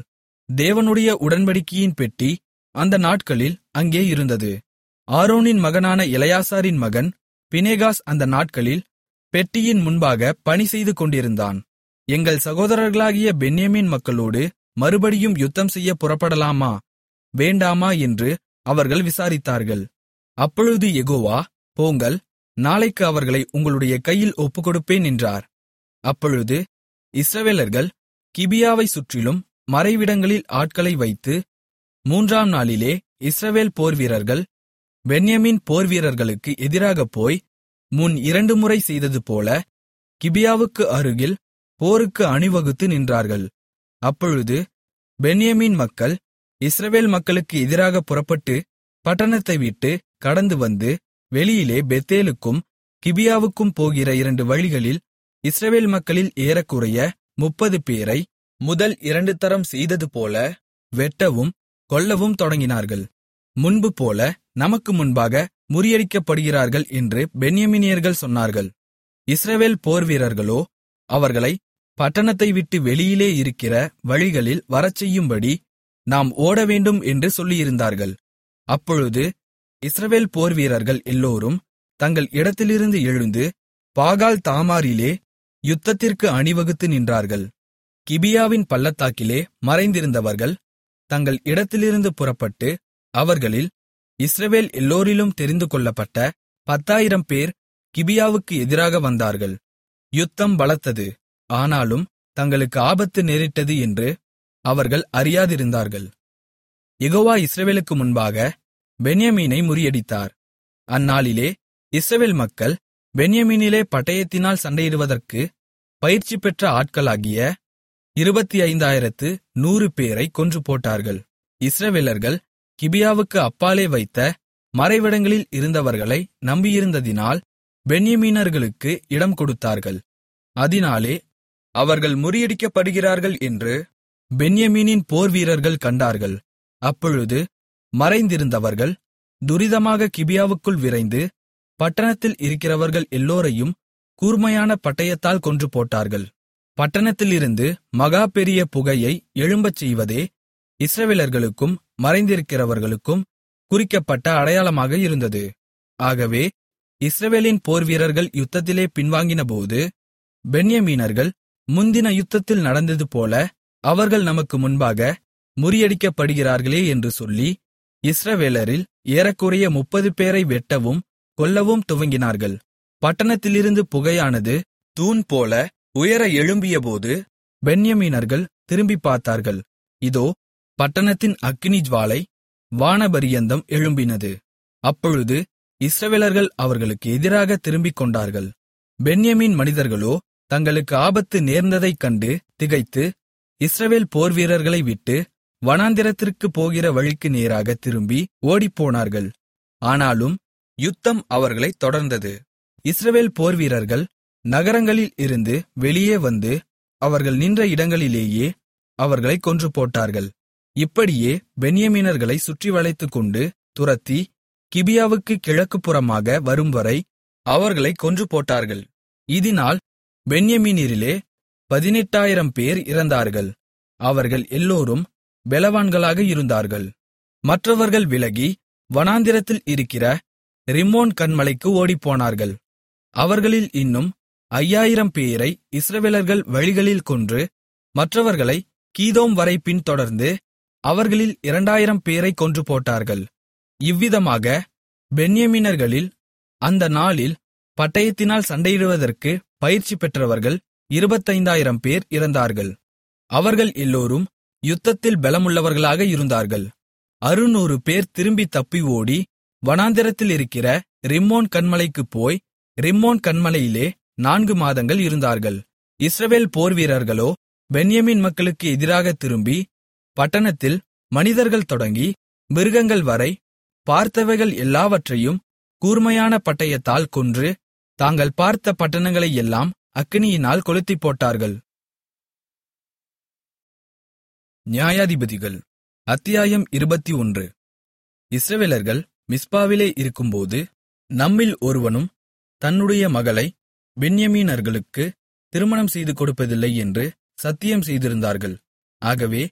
தேவனுடைய உடன்படிக்கையின் பெட்டி அந்த நாட்களில் அங்கே இருந்தது ஆரோனின் மகனான எலெயாசாரின் மகன் பினெகாஸ் அந்த நாட்களில் பெட்டியின் முன்பாக பணி செய்து கொண்டிருந்தான் எங்கள் சகோதரர்களாகிய பென்யமீன் மக்களோடு மறுபடியும் யுத்தம் செய்ய புறப்படலாமா வேண்டாமா என்று அவர்கள் விசாரித்தார்கள் அப்பொழுது யெகோவா போங்கள் நாளைக்கு அவர்களை உங்களுடைய கையில் ஒப்புக்கொடுப்பேன் என்றார் அப்பொழுது இஸ்ரவேலர்கள் கிபியாவைச் சுற்றிலும் மறைவிடங்களில் ஆட்களை வைத்து மூன்றாம் நாளிலே இஸ்ரவேல் போர்வீரர்கள் பென்யமீன் போர்வீரர்களுக்கு எதிராகப் போய் முன் இரண்டு முறை செய்ததுபோல கிபியாவுக்கு அருகில் போருக்கு அணிவகுத்து நின்றார்கள் அப்பொழுது பென்யமீன் மக்கள் இஸ்ரவேல் மக்களுக்கு எதிராக புறப்பட்டு பட்டணத்தை விட்டு கடந்து வந்து வெளியிலே பெத்தேலுக்கும் கிபியாவுக்கும் போகிற இரண்டு வழிகளில் இஸ்ரவேல் மக்களில் ஏறக்குறைய முப்பது பேரை முதல் இரண்டு தரம் செய்ததுபோல வெட்டவும் கொல்லவும் தொடங்கினார்கள் முன்பு போல நமக்கு முன்பாக முறியடிக்கப்படுகிறார்கள் என்று பென்யமீனியர்கள் சொன்னார்கள் இஸ்ரவேல் போர்வீரர்களோ அவர்களை பட்டணத்தை விட்டு வெளியிலே இருக்கிற வழிகளில் வரச்செய்யும்படி நாம் ஓடவேண்டும் என்று சொல்லியிருந்தார்கள் அப்பொழுது இஸ்ரவேல் போர்வீரர்கள் எல்லோரும் தங்கள் இடத்திலிருந்து எழுந்து பாகால் தாமாரிலே யுத்தத்திற்கு அணிவகுத்து நின்றார்கள் கிபியாவின் பள்ளத்தாக்கிலே மறைந்திருந்தவர்கள் தங்கள் இடத்திலிருந்து புறப்பட்டு அவர்களில் இஸ்ரவேல் எல்லோரிலும் தெரிந்துகொள்ளப்பட்ட பத்தாயிரம் பேர் கிபியாவுக்கு எதிராக வந்தார்கள் யுத்தம் பலத்தது ஆனாலும் தங்களுக்கு ஆபத்து நேரிட்டது என்று அவர்கள் அறியாதிருந்தார்கள் யெகோவா இஸ்ரவேலுக்கு முன்பாக பென்யமீனை முறியடித்தார் அந்நாளிலே இஸ்ரவேல் மக்கள் பென்யமீனிலே பட்டயத்தினால் சண்டையிடுவதற்கு பயிற்சி பெற்ற ஆட்களாகிய இருபத்தி ஐந்தாயிரத்து நூறு பேரை கொன்று போட்டார்கள் இஸ்ரவேலர்கள் கிபியாவுக்கு அப்பாலே வைத்த மறைவிடங்களில் இருந்தவர்களை நம்பியிருந்ததினால் பென்யமீனர்களுக்கு இடம் கொடுத்தார்கள் அதினாலே அவர்கள் முறியடிக்கப்படுகிறார்கள் என்று பென்யமீனின் போர்வீரர்கள் கண்டார்கள் அப்பொழுது மறைந்திருந்தவர்கள் துரிதமாக கிபியாவுக்குள் விரைந்து பட்டணத்தில் இருக்கிறவர்கள் எல்லோரையும் கூர்மையான பட்டயத்தால் கொன்று போட்டார்கள் பட்டணத்திலிருந்து மகா பெரிய புகையை எழும்பச் செய்வதே இஸ்ரவேலர்களுக்கும் மறைந்திருக்கிறவர்களுக்கும் குறிக்கப்பட்ட அடையாளமாக இருந்தது ஆகவே இஸ்ரவேலின் போர்வீரர்கள் யுத்தத்திலே பின்வாங்கினபோது பென்யமீனர்கள் முந்தின யுத்தத்தில் நடந்தது போல அவர்கள் நமக்கு முன்பாக முறியடிக்கப்படுகிறார்களே என்று சொல்லி இஸ்ரவேலரில் ஏறக்குறைய முப்பது பேரை வெட்டவும் கொல்லவும் துவங்கினார்கள் பட்டணத்திலிருந்து புகையானது தூண் போல உயர எழும்பியபோது பென்யமீனர்கள் திரும்பிப் பார்த்தார்கள் இதோ பட்டணத்தின் அக்கினி ஜுவாலை வானபரியந்தம் எழும்பினது அப்பொழுது இஸ்ரவேலர்கள் அவர்களுக்கு எதிராக திரும்பிக் கொண்டார்கள் பென்யமீன் மனிதர்களோ தங்களுக்கு ஆபத்து நேர்ந்ததைக் கண்டு திகைத்து இஸ்ரவேல் போர்வீரர்களை விட்டு வனாந்திரத்திற்குப் போகிற வழிக்கு நேராக திரும்பி ஓடிப்போனார்கள் ஆனாலும் யுத்தம் அவர்களைத் தொடர்ந்தது இஸ்ரவேல் போர்வீரர்கள் நகரங்களில் இருந்து வெளியே வந்து அவர்கள் நின்ற இடங்களிலேயே அவர்களைக் கொன்று போட்டார்கள் இப்படியே பென்யமீனர்களை சுற்றி வளைத்துக்கொண்டு துரத்தி கிபியாவுக்கு கிழக்குப்புறமாக வரும்வரை அவர்களைக் கொன்று போட்டார்கள் இதனால் பென்யமீனிரிலே பதினெட்டாயிரம் பேர் இறந்தார்கள் அவர்கள் எல்லோரும் பெலவான்களாக இருந்தார்கள் மற்றவர்கள் விலகி வனாந்திரத்தில் இருக்கிற ரிம்மோன் கன்மலைக்கு ஓடிப்போனார்கள் அவர்களில் இன்னும் ஐயாயிரம் பேரை இஸ்ரவேலர்கள் வழிகளில் கொன்று மற்றவர்களை கீதோம் வரை பின்தொடர்ந்து அவர்களில் இரண்டாயிரம் பேரைக் கொன்று போட்டார்கள் இவ்விதமாக பென்யமீனர்களில் அந்த நாளில் பட்டயத்தினால் சண்டையிடுவதற்கு பயிற்சி பெற்றவர்கள் இருபத்தைந்தாயிரம் பேர் இறந்தார்கள் அவர்கள் எல்லோரும் யுத்தத்தில் பலமுள்ளவர்களாக இருந்தார்கள் அறுநூறு பேர் திரும்பி தப்பி ஓடி வனாந்திரத்தில் இருக்கிற ரிம்மோன் கன்மலைக்குப் போய் ரிம்மோன் கன்மலையிலே நான்கு மாதங்கள் இருந்தார்கள் இஸ்ரவேல் போர்வீரர்களோ பென்யமீன் மக்களுக்கு எதிராக திரும்பி பட்டணத்தில் மனிதர்கள் தொடங்கி மிருகங்கள் வரை பார்த்தவைகள் எல்லாவற்றையும் கூர்மையான பட்டயத்தால் கொன்று தாங்கள் பார்த்த பட்டணங்களையெல்லாம் அக்கினியினால் கொளுத்திப் போட்டார்கள் நியாயாதிபதிகள் அத்தியாயம் இருபத்தி ஒன்று இஸ்ரவேலர்கள் மிஸ்பாவிலே இருக்கும்போது நம்மில் ஒருவனும் தன்னுடைய மகளை பென்யமீனர்களுக்கு திருமணம் செய்து கொடுப்பதில்லை என்று சத்தியம் செய்திருந்தார்கள் ஆகவே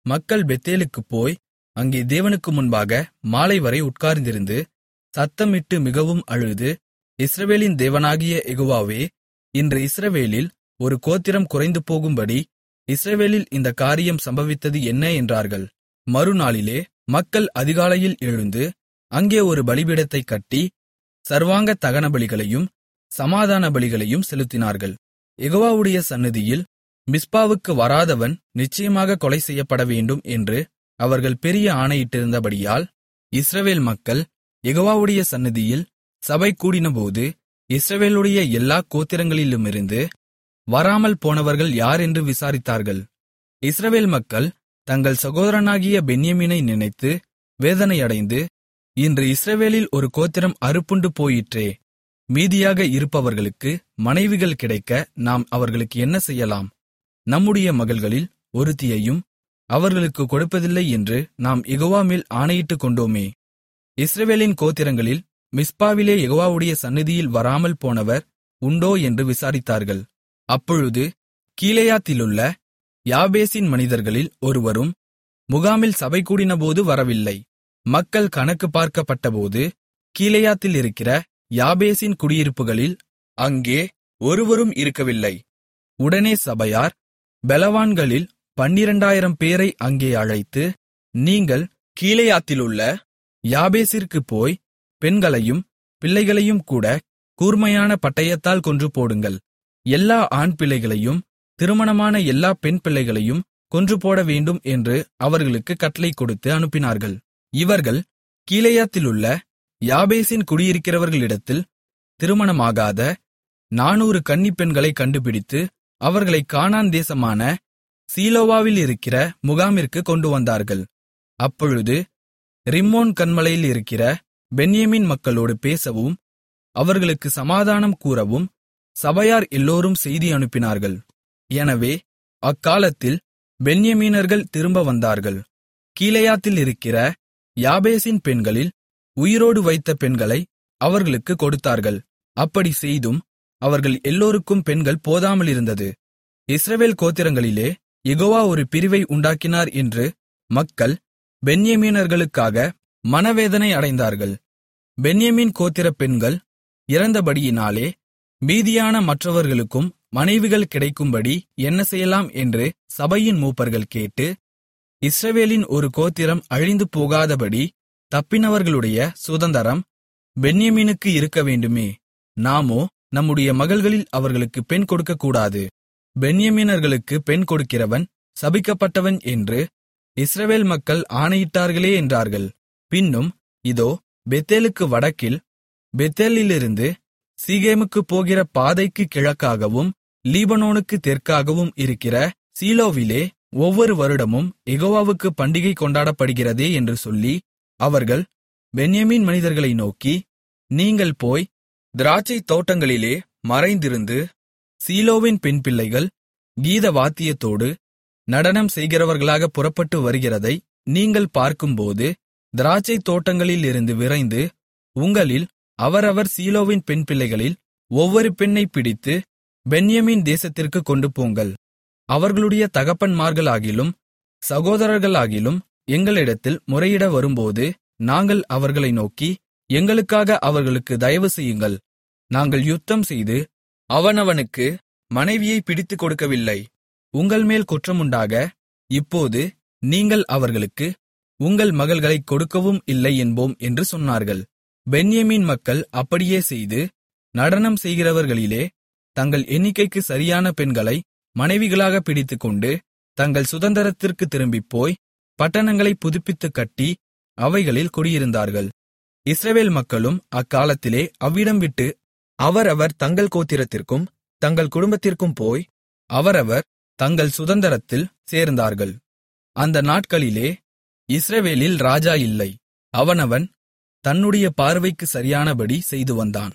மக்கள் பெத்தேலுக்குப் போய் அங்கே தேவனுக்கு முன்பாக மாலைவரை உட்கார்ந்திருந்து சத்தமிட்டு மிகவும் அழுது இஸ்ரவேலின் தேவனாகிய யெகோவாவே இன்று இஸ்ரவேலில் ஒரு கோத்திரம் குறைந்து போகும்படி இஸ்ரவேலில் இந்த காரியம் சம்பவித்தது என்ன என்றார்கள் மறுநாளிலே மக்கள் அதிகாலையில் எழுந்து அங்கே ஒரு பலிபீடத்தைக் கட்டி சர்வாங்க தகனபலிகளையும் சமாதான பலிகளையும் செலுத்தினார்கள் யெகோவாவுடைய சந்நிதியில் மிஸ்பாவுக்கு வராதவன் நிச்சயமாக கொலை செய்யப்பட வேண்டும் என்று அவர்கள் பெரிய ஆணையிட்டிருந்தபடியால் இஸ்ரவேல் மக்கள் யெகோவாவுடைய சந்நிதியில் சபை கூடினபோது இஸ்ரவேலுடைய எல்லா கோத்திரங்களிலுமிருந்து வராமல் போனவர்கள் யார் என்று விசாரித்தார்கள் இஸ்ரவேல் மக்கள் தங்கள் சகோதரனாகிய பென்யமீனை நினைத்து வேதனையடைந்து இன்று இஸ்ரவேலில் ஒரு கோத்திரம் அறுப்புண்டு போயிற்றே மீதியாக இருப்பவர்களுக்கு மனைவிகள் கிடைக்க நாம் அவர்களுக்கு என்ன செய்யலாம் நம்முடைய மகள்களில் ஒருத்தியையும் அவர்களுக்கு கொடுப்பதில்லை என்று நாம் யெகோவா மேல் ஆணையிட்டுக் கொண்டோமே இஸ்ரவேலின் கோத்திரங்களில் மிஸ்பாவிலே யெகோவாவுடைய சந்நிதியில் வராமல் போனவர் உண்டோ என்று விசாரித்தார்கள் அப்பொழுது கீலேயாத்திலுள்ள யாபேசின் மனிதர்களில் ஒருவரும் முகாமில் சபை கூடினபோது வரவில்லை மக்கள் கணக்கு பார்க்கப்பட்டபோது கீலேயாத்தில் இருக்கிற யாபேசின் குடியிருப்புகளில் அங்கே ஒருவரும் இருக்கவில்லை உடனே சபையார் பெலவான்களில் பன்னிரண்டாயிரம் பேரை அங்கே அழைத்து நீங்கள் கீலேயாத்திலுள்ள யாபேசிற்குப் போய் பெண்களையும் பிள்ளைகளையும் கூட கூர்மையான பட்டயத்தால் கொன்று போடுங்கள் எல்லா ஆண் பிள்ளைகளையும் திருமணமான எல்லா பெண் பிள்ளைகளையும் கொன்று போட வேண்டும் என்று அவர்களுக்கு கட்டளை கொடுத்து அனுப்பினார்கள் இவர்கள் கீலேயாத்திலுள்ள யாபேசின் குடியிருக்கிறவர்களிடத்தில் திருமணமாகாத நானூறு கன்னிப்பெண்களை கண்டுபிடித்து அவர்களை கானான் தேசமான சீலோவாவில் இருக்கிற முகாமிற்கு கொண்டு வந்தார்கள் அப்பொழுது ரிம்மோன் கன்மலையில் இருக்கிற பென்யமீன் மக்களோடு பேசவும் அவர்களுக்கு சமாதானம் கூறவும் சபையார் எல்லோரும் செய்தி அனுப்பினார்கள் எனவே அக்காலத்தில் பென்யமீனர்கள் திரும்ப வந்தார்கள் கீலேயாத்தில் இருக்கிற யாபேசின் பெண்களில் உயிரோடு வைத்த பெண்களை அவர்களுக்கு கொடுத்தார்கள் அப்படி செய்தும் அவர்கள் எல்லோருக்கும் பெண்கள் போதாமலிருந்தது இஸ்ரவேல் கோத்திரங்களிலே யெகோவா ஒரு பிரிவை உண்டாக்கினார் என்று மக்கள் பென்யமீனர்களுக்காக மனவேதனை அடைந்தார்கள் பென்யமீன் கோத்திர பெண்கள் இறந்தபடியினாலே மீதியான மற்றவர்களுக்கும் மனைவிகள் கிடைக்கும்படி என்ன செய்யலாம் என்று சபையின் மூப்பர்கள் கேட்டு இஸ்ரவேலின் ஒரு கோத்திரம் அழிந்து போகாதபடி தப்பினவர்களுடைய சுதந்தரம் பென்யமீனுக்கு இருக்க வேண்டுமே நாமோ நம்முடைய மகள்களில் அவர்களுக்கு பெண் கொடுக்கக்கூடாது பென்யமீனர்களுக்கு பெண் கொடுக்கிறவன் சபிக்கப்பட்டவன் என்று இஸ்ரவேல் மக்கள் ஆணையிட்டார்களே என்றார்கள் பின்னும் இதோ பெத்தேலுக்கு வடக்கில் பெத்தேலிலிருந்து சீகேமுக்குப் போகிற பாதைக்கு கிழக்காகவும் லீபனோனுக்கு தெற்காகவும் இருக்கிற சீலோவிலே ஒவ்வொரு வருடமும் யெகோவாவுக்கு பண்டிகை கொண்டாடப்படுகிறதே என்று சொல்லி அவர்கள் பென்யமீன் மனிதர்களை நோக்கி நீங்கள் போய் திராட்சைத் தோட்டங்களிலே மறைந்திருந்து சீலோவின் பெண்பிள்ளைகள் கீத வாத்தியத்தோடு நடனம் செய்கிறவர்களாக புறப்பட்டு வருகிறதை நீங்கள் பார்க்கும்போது திராட்சைத் தோட்டங்களிலிருந்து விரைந்து உங்களில் அவரவர் சீலோவின் பெண்பிள்ளைகளில் ஒவ்வொரு பெண்ணைப் பிடித்து பென்யமீன் தேசத்திற்குக் கொண்டு போங்கள் அவர்களுடைய தகப்பன்மார்களாகிலும் சகோதரர்களாகிலும் எங்களிடத்தில் முறையிட வரும்போது நாங்கள் அவர்களை நோக்கி எங்களுக்காக அவர்களுக்கு தயவு செய்யுங்கள் நாங்கள் யுத்தம் செய்து அவனவனுக்கு மனைவியை பிடித்துக் கொடுக்கவில்லை உங்கள்மேல் குற்றமுண்டாக இப்போது நீங்கள் அவர்களுக்கு உங்கள் மகள்களைக் கொடுக்கவும் இல்லை என்போம் என்று சொன்னார்கள் பென்யமீன் மக்கள் அப்படியே செய்து நடனம் செய்கிறவர்களிலே தங்கள் எண்ணிக்கைக்கு சரியான பெண்களை மனைவிகளாக பிடித்துக்கொண்டு தங்கள் சுதந்திரத்திற்கு திரும்பிப்போய் பட்டணங்களை புதுப்பித்துக் கட்டி அவைகளில் குடியிருந்தார்கள் இஸ்ரவேல் மக்களும் அக்காலத்திலே அவ்விடம் விட்டு அவரவர் தங்கள் கோத்திரத்திற்கும் தங்கள் குடும்பத்திற்கும் போய் அவரவர் தங்கள் சுதந்திரத்தில் சேர்ந்தார்கள் அந்த நாட்களிலே இஸ்ரவேலில் ராஜா இல்லை அவனவன் தன்னுடைய பார்வைக்கு சரியானபடி செய்து வந்தான்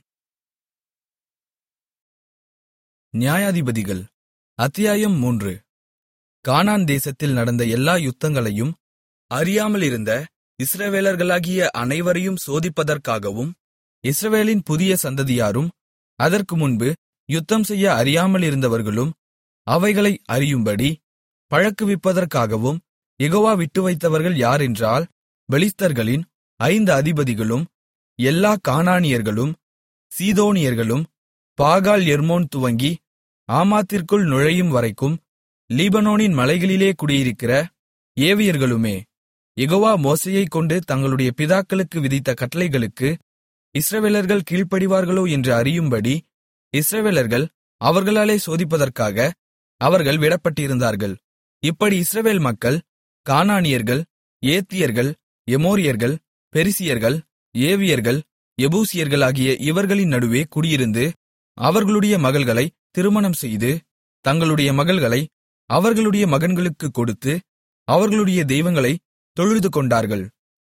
நியாயாதிபதிகள் அத்தியாயம் மூன்று கானான் தேசத்தில் நடந்த எல்லா யுத்தங்களையும் அறியாமலிருந்த இஸ்ரவேலர்களாகிய அனைவரையும் சோதிப்பதற்காகவும் இஸ்ரவேலின் புதிய சந்ததியாரும் அதற்கு முன்பு யுத்தம் செய்ய அறியாமலிருந்தவர்களும் அவைகளை அறியும்படி பழக்குவிப்பதற்காகவும் யெகோவா விட்டுவைத்தவர்கள் யாரென்றால் பெலிஸ்தர்களின் ஐந்து அதிபதிகளும் எல்லா கானானியர்களும் சீதோனியர்களும் பாகால் எர்மோன் துவங்கி ஆமாத்திற்குள் நுழையும் வரைக்கும் லீபனோனின் மலைகளிலே குடியிருக்கிற ஏவியர்களுமே யெகோவா மோசேயைக் கொண்டு தங்களுடைய பிதாக்களுக்கு விதித்த கட்டளைகளுக்கு இஸ்ரவேலர்கள் கீழ்ப்படிவார்களோ என்று அறியும்படி இஸ்ரவேலர்கள் அவர்களாலே சோதிப்பதற்காக அவர்கள் விடப்பட்டிருந்தார்கள் இப்படி இஸ்ரவேல் மக்கள் கானானியர்கள் ஏத்தியர்கள் எமோரியர்கள் பெரிசியர்கள் ஏவியர்கள் எபூசியர்கள் ஆகிய இவர்களின் நடுவே குடியிருந்து அவர்களுடைய மகள்களை திருமணம் செய்து தங்களுடைய மகள்களை அவர்களுடைய மகன்களுக்குக் கொடுத்து அவர்களுடைய தெய்வங்களை தொழுது கொண்டார்கள்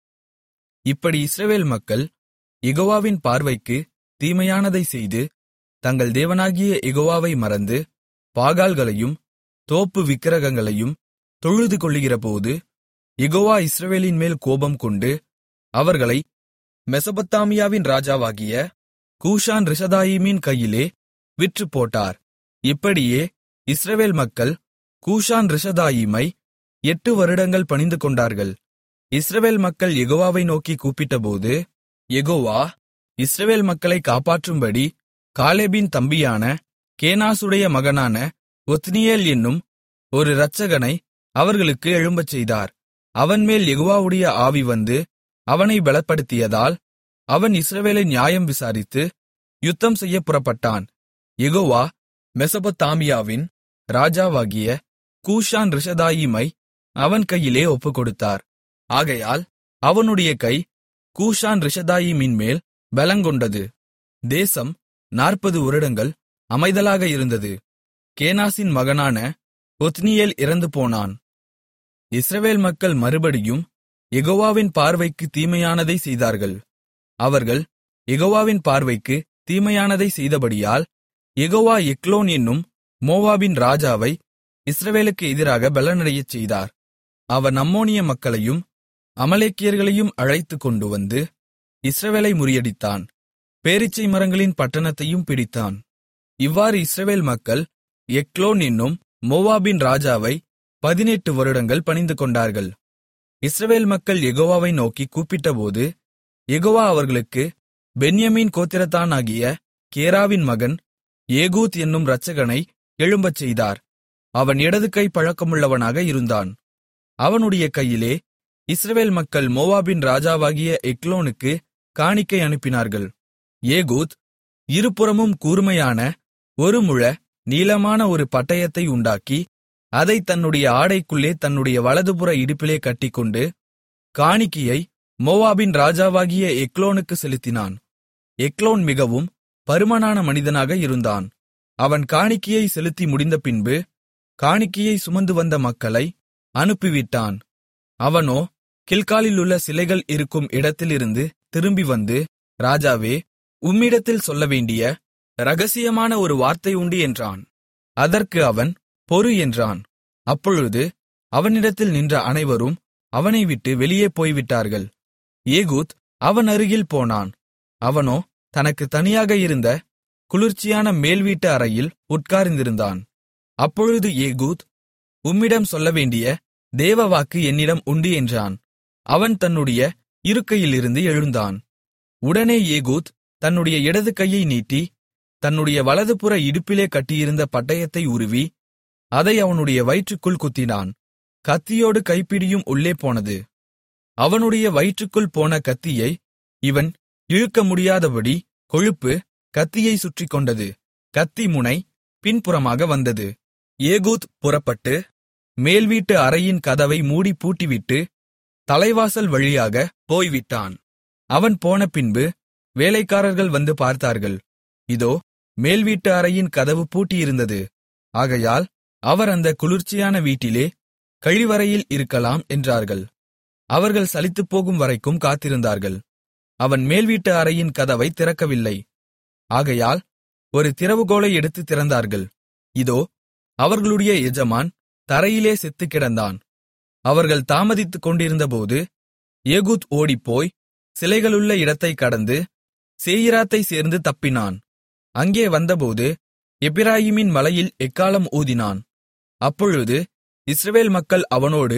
இப்படி இஸ்ரவேல் மக்கள் யெகோவாவின் பார்வைக்கு தீமையானதை செய்து தங்கள் தேவனாகிய யெகோவாவை மறந்து பாகால்களையும் தோப்பு விக்கிரகங்களையும் தொழுது கொள்ளுகிறபோது யெகோவா இஸ்ரவேலின் மேல் கோபம் கொண்டு அவர்களை மெசொப்பொத்தாமியாவின் ராஜாவாகிய கூஷான் ரிஷதாயீமின் கையிலே விற்றுப்போட்டார் இப்படியே இஸ்ரவேல் மக்கள் கூஷான் ரிஷதாயீமை எட்டு வருடங்கள் பணிந்து கொண்டார்கள் இஸ்ரவேல் மக்கள் யெகோவாவை நோக்கி கூப்பிட்டபோது யெகோவா இஸ்ரவேல் மக்களை காப்பாற்றும்படி காலேபின் தம்பியான கேனாசுடைய மகனான ஒத்னியேல் என்னும் ஒரு இரட்சகனை அவர்களுக்கு எழும்பச் செய்தார் அவன்மேல் யெகோவாவுடைய ஆவி வந்து அவனை பலப்படுத்தியதால் அவன் இஸ்ரவேலை நியாயம் விசாரித்து யுத்தம் செய்யப் புறப்பட்டான் யெகோவா மெசொப்பொத்தாமியாவின் ராஜாவாகிய கூஷான் ரிஷதாயீமை அவன் கையிலே ஒப்புக்கொடுத்தார் ஆகையால் அவனுடைய கை கூஷான் ரிஷதாயீமின் மேல் பலங்கொண்டது தேசம் நாற்பது வருடங்கள் அமைதலாக இருந்தது கேனாசின் மகனான ஒத்னியேல் இறந்து போனான் இஸ்ரவேல் மக்கள் மறுபடியும் யெகோவாவின் பார்வைக்கு தீமையானதை செய்தார்கள் அவர்கள் யெகோவாவின் பார்வைக்கு தீமையானதை செய்தபடியால் யெகோவா எக்லோன் என்னும் மோவாபின் ராஜாவை இஸ்ரவேலுக்கு எதிராக பலனடையச் செய்தார் அவன் அம்மோனிய மக்களையும் அமலேக்கியர்களையும் அழைத்துக்கொண்டு வந்து இஸ்ரவேலை முறியடித்தான் பேரீச்சை மரங்களின் பட்டணத்தையும் பிடித்தான் இவ்வாறு இஸ்ரவேல் மக்கள் எக்லோன் என்னும் மோவாபின் ராஜாவை பதினெட்டு வருடங்கள் பணிந்து கொண்டார்கள் இஸ்ரவேல் மக்கள் யெகோவாவை நோக்கி கூப்பிட்டபோது யெகோவா அவர்களுக்கு பென்யமீன் கோத்திரத்தானாகிய கேராவின் மகன் ஏகூத் என்னும் இரட்சகனை எழும்பச் செய்தார் அவன் இடது கை பழக்கமுள்ளவனாக இருந்தான் அவனுடைய கையிலே இஸ்ரவேல் மக்கள் மோவாபின் ராஜாவாகிய எக்லோனுக்கு காணிக்கை அனுப்பினார்கள் ஏகூத் இருபுறமும் கூர்மையான ஒரு முழ நீளமான ஒரு பட்டயத்தை உண்டாக்கி அதைத் தன்னுடைய ஆடைக்குள்ளே தன்னுடைய வலதுபுற இடுப்பிலே கட்டிக்கொண்டு காணிக்கையை மோவாபின் ராஜாவாகிய எக்லோனுக்கு செலுத்தினான் எக்லோன் மிகவும் பருமனான மனிதனாக இருந்தான் அவன் காணிக்கையை செலுத்தி முடிந்த பின்பு காணிக்கையை சுமந்து வந்த மக்களை அனுப்பிவிட்டான் அவனோ கில்காலிலுள்ள சிலைகள் இருக்கும் இடத்திலிருந்து திரும்பி வந்து ராஜாவே உம்மிடத்தில் சொல்லவேண்டிய இரகசியமான ஒரு வார்த்தை உண்டு என்றான் அதற்கு அவன் பொறு என்றான் அப்பொழுது அவனிடத்தில் நின்ற அனைவரும் அவனை விட்டு வெளியே போய்விட்டார்கள் ஏகூத் அவன் அருகில் போனான் அவனோ தனக்கு தனியாக இருந்த குளிர்ச்சியான மேல்வீட்டு அறையில் உட்கார்ந்திருந்தான் அப்பொழுது ஏகூத் உம்மிடம் சொல்லவேண்டிய தேவவாக்கு என்னிடம் உண்டு என்றான் அவன் தன்னுடைய இருக்கையிலிருந்து எழுந்தான் உடனே ஏகூத் தன்னுடைய இடது கையை நீட்டி தன்னுடைய வலதுபுற இடுப்பிலே கட்டியிருந்த பட்டயத்தை உருவி அதை அவனுடைய வயிற்றுக்குள் குத்தினான் கத்தியோடு கைப்பிடியும் உள்ளே போனது அவனுடைய வயிற்றுக்குள் போன கத்தியை இவன் இழுக்க முடியாதபடி கொழுப்பு கத்தியை சுற்றிக் கொண்டது கத்தி முனை பின்புறமாக வந்தது ஏகூத் புறப்பட்டு மேல்வீட்டு அறையின் கதவை மூடி பூட்டிவிட்டு தலைவாசல் வழியாக போய்விட்டான் அவன் போன பின்பு வேலைக்காரர்கள் வந்து பார்த்தார்கள் இதோ மேல்வீட்டு அறையின் கதவு பூட்டியிருந்தது ஆகையால் அவர் அந்த குளிர்ச்சியான வீட்டிலே கழிவறையில் இருக்கலாம் என்றார்கள் அவர்கள் சலித்துப்போகும் வரைக்கும் காத்திருந்தார்கள் அவன் மேல்வீட்டு அறையின் கதவை திறக்கவில்லை ஆகையால் ஒரு திறவுகோலை எடுத்து திறந்தார்கள் இதோ அவர்களுடைய எஜமான் தரையிலே செத்துக் கிடந்தான் அவர்கள் தாமதித்துக் கொண்டிருந்தபோது ஏகூத் ஓடிப்போய் சிலைகளுள்ள இடத்தைக் கடந்து சேயிராத்தை சேர்ந்து தப்பினான் அங்கே வந்தபோது எப்பிராயீமின் மலையில் எக்காளம் ஊதினான் அப்பொழுது இஸ்ரவேல் மக்கள் அவனோடு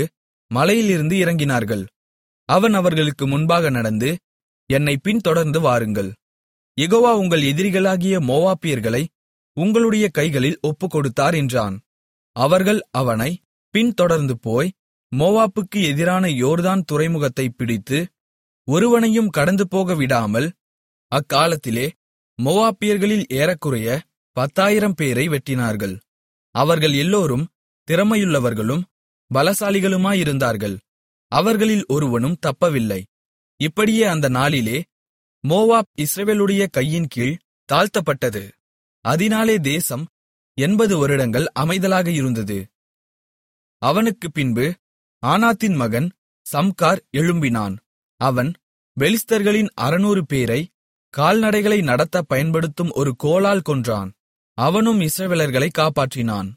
மலையிலிருந்து இறங்கினார்கள் அவன் அவர்களுக்கு முன்பாக நடந்து என்னை பின்தொடர்ந்து வாருங்கள் யெகோவா உங்கள் எதிரிகளாகிய மோவாப்பியர்களை உங்களுடைய கைகளில் ஒப்புக்கொடுத்தார் என்றான் அவர்கள் அவனை பின்தொடர்ந்து போய் மோவாப்புக்கு எதிரான யோர்தான் துறைமுகத்தைப் பிடித்து ஒருவனையும் கடந்து போக விடாமல் அக்காலத்திலே மோவாப்பியர்களில் ஏறக்குறைய பத்தாயிரம் பேரை வெட்டினார்கள் அவர்கள் எல்லோரும் திறமையுள்ளவர்களும் பலசாலிகளுமாயிருந்தார்கள் அவர்களில் ஒருவனும் தப்பவில்லை இப்படியே அந்த நாளிலே மோவாப் இஸ்ரவேலுடைய கையின் கீழ் தாழ்த்தப்பட்டது அதினாலே தேசம் எண்பது வருடங்கள் அமைதலாக இருந்தது அவனுக்குப் பின்பு ஆனாத்தின் மகன் சம்கார் எழும்பினான் அவன் பெலிஸ்தர்களின் அறுநூறு பேரை கால்நடைகளை நடத்த பயன்படுத்தும் ஒரு கோலால் கொன்றான் அவனும் இஸ்ரவேலர்களை காப்பாற்றினான்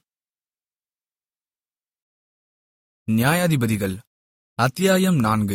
நியாயாதிபதிகள் அத்தியாயம் நான்கு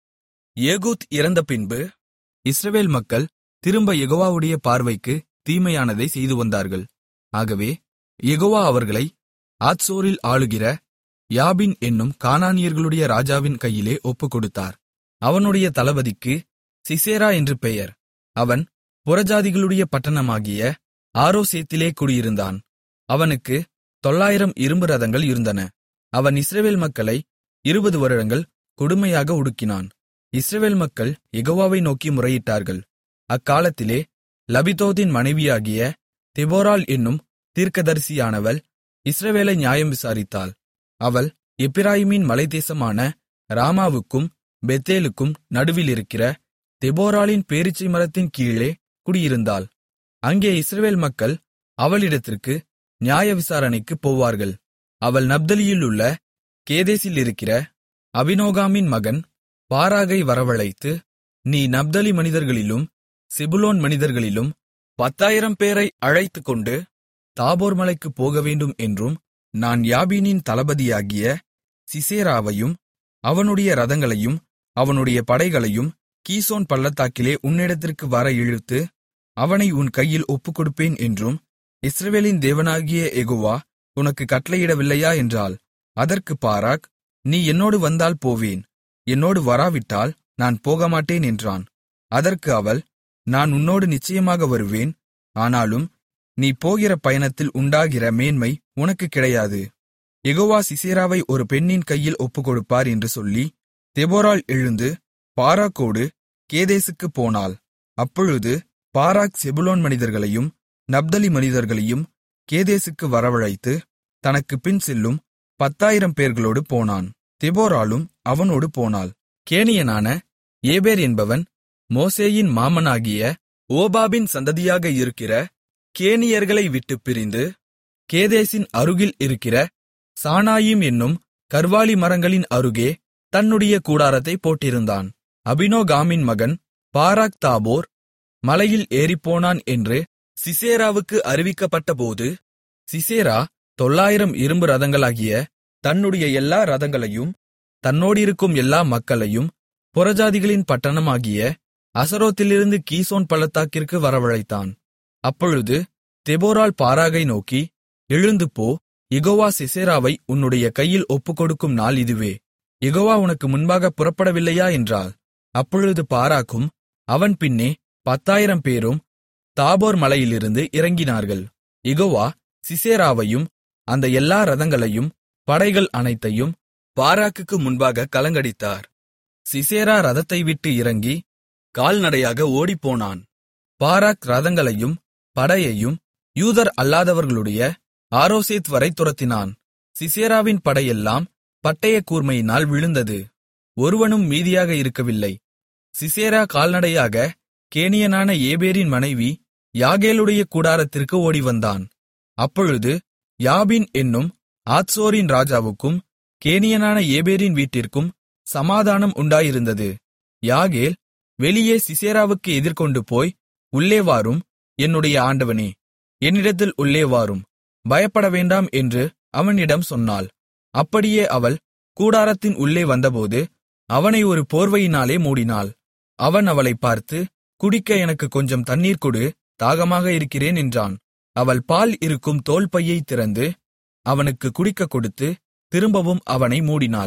ஏகூத் இறந்த பின்பு இஸ்ரவேல் மக்கள் திரும்ப யெகோவாவுடைய பார்வைக்கு தீமையானதை செய்து வந்தார்கள் ஆகவே யெகோவா அவர்களை ஆத்சோரில் ஆளுகிற யாபின் என்னும் கானானியர்களுடைய ராஜாவின் கையிலே ஒப்புக்கொடுத்தார் அவனுடைய தளபதிக்கு சிசேரா என்று பெயர் அவன் புறஜாதிகளுடைய பட்டணமாகிய ஆரோசேத்திலே குடியிருந்தான் அவனுக்கு தொள்ளாயிரம் இரும்பு ரதங்கள் இருந்தன அவன் இஸ்ரவேல் மக்களை இருபது வருடங்கள் கொடுமையாக ஒடுக்கினான் இஸ்ரவேல் மக்கள் யெகோவாவை நோக்கி முறையிட்டார்கள் அக்காலத்திலே லபிதோதின் மனைவியாகிய தெபோராள் என்னும் தீர்க்கதரிசியானவள் இஸ்ரவேலை நியாயம் விசாரித்தாள் அவள் எப்பிராயிமின் மலைத்தேசமான ராமாவுக்கும் பெத்தேலுக்கும் நடுவிலிருக்கிற தெபோராளின் பேரீச்சை மரத்தின் கீழே குடியிருந்தாள் அங்கே இஸ்ரவேல் மக்கள் அவளிடத்திற்கு நியாய விசாரணைக்குப் போவார்கள் அவள் நப்தலியிலுள்ள கேதேசில் இருக்கிற அபினோகாமின் மகன் பாராகை வரவழைத்து நீ நப்தலி மனிதர்களிலும் செபுலோன் மனிதர்களிலும் பத்தாயிரம் பேரை அழைத்துக்கொண்டு தாபோர் மலைக்குப் போகவேண்டும் என்றும் நான் யாபீனின் தளபதியாகிய சிசேராவையும் அவனுடைய ரதங்களையும் அவனுடைய படைகளையும் கீசோன் பள்ளத்தாக்கிலே உன்னிடத்திற்கு வர இழுத்து அவனை உன் கையில் ஒப்புக்கொடுப்பேன் என்றும் இஸ்ரவேலின் தேவனாகிய எகுவா உனக்கு கட்டளையிடவில்லையா என்றாள் அதற்கு பாராக் நீ என்னோடு வந்தால் போவேன் என்னோடு வராவிட்டால் நான் போகமாட்டேன் என்றான் அதற்கு அவள் நான் உன்னோடு நிச்சயமாக வருவேன் ஆனாலும் நீ போகிற பயணத்தில் உண்டாகிற மேன்மை உனக்கு கிடையாது யெகோவா சிசேராவை ஒரு பெண்ணின் கையில் ஒப்புக்கொடுப்பார் என்று சொல்லி தெபோராள் எழுந்து பாராக்கோடு கேதேசுக்குப் போனாள் அப்பொழுது பாராக் செபுலோன் மனிதர்களையும் நப்தலி மனிதர்களையும் கேதேசுக்கு வரவழைத்து தனக்குப் பின் செல்லும் பத்தாயிரம் பேர்களோடு போனான் தெபோராளும் அவனோடு போனாள் கேனியனான ஏபேர் என்பவன் மோசேயின் மாமனாகிய ஓபாபின் சந்ததியாக இருக்கிற கேனியர்களை விட்டுப் பிரிந்து கேதேசின் அருகில் இருக்கிற சானாயிம் என்னும் கர்வாலி மரங்களின் அருகே தன்னுடைய கூடாரத்தைப் போட்டிருந்தான் அபினோகாமின் மகன் பாராக் தாபோர் மலையில் ஏறிப்போனான் என்று சிசேராவுக்கு அறிவிக்கப்பட்டபோது சிசேரா தொள்ளாயிரம் இரும்பு ரதங்களாகிய தன்னுடைய எல்லா ரதங்களையும் தன்னோடிருக்கும் எல்லா மக்களையும் புறஜாதிகளின் பட்டணமாகிய அசரோத்திலிருந்து கீசோன் பள்ளத்தாக்கிற்கு வரவழைத்தான் அப்பொழுது தெபோராள் பாராகை நோக்கி எழுந்து போ யெகோவா சிசேராவை உன்னுடைய கையில் ஒப்புக்கொடுக்கும் நாள் இதுவே யெகோவா உனக்கு முன்பாக புறப்படவில்லையா என்றாள் அப்பொழுது பாராக்கும் அவன் பின்னே பத்தாயிரம் பேரும் தாபோர் மலையிலிருந்து இறங்கினார்கள் யெகோவா சிசேராவையும் அந்த எல்லா ரதங்களையும் படைகள் அனைத்தையும் பாராக்குக்கு முன்பாக கலங்கடித்தார் சிசேரா ரதத்தை விட்டு இறங்கி கால்நடையாக ஓடிப்போனான் பாராக் ரதங்களையும் படையையும் யூதர் அல்லாதவர்களுடைய ஆரோசேத் வரை துரத்தினான் சிசேராவின் படையெல்லாம் பட்டய கூர்மையினால் விழுந்தது ஒருவனும் மீதியாக இருக்கவில்லை சிசேரா கால்நடையாக கேனியனான ஏபேரின் மனைவி யாகேலுடைய கூடாரத்திற்கு ஓடிவந்தான் அப்பொழுது யாபின் என்னும் ஆத்சோரின் ராஜாவுக்கும் கேனியனான ஏபேரின் வீட்டிற்கும் சமாதானம் உண்டாயிருந்தது யாகேல் வெளியே சிசேராவுக்கு எதிர்கொண்டு போய் உள்ளே வாரும் என்னுடைய ஆண்டவனே என்னிடத்தில் உள்ளே வாரும் பயப்பட வேண்டாம் என்று அவனிடம் சொன்னாள் அப்படியே அவள் கூடாரத்தின் உள்ளே வந்தபோது அவனை ஒரு போர்வையினாலே மூடினாள் அவன் அவளைப் பார்த்து குடிக்க எனக்கு கொஞ்சம் தண்ணீர் கொடு தாகமாக இருக்கிறேன் என்றான் அவள் பால் இருக்கும் தோல் பையைத் திறந்து அவனுக்கு குடிக்கக் கொடுத்து திரும்பவும் அவனை மூடினாள்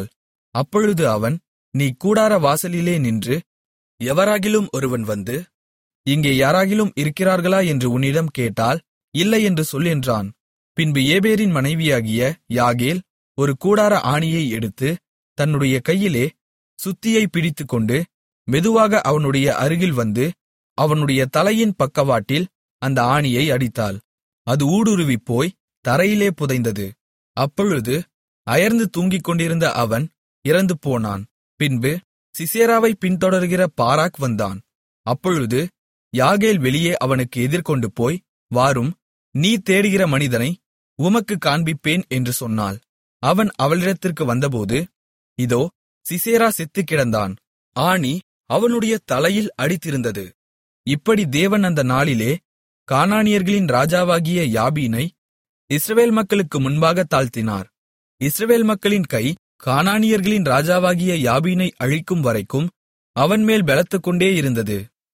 அப்பொழுது அவன் நீ கூடார வாசலிலே நின்று எவராகிலும் ஒருவன் வந்து இங்கே யாராகிலும் இருக்கிறார்களா என்று உன்னிடம் கேட்டால் இல்லை என்று சொல் என்றான் பின்பு ஏபேரின் மனைவியாகிய யாகேல் ஒரு கூடார ஆணியை எடுத்து தன்னுடைய கையிலே சுத்தியை பிடித்துக்கொண்டு மெதுவாக அவனுடைய அருகில் வந்து அவனுடைய தலையின் பக்கவாட்டில் அந்த ஆணியை அடித்தாள் அது ஊடுருவிப் போய் தரையிலே புதைந்தது அப்பொழுது அயர்ந்து தூங்கிக் கொண்டிருந்த அவன் இறந்து போனான் பின்பு சிசேராவை பின்தொடர்கிற பாராக் வந்தான் அப்பொழுது யாகேல் வெளியே அவனுக்கு எதிர்கொண்டு போய் வாரும் நீ தேடுகிற மனிதனை உமக்கு காண்பிப்பேன் என்று சொன்னாள் அவன் அவளிடத்திற்கு வந்தபோது இதோ சிசேரா செத்துக் கிடந்தான் ஆணி அவனுடைய தலையில் அடித்திருந்தது இப்படி தேவன் அந்த நாளிலே கானானியர்களின் ராஜாவாகிய யாபீனை இஸ்ரவேல் மக்களுக்கு முன்பாக தாழ்த்தினார் இஸ்ரவேல் மக்களின் கை கானானியர்களின் ராஜாவாகிய யாபீனை அழிக்கும் வரைக்கும் அவன்மேல் பலத்துக்கொண்டே இருந்தது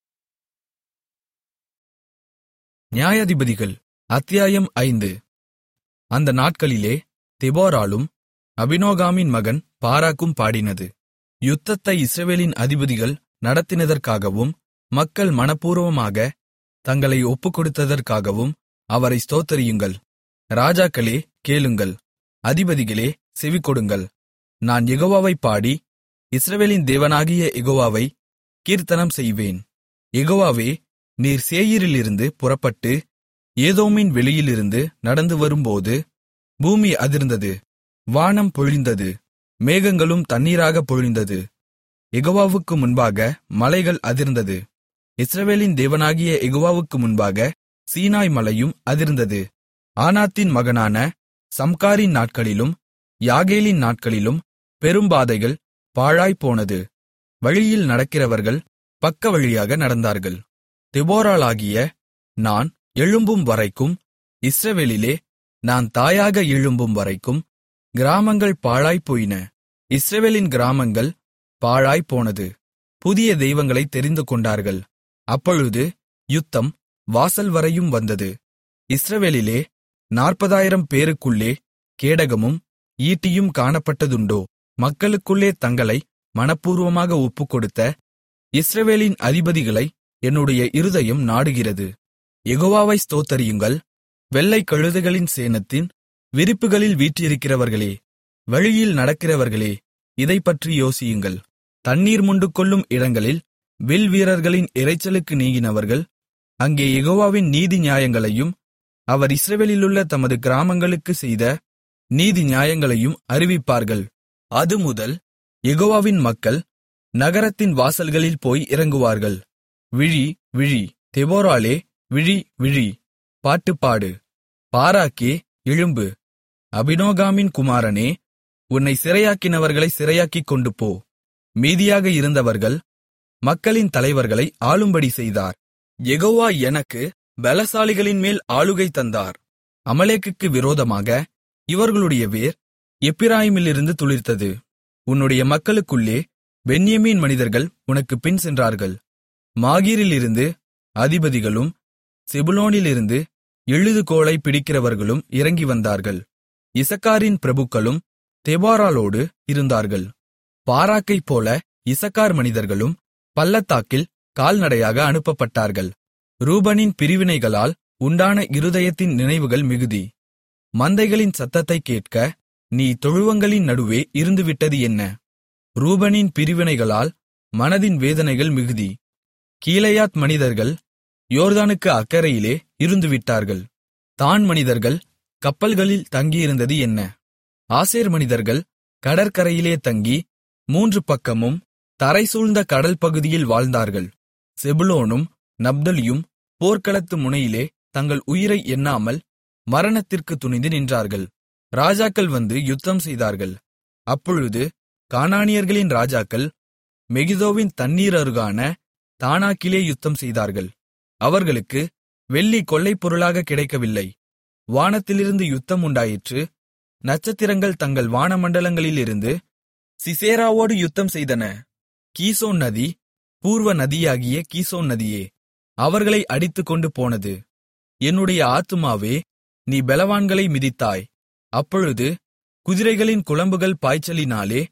நியாயாதிபதிகள் அத்தியாயம் ஐந்து அந்த நாட்களிலே தெபோராலும் அபினோகாமின் மகன் பாராக்கும் பாடினது யுத்தத்தை இஸ்ரவேலின் அதிபதிகள் நடத்தினதற்காகவும் மக்கள் மனப்பூர்வமாக தங்களை ஒப்புக்கொடுத்ததற்காகவும் அவரை ஸ்தோத்தரியுங்கள் ராஜாக்களே கேளுங்கள் அதிபதிகளே செவிகொடுங்கள் நான் யெகோவாவை பாடி இஸ்ரவேலின் தேவனாகிய யெகோவாவை கீர்த்தனம் செய்வேன் யெகோவாவே நீர் சேயீரிலிருந்து புறப்பட்டு ஏதோமின் வெளியிலிருந்து நடந்து வரும்போது பூமி அதிர்ந்தது வானம் பொழிந்தது மேகங்களும் தண்ணீராகப் பொழிந்தது யெகோவாவுக்கு முன்பாக மலைகள் அதிர்ந்தது இஸ்ரவேலின் தேவனாகிய யெகோவாவுக்கு முன்பாக சீனாய் மலையும் அதிர்ந்தது ஆனாத்தின் மகனான சம்காரின் நாட்களிலும் யாகேலின் நாட்களிலும் பெரும்பாதைகள் பாழாய்ப்போனது வழியில் நடக்கிறவர்கள் பக்க வழியாக நடந்தார்கள் தெபோராளாகிய நான் எழும்பும் வரைக்கும் இஸ்ரவேலிலே நான் தாயாக எழும்பும் வரைக்கும் கிராமங்கள் பாழாய்ப்போயின இஸ்ரவேலின் கிராமங்கள் பாழாய்ப்போனது புதிய தெய்வங்களைத் தெரிந்துகொண்டார்கள் அப்பொழுது யுத்தம் வாசல் வரையும் வந்தது இஸ்ரவேலிலே நாற்பதாயிரம் பேருக்குள்ளே கேடகமும் ஈட்டியும் காணப்பட்டதுண்டோ மக்களுக்குள்ளே தங்களை மனப்பூர்வமாக ஒப்புக்கொடுத்த இஸ்ரவேலின் அதிபதிகளை என்னுடைய இருதயம் நாடுகிறது யெகோவாவை ஸ்தோத்தரியுங்கள் வெள்ளைக் கழுதைகளின் சேனத்தின் விரிப்புகளில் வீற்றிருக்கிறவர்களே வழியில் நடக்கிறவர்களே இதைப்பற்றி யோசியுங்கள் தண்ணீர் முண்டு கொள்ளும் இடங்களில் வில் வீரர்களின் இரைச்சலுக்கு நீங்கினவர்கள் அங்கே யெகோவாவின் நீதி நியாயங்களையும் அவர் இஸ்ரவேலிலுள்ள தமது கிராமங்களுக்கு செய்த நீதி நியாயங்களையும் அறிவிப்பார்கள் அதுமுதல் யெகோவாவின் மக்கள் நகரத்தின் வாசல்களில் போய் இறங்குவார்கள் விழி விழி தெபோராளே விழி விழி பாட்டு பாடு பாராக்கே எழும்பு அபினோகாமின் குமாரனே உன்னை சிறையாக்கினவர்களை சிறையாக்கிக் கொண்டு போ மீதியாக இருந்தவர்கள் மக்களின் தலைவர்களை ஆளும்படி செய்தார் யெகோவா எனக்கு பலசாலிகளின் மேல் ஆளுகை தந்தார் அமலேக்குக்கு விரோதமாக இவர்களுடைய வேர் எப்பிராயிமிலிருந்து துளிர்த்தது உன்னுடைய மக்களுக்குள்ளே பென்யமீன் மனிதர்கள் உனக்குப் பின் சென்றார்கள் மாகீரிலிருந்து அதிபதிகளும் செபுலோனிலிருந்து எழுதுகோலை பிடிக்கிறவர்களும் இறங்கி வந்தார்கள் இசக்காரின் பிரபுக்களும் தெபாராலோடு இருந்தார்கள் பாராக்கைப் போல இசக்கார் மனிதர்களும் பள்ளத்தாக்கில் கால்நடையாக அனுப்பப்பட்டார்கள் ரூபனின் பிரிவினைகளால் உண்டான இருதயத்தின் நினைவுகள் மிகுதி மந்தைகளின் சத்தத்தைக் கேட்க நீ தொழுவங்களின் நடுவே இருந்துவிட்டது என்ன ரூபனின் பிரிவினைகளால் மனதின் வேதனைகள் மிகுதி கீலேயாத் மனிதர்கள் யோர்தானுக்கு அக்கரையிலே இருந்துவிட்டார்கள் தான் மனிதர்கள் கப்பல்களில் தங்கியிருந்தது என்ன ஆசேர் மனிதர்கள் கடற்கரையிலே தங்கி மூன்று பக்கமும் தரை சூழ்ந்த கடல் பகுதியில் வாழ்ந்தார்கள் செபுலோனும் நப்தலியும் போர்க்களத்து முனையிலே தங்கள் உயிரை எண்ணாமல் மரணத்திற்கு துணிந்து நின்றார்கள் ராஜாக்கள் வந்து யுத்தம் செய்தார்கள் அப்பொழுது கானானியர்களின் ராஜாக்கள் மெகிதோவின் தண்ணீர் அருகான தானாக்கிலே யுத்தம் செய்தார்கள் அவர்களுக்கு வெள்ளி கொள்ளைப் பொருளாக கிடைக்கவில்லை வானத்திலிருந்து யுத்தம் உண்டாயிற்று நட்சத்திரங்கள் தங்கள் வானமண்டலங்களிலிருந்து சிசேராவோடு யுத்தம் செய்தன கீசோன் நதி பூர்வ நதியாகிய கீசோன் நதியே அவர்களை அடித்துக்கொண்டு போனது என்னுடைய ஆத்துமாவே நீ பெலவான்களை மிதித்தாய் அப்பொழுது குதிரைகளின் குளம்புகள் பாய்ச்சலினாலே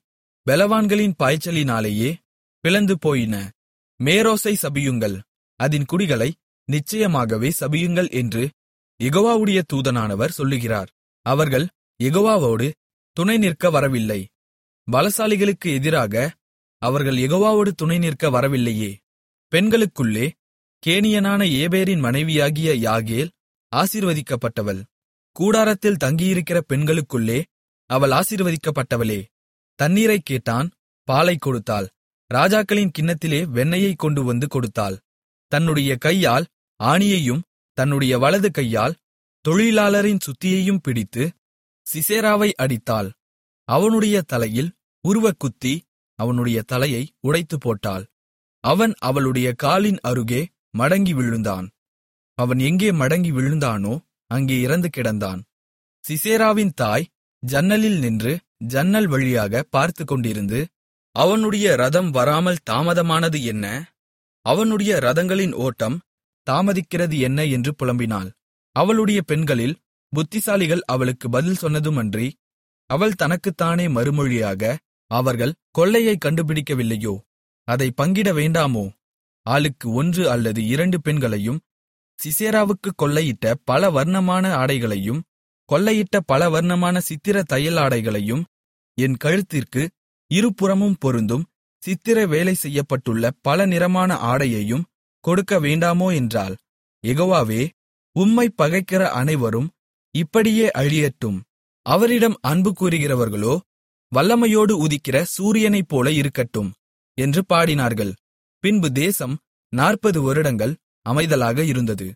பெலவான்களின் பாய்ச்சலினாலேயே பிளந்து போயின மேரோசை சபியுங்கள் அதின் குடிகளை நிச்சயமாகவே சபியுங்கள் என்று யெகோவாவுடைய தூதனானவர் சொல்லுகிறார் அவர்கள் யெகோவாவோடு துணை நிற்க வரவில்லை பலசாலிகளுக்கு எதிராக அவர்கள் யெகோவாவோடு துணை நிற்க வரவில்லையே பெண்களுக்குள்ளே கேனியனான ஏபேரின் மனைவியாகிய யாகேல் ஆசீர்வதிக்கப்பட்டவள் கூடாரத்தில் தங்கியிருக்கிற பெண்களுக்குள்ளே அவள் ஆசீர்வதிக்கப்பட்டவளே தண்ணீரைக் கேட்டான் பாலைக் கொடுத்தாள் ராஜாக்களின் கிண்ணத்திலே வெண்ணெயைக் கொண்டு வந்து கொடுத்தாள் தன்னுடைய கையால் ஆணியையும் தன்னுடைய வலது கையால் தொழிலாளரின் சுத்தியையும் பிடித்து சிசேராவை அடித்தாள் அவனுடைய தலையில் உருவக்குத்தி அவனுடைய தலையை உடைத்து போட்டாள் அவன் அவளுடைய காலின் அருகே மடங்கி விழுந்தான் அவன் எங்கே மடங்கி விழுந்தானோ அங்கே இறந்து கிடந்தான் சிசேராவின் தாய் ஜன்னலில் நின்று ஜன்னல் வழியாக பார்த்துக் கொண்டிருந்து அவனுடைய ரதம் வராமல் தாமதமானது என்ன அவனுடைய ரதங்களின் ஓட்டம் தாமதிக்கிறது என்ன என்று புலம்பினாள் அவளுடைய பெண்களில் புத்திசாலிகள் அவளுக்கு பதில் சொன்னதுமன்றி அவள் தனக்குத்தானே மறுமொழியாக அவர்கள் கொள்ளையைக் கண்டுபிடிக்கவில்லையோ அதை பங்கிட வேண்டாமோ ஆளுக்கு ஒன்று அல்லது இரண்டு பெண்களையும் சிசேராவுக்கு கொள்ளையிட்ட பல வர்ணமான ஆடைகளையும் கொள்ளையிட்ட பல வர்ணமான சித்திர தையல் ஆடைகளையும் என் கழுத்திற்கு இருபுறமும் பொருந்தும் சித்திர வேலை செய்யப்பட்டுள்ள பல நிறமான ஆடையையும் கொடுக்க வேண்டாமோ என்றாள் யெகோவாவே உம்மை பகைக்கிற அனைவரும் இப்படியே அழியட்டும் அவரிடம் அன்பு கூறுகிறவர்களோ வல்லமையோடு உதிக்கிற சூரியனைப் போல இருக்கட்டும் என்று பாடினார்கள் பின்பு தேசம் நாற்பது வருடங்கள் அமைதலாக இருந்தது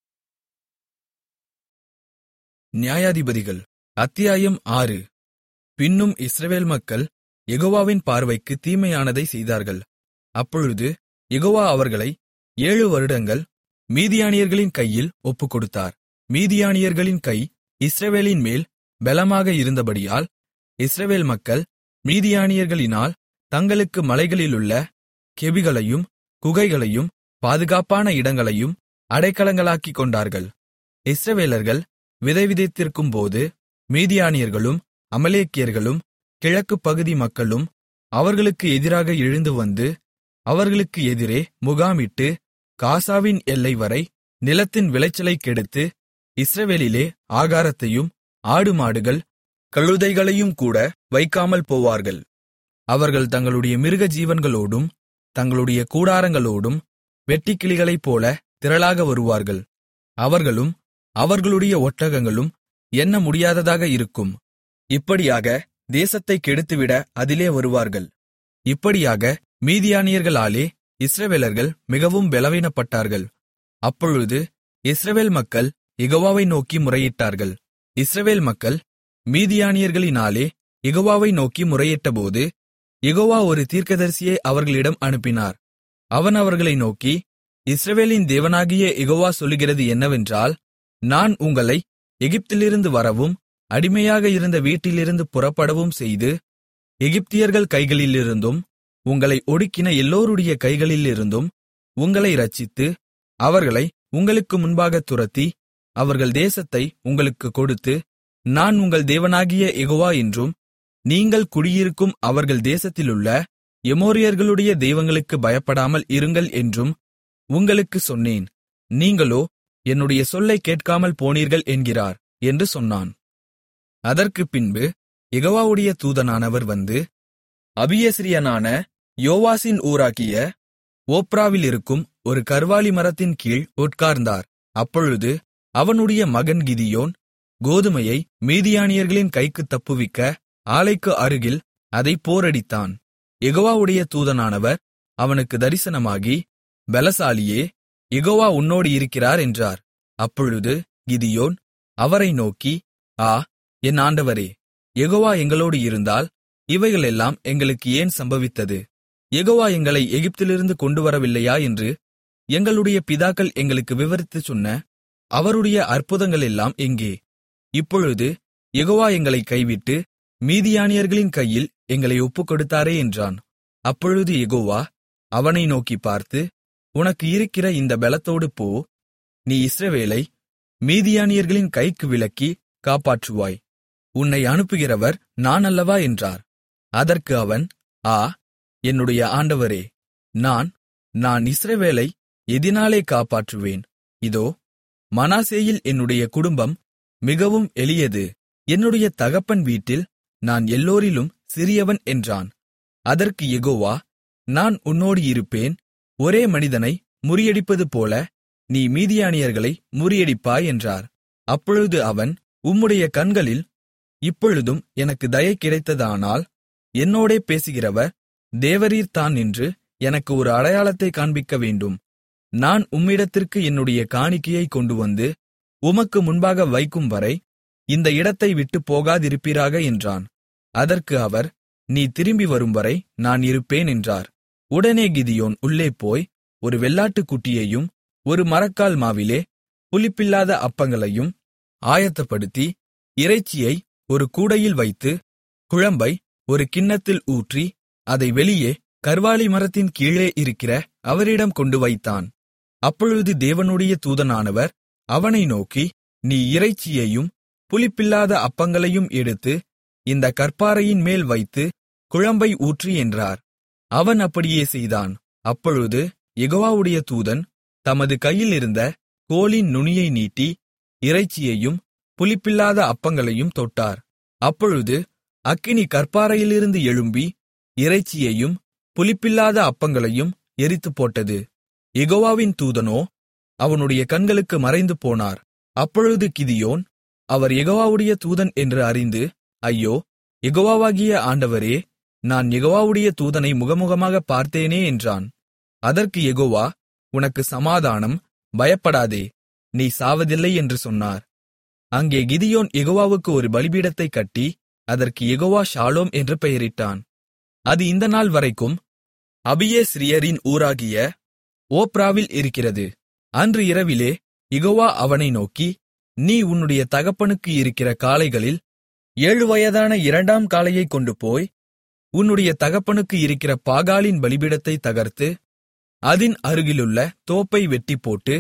நியாயாதிபதிகள் அத்தியாயம் ஆறு பின்னும் இஸ்ரவேல் மக்கள் யெகோவாவின் பார்வைக்கு தீமையானதை செய்தார்கள் அப்பொழுது யெகோவா அவர்களை ஏழு வருடங்கள் மீதியானியர்களின் கையில் ஒப்புக்கொடுத்தார் மீதியானியர்களின் கை இஸ்ரவேலின் மேல் பெலமாக இருந்தபடியால் இஸ்ரவேல் மக்கள் மீதியானியர்களினால் தங்களுக்கு மலைகளிலுள்ள கெபிகளையும் குகைகளையும் பாதுகாப்பான இடங்களையும் அடைக்கலங்களாக்கிக் கொண்டார்கள் இஸ்ரவேலர்கள் விதை விதைத்திருக்கும்போது மீதியானியர்களும் அமலேக்கியர்களும் கிழக்கு பகுதி மக்களும் அவர்களுக்கு எதிராக எழுந்து வந்து அவர்களுக்கு எதிரே முகாமிட்டு காசாவின் எல்லை வரை நிலத்தின் விளைச்சலைக் கெடுத்து இஸ்ரவேலிலே ஆகாரத்தையும் ஆடு மாடுகள் கழுதைகளையும் கூட வைக்காமல் போவார்கள் அவர்கள் தங்களுடைய மிருக ஜீவன்களோடும் தங்களுடைய கூடாரங்களோடும் வெட்டுக்கிளிகளைப் போல திரளாக வருவார்கள் அவர்களும் அவர்களுடைய ஒட்டகங்களும் எண்ண முடியாததாக இருக்கும் இப்படியாக தேசத்தைக் கெடுத்துவிட அதிலே வருவார்கள் இப்படியாக மீதியானியர்களாலே இஸ்ரவேலர்கள் மிகவும் பலவீனப்பட்டார்கள் அப்பொழுது இஸ்ரவேல் மக்கள் யெகோவாவை நோக்கி முறையிட்டார்கள் இஸ்ரவேல் மக்கள் மீதியானியர்களினாலே யெகோவாவை நோக்கி முறையிட்டபோது யெகோவா ஒரு தீர்க்கதரிசியை அவர்களிடம் அனுப்பினார் அவன் அவர்களை நோக்கி இஸ்ரவேலின் தேவனாகிய யெகோவா சொல்லுகிறது என்னவென்றால் நான் உங்களை எகிப்திலிருந்து வரவும் அடிமையாக இருந்த வீட்டிலிருந்து புறப்படவும் செய்து எகிப்தியர்கள் கைகளிலிருந்தும் உங்களை ஒடுக்கின எல்லோருடைய கைகளிலிருந்தும் உங்களை இரட்சித்து அவர்களை உங்களுக்கு முன்பாகத் துரத்தி அவர்கள் தேசத்தை உங்களுக்குக் கொடுத்து நான் உங்கள் தேவனாகிய யெகோவா என்றும் நீங்கள் குடியிருக்கும் அவர்கள் தேசத்திலுள்ள எமோரியர்களுடைய தெய்வங்களுக்கு பயப்படாமல் இருங்கள் என்றும் உங்களுக்குச் சொன்னேன் நீங்களோ என்னுடைய சொல்லைக் கேட்காமல் போனீர்கள் என்கிறார் என்று சொன்னான் அதற்குப் பின்பு யெகோவாவுடைய தூதனானவர் வந்து அபியசிரியனான யோவாசின் ஊராகிய ஓப்ராவிலிருக்கும் ஒரு கர்வாலி மரத்தின் கீழ் உட்கார்ந்தார் அப்பொழுது அவனுடைய மகன் கிதியோன் கோதுமையை மீதியானியர்களின் கைக்குத் தப்புவிக்க ஆலைக்கு அருகில் அதைப் போரடித்தான் யெகோவாவுடைய தூதனானவர் அவனுக்கு தரிசனமாகி பெலசாலியே யெகோவா உன்னோடு இருக்கிறார் என்றார் அப்பொழுது கிதியோன் அவரை நோக்கி ஆ என் ஆண்டவரே யெகோவா எங்களோடு இருந்தால் இவைகளெல்லாம் எங்களுக்கு ஏன் சம்பவித்தது யெகோவா எங்களை எகிப்திலிருந்து கொண்டுவரவில்லையா என்று எங்களுடைய பிதாக்கள் எங்களுக்கு விவரித்துச் சொன்ன அவருடைய அற்புதங்களெல்லாம் எங்கே இப்பொழுது யெகோவா எங்களை கைவிட்டு மீதியானியர்களின் கையில் எங்களை ஒப்புக்கொடுத்தாரே என்றான் அப்பொழுது யெகோவா அவனை நோக்கி பார்த்து உனக்கு இருக்கிற இந்த பெலத்தோடு போ நீ இஸ்ரவேலை மீதியானியர்களின் கைக்கு விலக்கி காப்பாற்றுவாய் உன்னை அனுப்புகிறவர் நான் அல்லவா என்றார் அதற்கு அவன் ஆ என்னுடைய ஆண்டவரே நான் நான் இஸ்ரவேலை எதினாலே காப்பாற்றுவேன் இதோ மனாசேயில் என்னுடைய குடும்பம் மிகவும் எளியது என்னுடைய தகப்பன் வீட்டில் நான் எல்லோரிலும் சிறியவன் என்றான் அதற்கு யெகோவா நான் உன்னோடு இருப்பேன் ஒரே மனிதனை முறியடிப்பது போல நீ மீதியானியர்களை முறியடிப்பாய் என்றார் அப்பொழுது அவன் உம்முடைய கண்களில் இப்பொழுதும் எனக்கு தயை கிடைத்ததானால் என்னோடே பேசுகிறவர் தேவரீர் தான் என்று எனக்கு ஒரு அடையாளத்தை காண்பிக்க வேண்டும் நான் உம்மிடத்திற்கு என்னுடைய காணிக்கையை கொண்டுவந்து உமக்கு முன்பாக வைக்கும் வரை இந்த இடத்தை விட்டு போகாதிருப்பீராக என்றான் அதற்கு அவர் நீ திரும்பி வரும்வரை நான் இருப்பேன் என்றார் உடனே கிதியோன் உள்ளே போய் ஒரு வெள்ளாட்டுக்குட்டியையும் ஒரு மரக்கால் மாவிலே புளிப்பில்லாத அப்பங்களையும் ஆயத்தப்படுத்தி இறைச்சியை ஒரு கூடையில் வைத்து குழம்பை ஒரு கிண்ணத்தில் ஊற்றி அதை வெளியே கர்வாலி மரத்தின் கீழே இருக்கிற அவரிடம் கொண்டு வைத்தான் அப்பொழுது தேவனுடைய தூதனானவர் அவனை நோக்கி நீ இறைச்சியையும் புளிப்பில்லாத அப்பங்களையும் எடுத்து இந்த கற்பாறையின் மேல் வைத்து குழம்பை ஊற்றி என்றார் அவன் அப்படியே செய்தான் அப்பொழுது யெகோவாவுடைய தூதன் தமது கையிலிருந்த கோலின் நுனியை நீட்டி இறைச்சியையும் புளிப்பில்லாத அப்பங்களையும் தொட்டார் அப்பொழுது அக்கினி கற்பாறையிலிருந்து எழும்பி இறைச்சியையும் புளிப்பில்லாத அப்பங்களையும் எரித்துப் போட்டது யெகோவாவின் தூதனோ அவனுடைய கண்களுக்கு மறைந்து போனார் அப்பொழுது கிதியோன் அவர் யெகோவாவுடைய தூதன் என்று அறிந்து ஐயோ யெகோவாவாகிய ஆண்டவரே நான் யெகோவாவுடைய தூதனை முகமுகமாக பார்த்தேனே என்றான் அதற்கு யெகோவா உனக்கு சமாதானம் பயப்படாதே நீ சாவதில்லை என்று சொன்னார் அங்கே கிதியோன் யெகோவாவுக்கு ஒரு பலிபீடத்தைக் கட்டி அதற்கு யெகோவா ஷாலோம் என்று பெயரிட்டான் அது இந்த நாள் வரைக்கும் அபியேஸ்ரியரின் ஊராகிய ஓப்ராவில் இருக்கிறது அன்று இரவிலே யெகோவா அவனை நோக்கி நீ உன்னுடைய தகப்பனுக்கு இருக்கிற காளைகளில் ஏழு வயதான இரண்டாம் காளையைக் கொண்டுபோய் உன்னுடைய தகப்பனுக்கு இருக்கிற பாகாலின் பலிபீடத்தை தகர்த்து அதின் அருகிலுள்ள தோப்பை வெட்டிப்போட்டு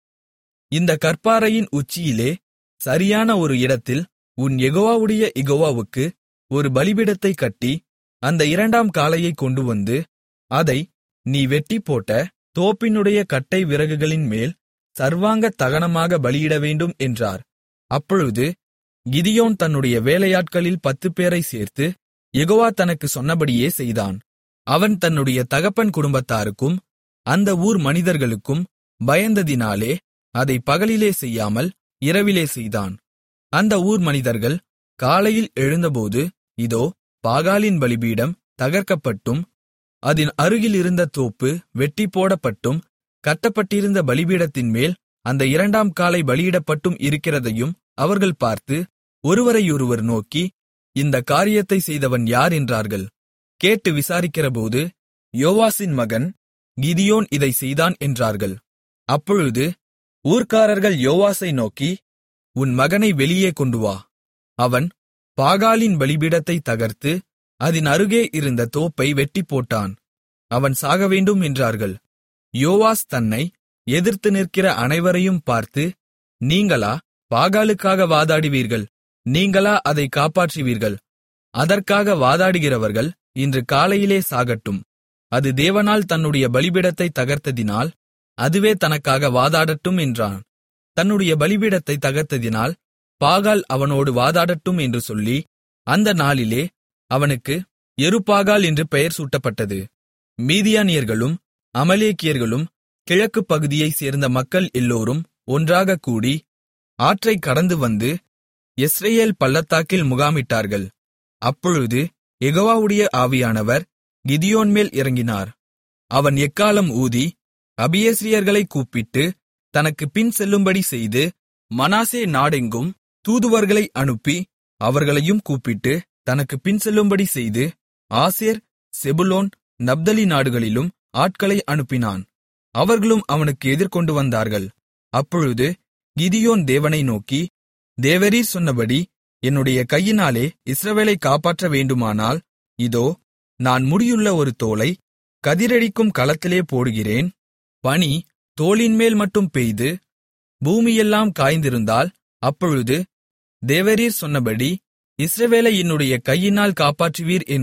இந்த கற்பாறையின் உச்சியிலே சரியான ஒரு இடத்தில் உன் யெகோவாவுடைய யெகோவாவுக்கு ஒரு பலிபீடத்தைக் கட்டி அந்த இரண்டாம் காளையைக் கொண்டுவந்து அதை நீ வெட்டிப்போட்ட தோப்பினுடைய கட்டை விறகுகளின் மேல் சர்வாங்க தகனமாக பலியிடவேண்டும் என்றார் அப்பொழுது கிதியோன் தன்னுடைய வேலையாட்களில் பத்துப்பேரை சேர்த்து யெகோவா தனக்கு சொன்னபடியே செய்தான் அவன் தன்னுடைய தகப்பன் குடும்பத்தாருக்கும் அந்த ஊர் மனிதர்களுக்கும் பயந்ததினாலே அதை பகலிலே செய்யாமல் இரவிலே செய்தான் அந்த ஊர் மனிதர்கள் காலையில் எழுந்தபோது இதோ பாகாலின் பலிபீடம் தகர்க்கப்பட்டும் அதின் அருகில் இருந்த தோப்பு வெட்டிப்போடப்பட்டும் கட்டப்பட்டிருந்த பலிபீடத்தின் மேல் அந்த இரண்டாம் காலை பலியிடப்பட்டும் இருக்கிறதையும் அவர்கள் பார்த்து ஒருவரையொருவர் நோக்கி இந்த காரியத்தை செய்தவன் யார் என்றார்கள் கேட்டு விசாரிக்கிறபோது யோவாசின் மகன் கிதியோன் இதை செய்தான் என்றார்கள் அப்பொழுது ஊர்க்காரர்கள் யோவாசை நோக்கி உன் மகனை வெளியே கொண்டு வா அவன் பாகாலின் பலிபீடத்தை தகர்த்து அதின் அருகே இருந்த தோப்பை வெட்டிப்போட்டான் அவன் சாகவேண்டும் என்றார்கள் யோவாஸ் தன்னை எதிர்த்து நிற்கிற அனைவரையும் பார்த்து நீங்களா பாகாலுக்காக வாதாடுவீர்கள் நீங்களா அதை காப்பாற்றுவீர்கள் அதற்காக வாதாடுகிறவர்கள் இன்று காலையிலே சாகட்டும் அது தேவனால் தன்னுடைய பலிபீடத்தை தகர்த்ததினால் அதுவே தனக்காக வாதாடட்டும் என்றான் தன்னுடைய பலிபீடத்தை தகர்த்ததினால் பாகால் அவனோடு வாதாடட்டும் என்று சொல்லி அந்த நாளிலே அவனுக்கு எருபாகால் என்று பெயர் சூட்டப்பட்டது மீதியானியர்களும் அமலேக்கியர்களும் கிழக்கு பகுதியைச் சேர்ந்த மக்கள் எல்லோரும் ஒன்றாகக் கூடி ஆற்றைக் கடந்து வந்து எஸ்ரேல் பள்ளத்தாக்கில் முகாமிட்டார்கள் அப்பொழுது யெகோவாவுடைய ஆவியானவர் கிதியோன்மேல் இறங்கினார் அவன் எக்காலம் ஊதி அபியேஸ்ரியர்களைக் கூப்பிட்டு தனக்கு பின் செல்லும்படி செய்து மனாசே நாடெங்கும் தூதுவர்களை அனுப்பி அவர்களையும் கூப்பிட்டு தனக்கு பின் செல்லும்படி செய்து ஆசேர் செபுலோன் நப்தலி நாடுகளிலும் ஆட்களை அனுப்பினான் அவர்களும் அவனுக்கு எதிர்கொண்டு வந்தார்கள் அப்பொழுது கிதியோன் தேவனை நோக்கி தேவரீர் சொன்னபடி என்னுடைய கையினாலே இஸ்ரவேலை காப்பாற்ற வேண்டுமானால் இதோ நான் முடியுள்ள ஒரு தோலை கதிரடிக்கும் களத்திலே போடுகிறேன் பனி தோளின்மேல் மட்டும் பெய்து பூமியெல்லாம் காய்ந்திருந்தால் அப்பொழுது தேவரீர் சொன்னபடி இஸ்ரவேலை என்னுடைய கையினால் காப்பாற்றுவீர் என்று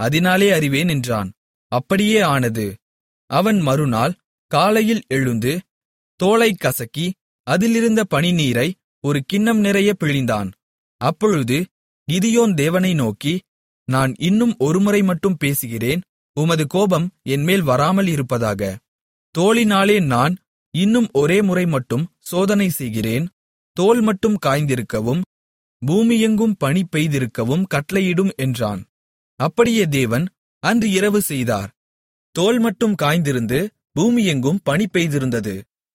அதினாலே அறிவேன் என்றான் அப்படியே ஆனது அவன் மறுநாள் காலையில் எழுந்து தோலைக் கசக்கி அதிலிருந்த பனிநீரை ஒரு கிண்ணம் நிறைய பிழிந்தான் அப்பொழுது கிதியோன் தேவனை நோக்கி நான் இன்னும் ஒருமுறை மட்டும் பேசுகிறேன் உமது கோபம் என்மேல் வராமல் இருப்பதாக தோலினாலே நான் இன்னும் ஒரே முறை மட்டும் சோதனை செய்கிறேன் தோல் மட்டும் காய்ந்திருக்கவும் பூமியெங்கும் பனி பெய்திருக்கவும் கட்டளையிடும் என்றான் அப்படியே தேவன் அன்று இரவு செய்தார் தோல் மட்டும் காய்ந்திருந்து பூமியெங்கும் பனி பெய்திருந்தது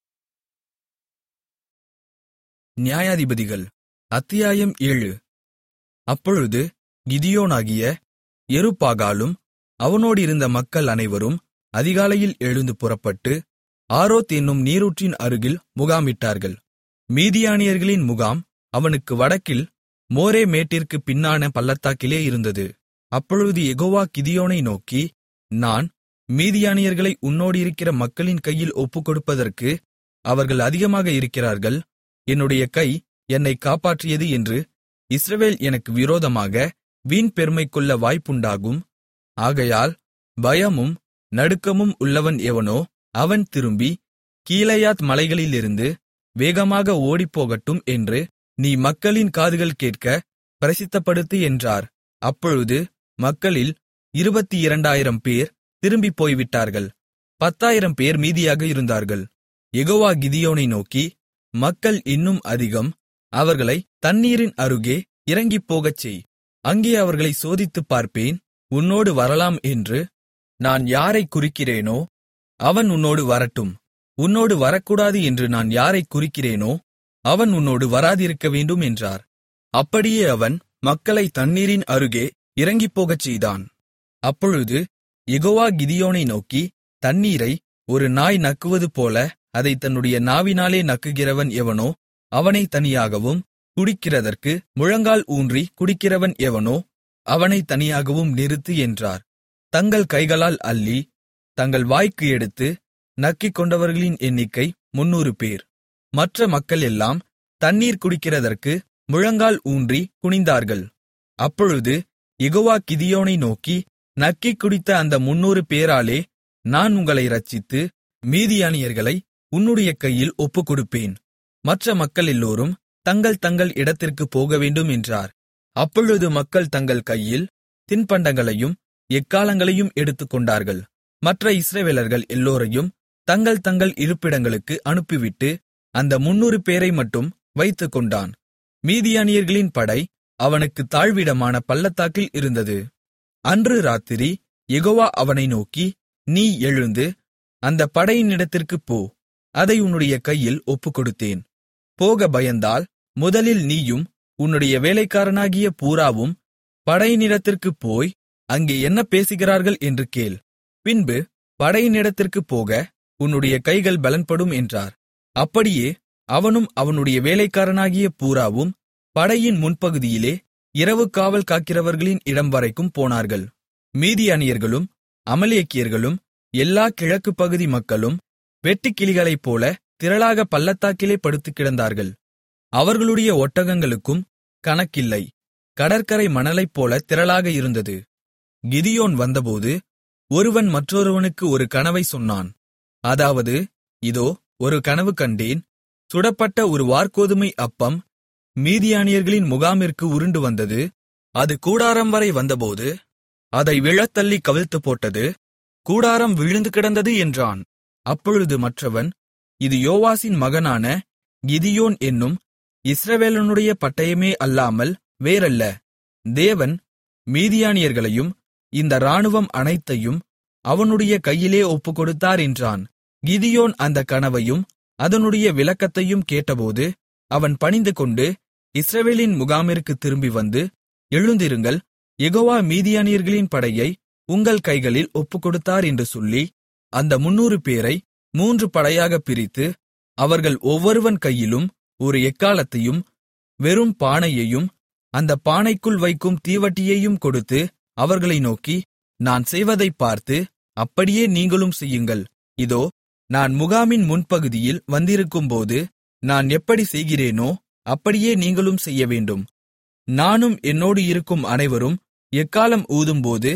நியாயாதிபதிகள் அத்தியாயம் ஏழு அப்பொழுது கிதியோனாகிய எருபாகாலும் அவனோடிருந்த மக்கள் அனைவரும் அதிகாலையில் எழுந்து புறப்பட்டு ஆரோத் என்னும் நீரூற்றின் அருகில் முகாமிட்டார்கள் மீதியானியர்களின் முகாம் அவனுக்கு வடக்கில் மோரே மேட்டிற்கு பின்னான பள்ளத்தாக்கிலே இருந்தது அப்பொழுது யெகோவா கிதியோனை நோக்கி நான் மீதியானியர்களை உன்னோடிருக்கிற மக்களின் கையில் ஒப்புக்கொடுப்பதற்கு அவர்கள் அதிகமாக இருக்கிறார்கள் என்னுடைய கை என்னை காப்பாற்றியது என்று இஸ்ரவேல் எனக்கு விரோதமாக வீண் பெருமை கொள்ள வாய்ப்புண்டாகும் ஆகையால் பயமும் நடுக்கமும் உள்ளவன் எவனோ அவன் திரும்பி கீலேயாத் மலைகளிலிருந்து வேகமாக ஓடிப்போகட்டும் என்று நீ மக்களின் காதுகள் கேட்க பிரசித்தப்படுத்து என்றார் அப்பொழுது மக்களில் இருபத்தி இரண்டாயிரம் பேர் திரும்பிப் போய்விட்டார்கள் பத்தாயிரம் பேர் மீதியாக இருந்தார்கள் யெகோவா கிதியோனை நோக்கி மக்கள் இன்னும் அதிகம் அவர்களை தண்ணீரின் அருகே இறங்கிப் போகச் செய் அங்கே அவர்களை சோதித்துப் பார்ப்பேன் உன்னோடு வரலாம் என்று நான் யாரைக் குறிக்கிறேனோ அவன் உன்னோடு வரட்டும் உன்னோடு வரக்கூடாது என்று நான் யாரைக் குறிக்கிறேனோ அவன் உன்னோடு வராதிருக்க வேண்டும் என்றார் அப்படியே அவன் மக்களை தண்ணீரின் அருகே இறங்கிப்போகச் செய்தான் அப்பொழுது யெகோவா கிதியோனை நோக்கி தண்ணீரை ஒரு நாய் நக்குவது போல அதை தன்னுடைய நாவினாலே நக்குகிறவன் எவனோ அவனை தனியாகவும் குடிக்கிறதற்கு முழங்கால் ஊன்றி குடிக்கிறவன் எவனோ அவனை தனியாகவும் நிறுத்து என்றார் தங்கள் கைகளால் அள்ளி தங்கள் வாய்க்கு எடுத்து நக்கிக் கொண்டவர்களின் எண்ணிக்கை முன்னூறு பேர் மற்ற மக்கள் எல்லாம் தண்ணீர் குடிக்கிறதற்கு முழங்கால் ஊன்றி குனிந்தார்கள் அப்பொழுது யெகோவா கிதியோனை நோக்கி நக்கிக் குடித்த அந்த முன்னூறு பேராலே நான் உங்களை இரட்சித்து மீதியானியர்களை உன்னுடைய கையில் ஒப்புக்கொடுப்பேன் மற்ற மக்கள் எல்லோரும் தங்கள் தங்கள் இடத்திற்குப் போகவேண்டும் என்றார் அப்பொழுது மக்கள் தங்கள் கையில் தின்பண்டங்களையும் எக்காலங்களையும் எடுத்துக்கொண்டார்கள் மற்ற இஸ்ரவேலர்கள் எல்லோரையும் தங்கள் தங்கள் இருப்பிடங்களுக்கு அனுப்பிவிட்டு அந்த முன்னூறு பேரை மட்டும் வைத்துக்கொண்டான் மீதியானியர்களின் படை அவனுக்கு தாழ்விடமான பள்ளத்தாக்கில் இருந்தது அன்று ராத்திரி யெகோவா அவனை நோக்கி நீ எழுந்து அந்த படையினிடத்திற்குப் போ அதை உன்னுடைய கையில் ஒப்புக்கொடுத்தேன் போக பயந்தால் முதலில் நீயும் உன்னுடைய வேலைக்காரனாகிய பூராவும் படையினிடத்திற்குப் போய் அங்கே என்ன பேசுகிறார்கள் என்று கேள் பின்பு படையினிடத்திற்குப் போக உன்னுடைய கைகள் பலன்படும் என்றார் அப்படியே அவனும் அவனுடைய வேலைக்காரனாகிய பூராவும் படையின் முன்பகுதியிலே இரவு காவல் காக்கிறவர்களின் இடம் வரைக்கும் போனார்கள் மீதியானியர்களும் அமலேக்கியர்களும் எல்லா கிழக்கு பகுதி மக்களும் வெட்டுக்கிளிகளைப் போல திரளாக பள்ளத்தாக்கிலே படுத்துக் கிடந்தார்கள் அவர்களுடைய ஒட்டகங்களுக்கும் கணக்கில்லை கடற்கரை மணலைப் போல திரளாக இருந்தது கிதியோன் வந்தபோது ஒருவன் மற்றொருவனுக்கு ஒரு கனவை சொன்னான் அதாவது இதோ ஒரு கனவு கண்டேன் சுடப்பட்ட ஒரு வார்கோதுமை அப்பம் மீதியானியர்களின் முகாமிற்கு உருண்டு வந்தது அது கூடாரம் வரை வந்தபோது அதை விழத்தள்ளி கவிழ்த்து போட்டது கூடாரம் விழுந்து கிடந்தது என்றான் அப்பொழுது மற்றவன் இது யோவாசின் மகனான கிதியோன் என்னும் இஸ்ரவேலனுடைய பட்டயமே அல்லாமல் வேறல்ல தேவன் மீதியானியர்களையும் இந்த இராணுவம் அனைத்தையும் அவனுடைய கையிலே ஒப்புக்கொடுத்தார் என்றான் கிதியோன் அந்த கனவையும் அதனுடைய விளக்கத்தையும் கேட்டபோது அவன் பணிந்துகொண்டு இஸ்ரவேலின் முகாமிற்கு திரும்பி வந்து எழுந்திருங்கள் யெகோவா மீதியானியர்களின் படையை உங்கள் கைகளில் ஒப்புக்கொடுத்தார் என்று சொல்லி அந்த முன்னூறு பேரை மூன்று படையாகப் பிரித்து அவர்கள் ஒவ்வொருவன் கையிலும் ஒரு எக்காலத்தையும் வெறும் பானையையும் அந்த பானைக்குள் வைக்கும் தீவட்டியையும் கொடுத்து அவர்களை நோக்கி நான் செய்வதைப் பார்த்து அப்படியே நீங்களும் செய்யுங்கள் இதோ நான் முகாமின் முன்பகுதியில் வந்திருக்கும்போது நான் எப்படி செய்கிறேனோ அப்படியே நீங்களும் செய்யவேண்டும் நானும் என்னோடு இருக்கும் அனைவரும் எக்காலம் ஊதும்போது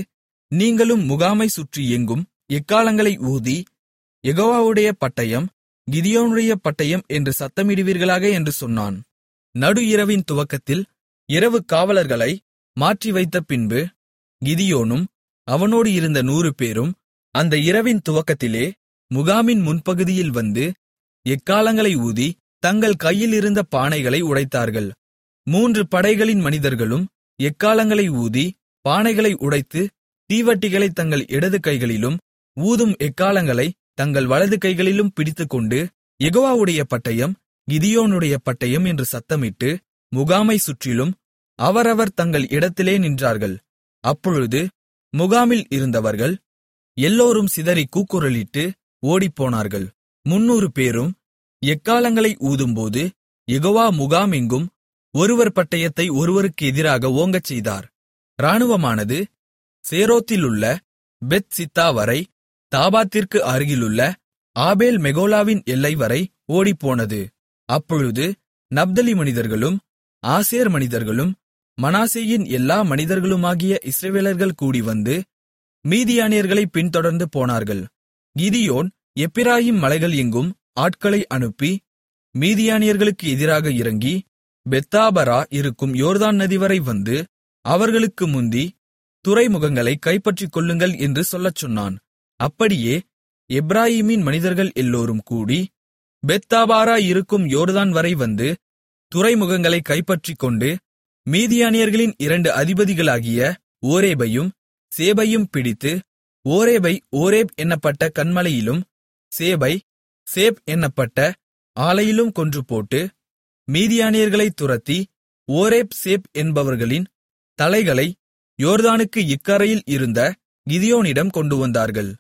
நீங்களும் முகாமைச் சுற்றி எங்கும் எக்காளங்களை ஊதி யெகோவாவுடைய பட்டயம் கிதியோனுடைய பட்டயம் என்று சத்தமிடுவீர்களாக என்று சொன்னான் நடு இரவின் துவக்கத்தில் இரவு காவலர்களை மாற்றி வைத்த பின்பு கிதியோனும் அவனோடு இருந்த நூறு பேரும் அந்த இரவின் துவக்கத்திலே முகாமின் முன்பகுதியில் வந்து எக்காளங்களை ஊதி தங்கள் கையில் இருந்த பானைகளை உடைத்தார்கள் மூன்று படைகளின் மனிதர்களும் எக்காளங்களை ஊதி பானைகளை உடைத்து தீவட்டிகளை தங்கள் இடது கைகளிலும் ஊதும் எக்காளங்களை தங்கள் வலது கைகளிலும் பிடித்துக்கொண்டு யெகோவாவுடைய பட்டயம் கிதியோனுடைய பட்டயம் என்று சத்தமிட்டு முகாமை சுற்றிலும் அவரவர் தங்கள் இடத்திலே நின்றார்கள் அப்பொழுது முகாமில் இருந்தவர்கள் எல்லோரும் சிதறி கூக்குரலிட்டு ஓடிப்போனார்கள் முன்னூறு பேரும் எக்காளங்களை ஊதும்போது யெகோவா முகாமெங்கும் ஒருவர் பட்டயத்தை ஒருவருக்கு எதிராக ஓங்கச் செய்தார் இராணுவமானது சேரோத்திலுள்ள பெத் சித்தா வரை தாபாத்திற்கு அருகிலுள்ள ஆபேல் மெகோலாவின் எல்லை வரை ஓடிப்போனது அப்பொழுது நப்தலி மனிதர்களும் ஆசேர் மனிதர்களும் மனாசேயின் எல்லா மனிதர்களுமாகிய இஸ்ரவேலர்கள் கூடிவந்து மீதியானியர்களை பின்தொடர்ந்து போனார்கள் கிதியோன் எப்பிராயிம் மலைகள் எங்கும் ஆட்களை அனுப்பி மீதியானியர்களுக்கு எதிராக இறங்கி பெத்தாபரா இருக்கும் யோர்தான் நதிவரை வந்து அவர்களுக்கு முந்தி துறைமுகங்களை கைப்பற்றிக் கொள்ளுங்கள் என்று சொல்லச் சொன்னான் அப்படியே எப்ராயீமின் மனிதர்கள் எல்லோரும் கூடி பெத்தாபாரா இருக்கும் யோர்தான் வரை வந்து துறைமுகங்களை கைப்பற்றிக்கொண்டு மீதியானியர்களின் இரண்டு அதிபதிகளாகிய ஓரேபையும் சேபையும் பிடித்து ஓரேபை ஓரேப் என்னப்பட்ட கன்மலையிலும் சேபை சேப் என்னப்பட்ட ஆலையிலும் கொன்றுபோட்டு மீதியானியர்களைத் துரத்தி ஓரேப் சேப் என்பவர்களின் தலைகளை யோர்தானுக்கு இக்கரையில் இருந்த கிதியோனிடம் கொண்டுவந்தார்கள்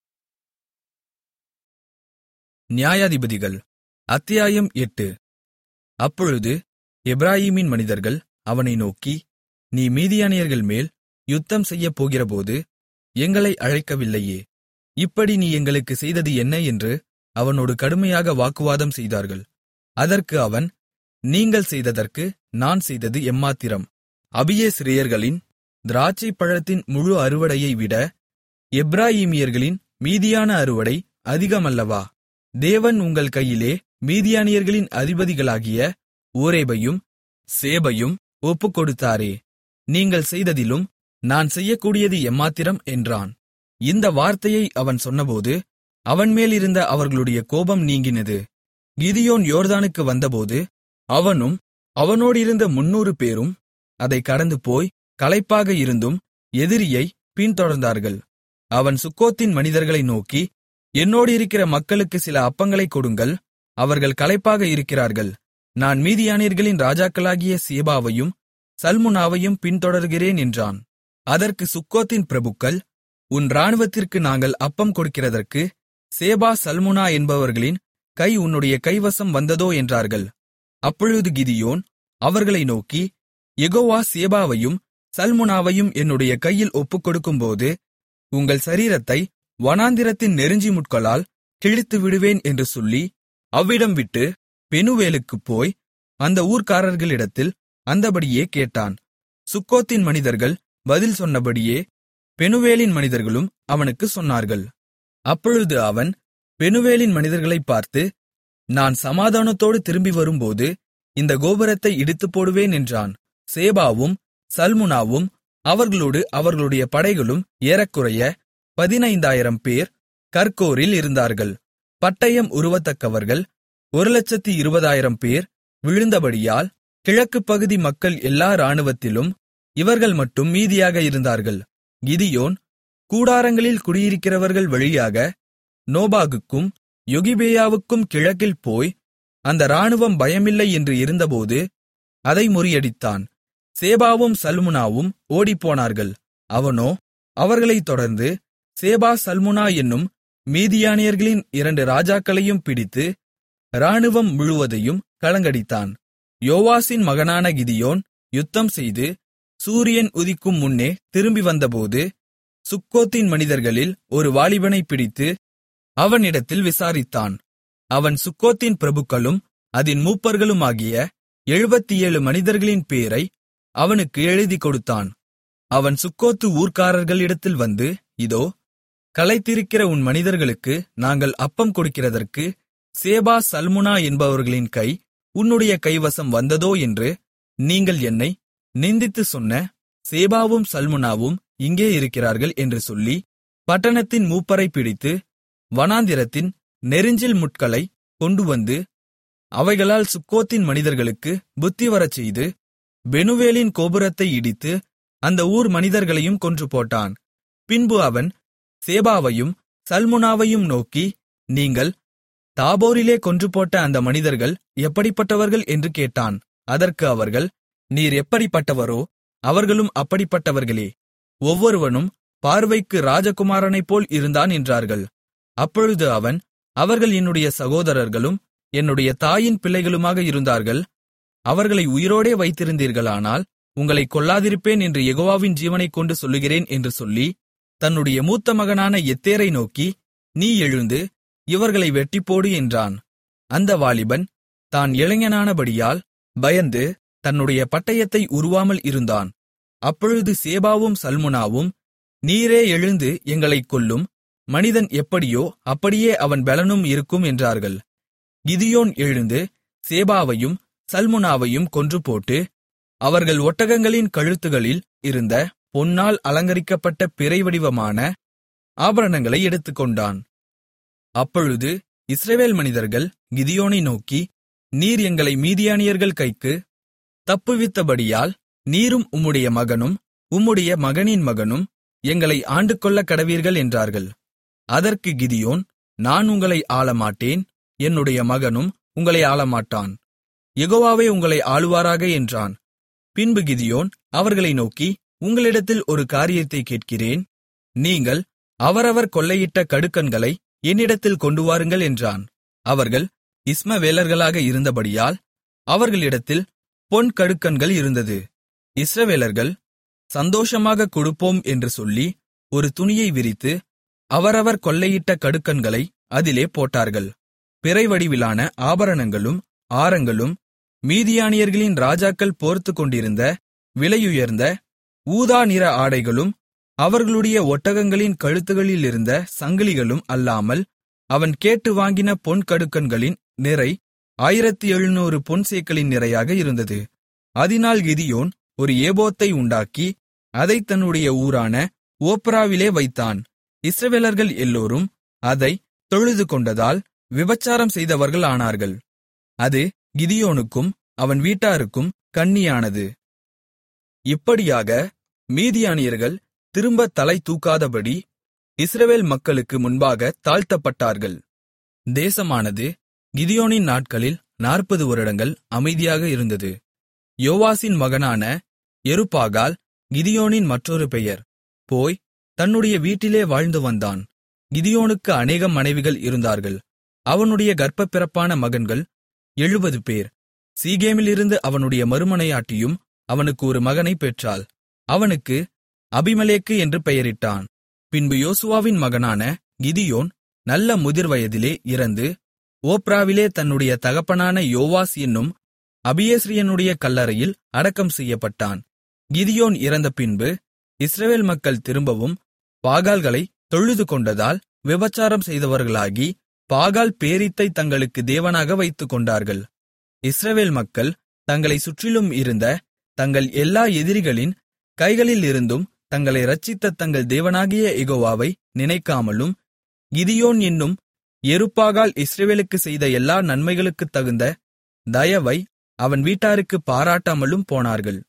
நியாயாதிபதிகள் அத்தியாயம் எட்டு அப்பொழுது எப்ராயீமின் மனிதர்கள் அவனை நோக்கி நீ மீதியானியர்கள் மேல் யுத்தம் செய்யப் போகிறபோது எங்களை அழைக்கவில்லையே இப்படி நீ எங்களுக்கு செய்தது என்ன என்று அவனோடு கடுமையாக வாக்குவாதம் செய்தார்கள் அதற்கு அவன் நீங்கள் செய்ததற்கு நான் செய்தது எம்மாத்திரம் அபியேசிரியர்களின் திராட்சைப் பழத்தின் முழு அறுவடையை விட எப்ராயீமியர்களின் மீதியான அறுவடை அதிகமல்லவா தேவன் உங்கள் கையிலே மீதியானியர்களின் அதிபதிகளாகிய ஓரேபையும் சேபையும் ஒப்புக்கொடுத்தாரே நீங்கள் செய்ததிலும் நான் செய்யக்கூடியது எம்மாத்திரம் என்றான் இந்த வார்த்தையை அவன் சொன்னபோது அவன்மேலிருந்த அவர்களுடைய கோபம் நீங்கினது கிதியோன் யோர்தானுக்கு வந்தபோது அவனும் அவனோடிருந்த முன்னூறு பேரும் அதை கடந்து போய் களைப்பாக இருந்தும் எதிரியை பின்தொடர்ந்தார்கள் அவன் சுக்கோத்தின் மனிதர்களை நோக்கி என்னோடிருக்கிற மக்களுக்கு சில அப்பங்களைக் கொடுங்கள் அவர்கள் களைப்பாக இருக்கிறார்கள் நான் மீதியானியர்களின் ராஜாக்களாகிய சேபாவையும் சல்முனாவையும் பின்தொடர்கிறேன் என்றான் அதற்கு சுக்கோத்தின் பிரபுக்கள் உன் இராணுவத்திற்கு நாங்கள் அப்பம் கொடுக்கிறதற்கு சேபா சல்முனா என்பவர்களின் கை உன்னுடைய கைவசம் வந்ததோ என்றார்கள் அப்பொழுது கிதியோன் அவர்களை நோக்கி யெகோவா சேபாவையும் சல்முனாவையும் என்னுடைய கையில் ஒப்புக்கொடுக்கும்போது உங்கள் சரீரத்தை வனாந்திரத்தின் நெருஞ்சி முட்களால் கிழித்து விடுவேன் என்று சொல்லி அவ்விடம் விட்டு பெனுவேலுக்குப் போய் அந்த ஊர்க்காரர்களிடத்தில் அந்தபடியே கேட்டான் சுக்கோத்தின் மனிதர்கள் பதில் சொன்னபடியே பெனுவேலின் மனிதர்களும் அவனுக்கு சொன்னார்கள் அப்பொழுது அவன் பெனுவேலின் மனிதர்களைப் பார்த்து நான் சமாதானத்தோடு திரும்பி வரும்போது இந்த கோபுரத்தை இடித்துப் போடுவேன் என்றான் சேபாவும் சல்முனாவும் அவர்களோடு அவர்களுடைய படைகளும் ஏறக்குறைய பதினைந்தாயிரம் பேர் கர்கோரில் இருந்தார்கள் பட்டயம் உருவத்தக்கவர்கள் ஒரு லட்சத்து இருபதாயிரம் பேர் விழுந்தபடியால் கிழக்குப் பகுதி மக்கள் எல்லா இராணுவத்திலும் இவர்கள் மட்டும் மீதியாக இருந்தார்கள் கிதியோன் கூடாரங்களில் குடியிருக்கிறவர்கள் வழியாக நோபாகுக்கும் யொகிபேயாவுக்கும் கிழக்கில் போய் அந்த இராணுவம் பயமில்லை என்று இருந்தபோது அதை முறியடித்தான் சேபாவும் சல்முனாவும் ஓடிப்போனார்கள் அவனோ அவர்களைத் தொடர்ந்து சேபா சல்முனா என்னும் மீதியானியர்களின் இரண்டு ராஜாக்களையும் பிடித்து இராணுவம் முழுவதையும் கலங்கடித்தான் யோவாசின் மகனான கிதியோன் யுத்தம் செய்து சூரியன் உதிக்கும் முன்னே திரும்பி வந்தபோது சுக்கோத்தின் மனிதர்களில் ஒரு வாலிபனைப் பிடித்து அவனிடத்தில் விசாரித்தான் அவன் சுக்கோத்தின் பிரபுக்களும் அதின் மூப்பர்களுமாகிய எழுபத்தேழு மனிதர்களின் பேரை அவனுக்கு எழுதிக் கொடுத்தான் அவன் சுக்கோத்து ஊர்க்காரர்களிடத்தில் வந்து இதோ களைத்திருக்கிற உன் மனிதர்களுக்கு நாங்கள் அப்பம் கொடுக்கிறதற்கு சேபா சல்முனா என்பவர்களின் கை உன்னுடைய கைவசம் வந்ததோ என்று நீங்கள் என்னை நிந்தித்துச் சொன்ன சேபாவும் சல்முனாவும் இங்கே இருக்கிறார்கள் என்று சொல்லி பட்டணத்தின் மூப்பரைப் பிடித்து வனாந்திரத்தின் நெரிஞ்சில் முட்களை கொண்டுவந்து அவைகளால் சுக்கோத்தின் மனிதர்களுக்கு புத்திவரச்செய்து பெனுவேலின் கோபுரத்தை இடித்து அந்த ஊர் மனிதர்களையும் கொன்று போட்டான் பின்பு அவன் சேபாவையும் சல்முனாவையும் நோக்கி நீங்கள் தாபோரிலே கொன்றுபோட்ட அந்த மனிதர்கள் எப்படிப்பட்டவர்கள் என்று கேட்டான் அதற்கு அவர்கள் நீர் எப்படிப்பட்டவரோ அவர்களும் அப்படிப்பட்டவர்களே ஒவ்வொருவனும் பார்வைக்கு ராஜகுமாரனைப்போல் இருந்தான் என்றார்கள் அப்பொழுது அவன் அவர்கள் என்னுடைய சகோதரர்களும் என்னுடைய தாயின் பிள்ளைகளுமாக இருந்தார்கள் அவர்களை உயிரோடே வைத்திருந்தீர்களானால் உங்களை கொல்லாதிருப்பேன் என்று யெகோவாவின் ஜீவனைக் கொண்டு சொல்லுகிறேன் என்று சொல்லி தன்னுடைய மூத்த மகனான எத்தேரை நோக்கி நீ எழுந்து இவர்களை வெட்டிப்போடு என்றான் அந்த வாலிபன் தான் இளைஞனானபடியால் பயந்து தன்னுடைய பட்டயத்தை உருவாமல் இருந்தான் அப்பொழுது சேபாவும் சல்முனாவும் நீரே எழுந்து எங்களைக் கொல்லும் மனிதன் எப்படியோ அப்படியே அவன் பெலனும் இருக்கும் என்றார்கள் கிதியோன் எழுந்து சேபாவையும் சல்முனாவையும் கொன்றுபோட்டு அவர்கள் ஒட்டகங்களின் கழுத்துகளில் இருந்த பொன்னால் அலங்கரிக்கப்பட்ட பிறை வடிவமான ஆபரணங்களை எடுத்துக்கொண்டான் அப்பொழுது இஸ்ரவேல் மனிதர்கள் கிதியோனை நோக்கி நீர் எங்களை மீதியானியர்கள் கைக்கு தப்புவித்தபடியால் நீரும் உம்முடைய மகனும் உம்முடைய மகனின் மகனும் எங்களை ஆண்டுகொள்ளக் கடவீர்கள் என்றார்கள் அதற்கு கிதியோன் நான் உங்களை ஆளமாட்டேன் என்னுடைய மகனும் உங்களை ஆளமாட்டான் யெகோவாவே உங்களை ஆளுவாராக என்றான் பின்பு கிதியோன் அவர்களை நோக்கி உங்களிடத்தில் ஒரு காரியத்தை கேட்கிறேன் நீங்கள் அவரவர் கொள்ளையிட்ட கடுக்கன்களை என்னிடத்தில் கொண்டுவாருங்கள் என்றான் அவர்கள் இஸ்மவேலர்களாக இருந்தபடியால் அவர்களிடத்தில் பொன் கடுக்கன்கள் இருந்தது இஸ்ரவேலர்கள் சந்தோஷமாக கொடுப்போம் என்று சொல்லி ஒரு துணியை விரித்து அவரவர் கொள்ளையிட்ட கடுக்கன்களை அதிலே போட்டார்கள் பிறை வடிவிலான ஆபரணங்களும் ஆரங்களும் மீதியானியர்களின் ராஜாக்கள் போர்த்துக் கொண்டிருந்த விலையுயர்ந்த ஊதா நிற ஆடைகளும் அவர்களுடைய ஒட்டகங்களின் கழுத்துகளிலிருந்த சங்கிலிகளும் அல்லாமல் அவன் கேட்டு வாங்கின பொன் கடுக்கன்களின் நிறை ஆயிரத்து எழுநூறு பொன் சேக்கலின் நிறையாக இருந்தது அதினால் கிதியோன் ஒரு ஏபோத்தை உண்டாக்கி அதைத் தன்னுடைய ஊரான ஓப்ராவிலே வைத்தான் இஸ்ரவேலர்கள் எல்லோரும் அதை தொழுது கொண்டதால் விபச்சாரம் செய்தவர்கள் ஆனார்கள் அது கிதியோனுக்கும் அவன் வீட்டாருக்கும் கண்ணியானது இப்படியாக மீதியானியர்கள் திரும்ப தலை தூக்காதபடி இஸ்ரவேல் மக்களுக்கு முன்பாக தாழ்த்தப்பட்டார்கள் தேசமானது கிதியோனின் நாட்களில் நாற்பது வருடங்கள் அமைதியாக இருந்தது யோவாசின் மகனான எருபாகால் கிதியோனின் மற்றொரு பெயர் போய் தன்னுடைய வீட்டிலே வாழ்ந்து வந்தான் கிதியோனுக்கு அநேகம் மனைவிகள் இருந்தார்கள் அவனுடைய கர்ப்பப்பிறப்பான மகன்கள் எழுபது பேர் சீகேமிலிருந்து அவனுடைய மறுமனையாட்டியும் அவனுக்கு ஒரு மகனைப் பெற்றாள் அவனுக்கு அபிமலேக்கு என்று பெயரிட்டான் பின்பு யோசுவாவின் மகனான கிதியோன் நல்ல முதிர்வயதிலே இறந்து ஓப்ராவிலே தன்னுடைய தகப்பனான யோவாஸ் என்னும் அபியேஸ்ரியனுடைய கல்லறையில் அடக்கம் செய்யப்பட்டான் கிதியோன் இறந்த பின்பு இஸ்ரவேல் மக்கள் திரும்பவும் பாகால்களை தொழுது கொண்டதால் விபச்சாரம் செய்தவர்களாகி பாகால் பேரித்தை தங்களுக்கு தேவனாக வைத்துக்கொண்டார்கள் இஸ்ரவேல் மக்கள் தங்களைச் சுற்றிலும் இருந்த தங்கள் எல்லா எதிரிகளின் கைகளிலிருந்தும் தங்களை இரட்சித்த தங்கள் தேவனாகிய யெகோவாவை நினைக்காமலும் கிதியோன் என்னும் எருப்பாகால் இஸ்ரவேலுக்கு செய்த எல்லா நன்மைகளுக்குத் தகுந்த தயவை அவன் வீட்டாருக்குப் பாராட்டாமலும் போனார்கள்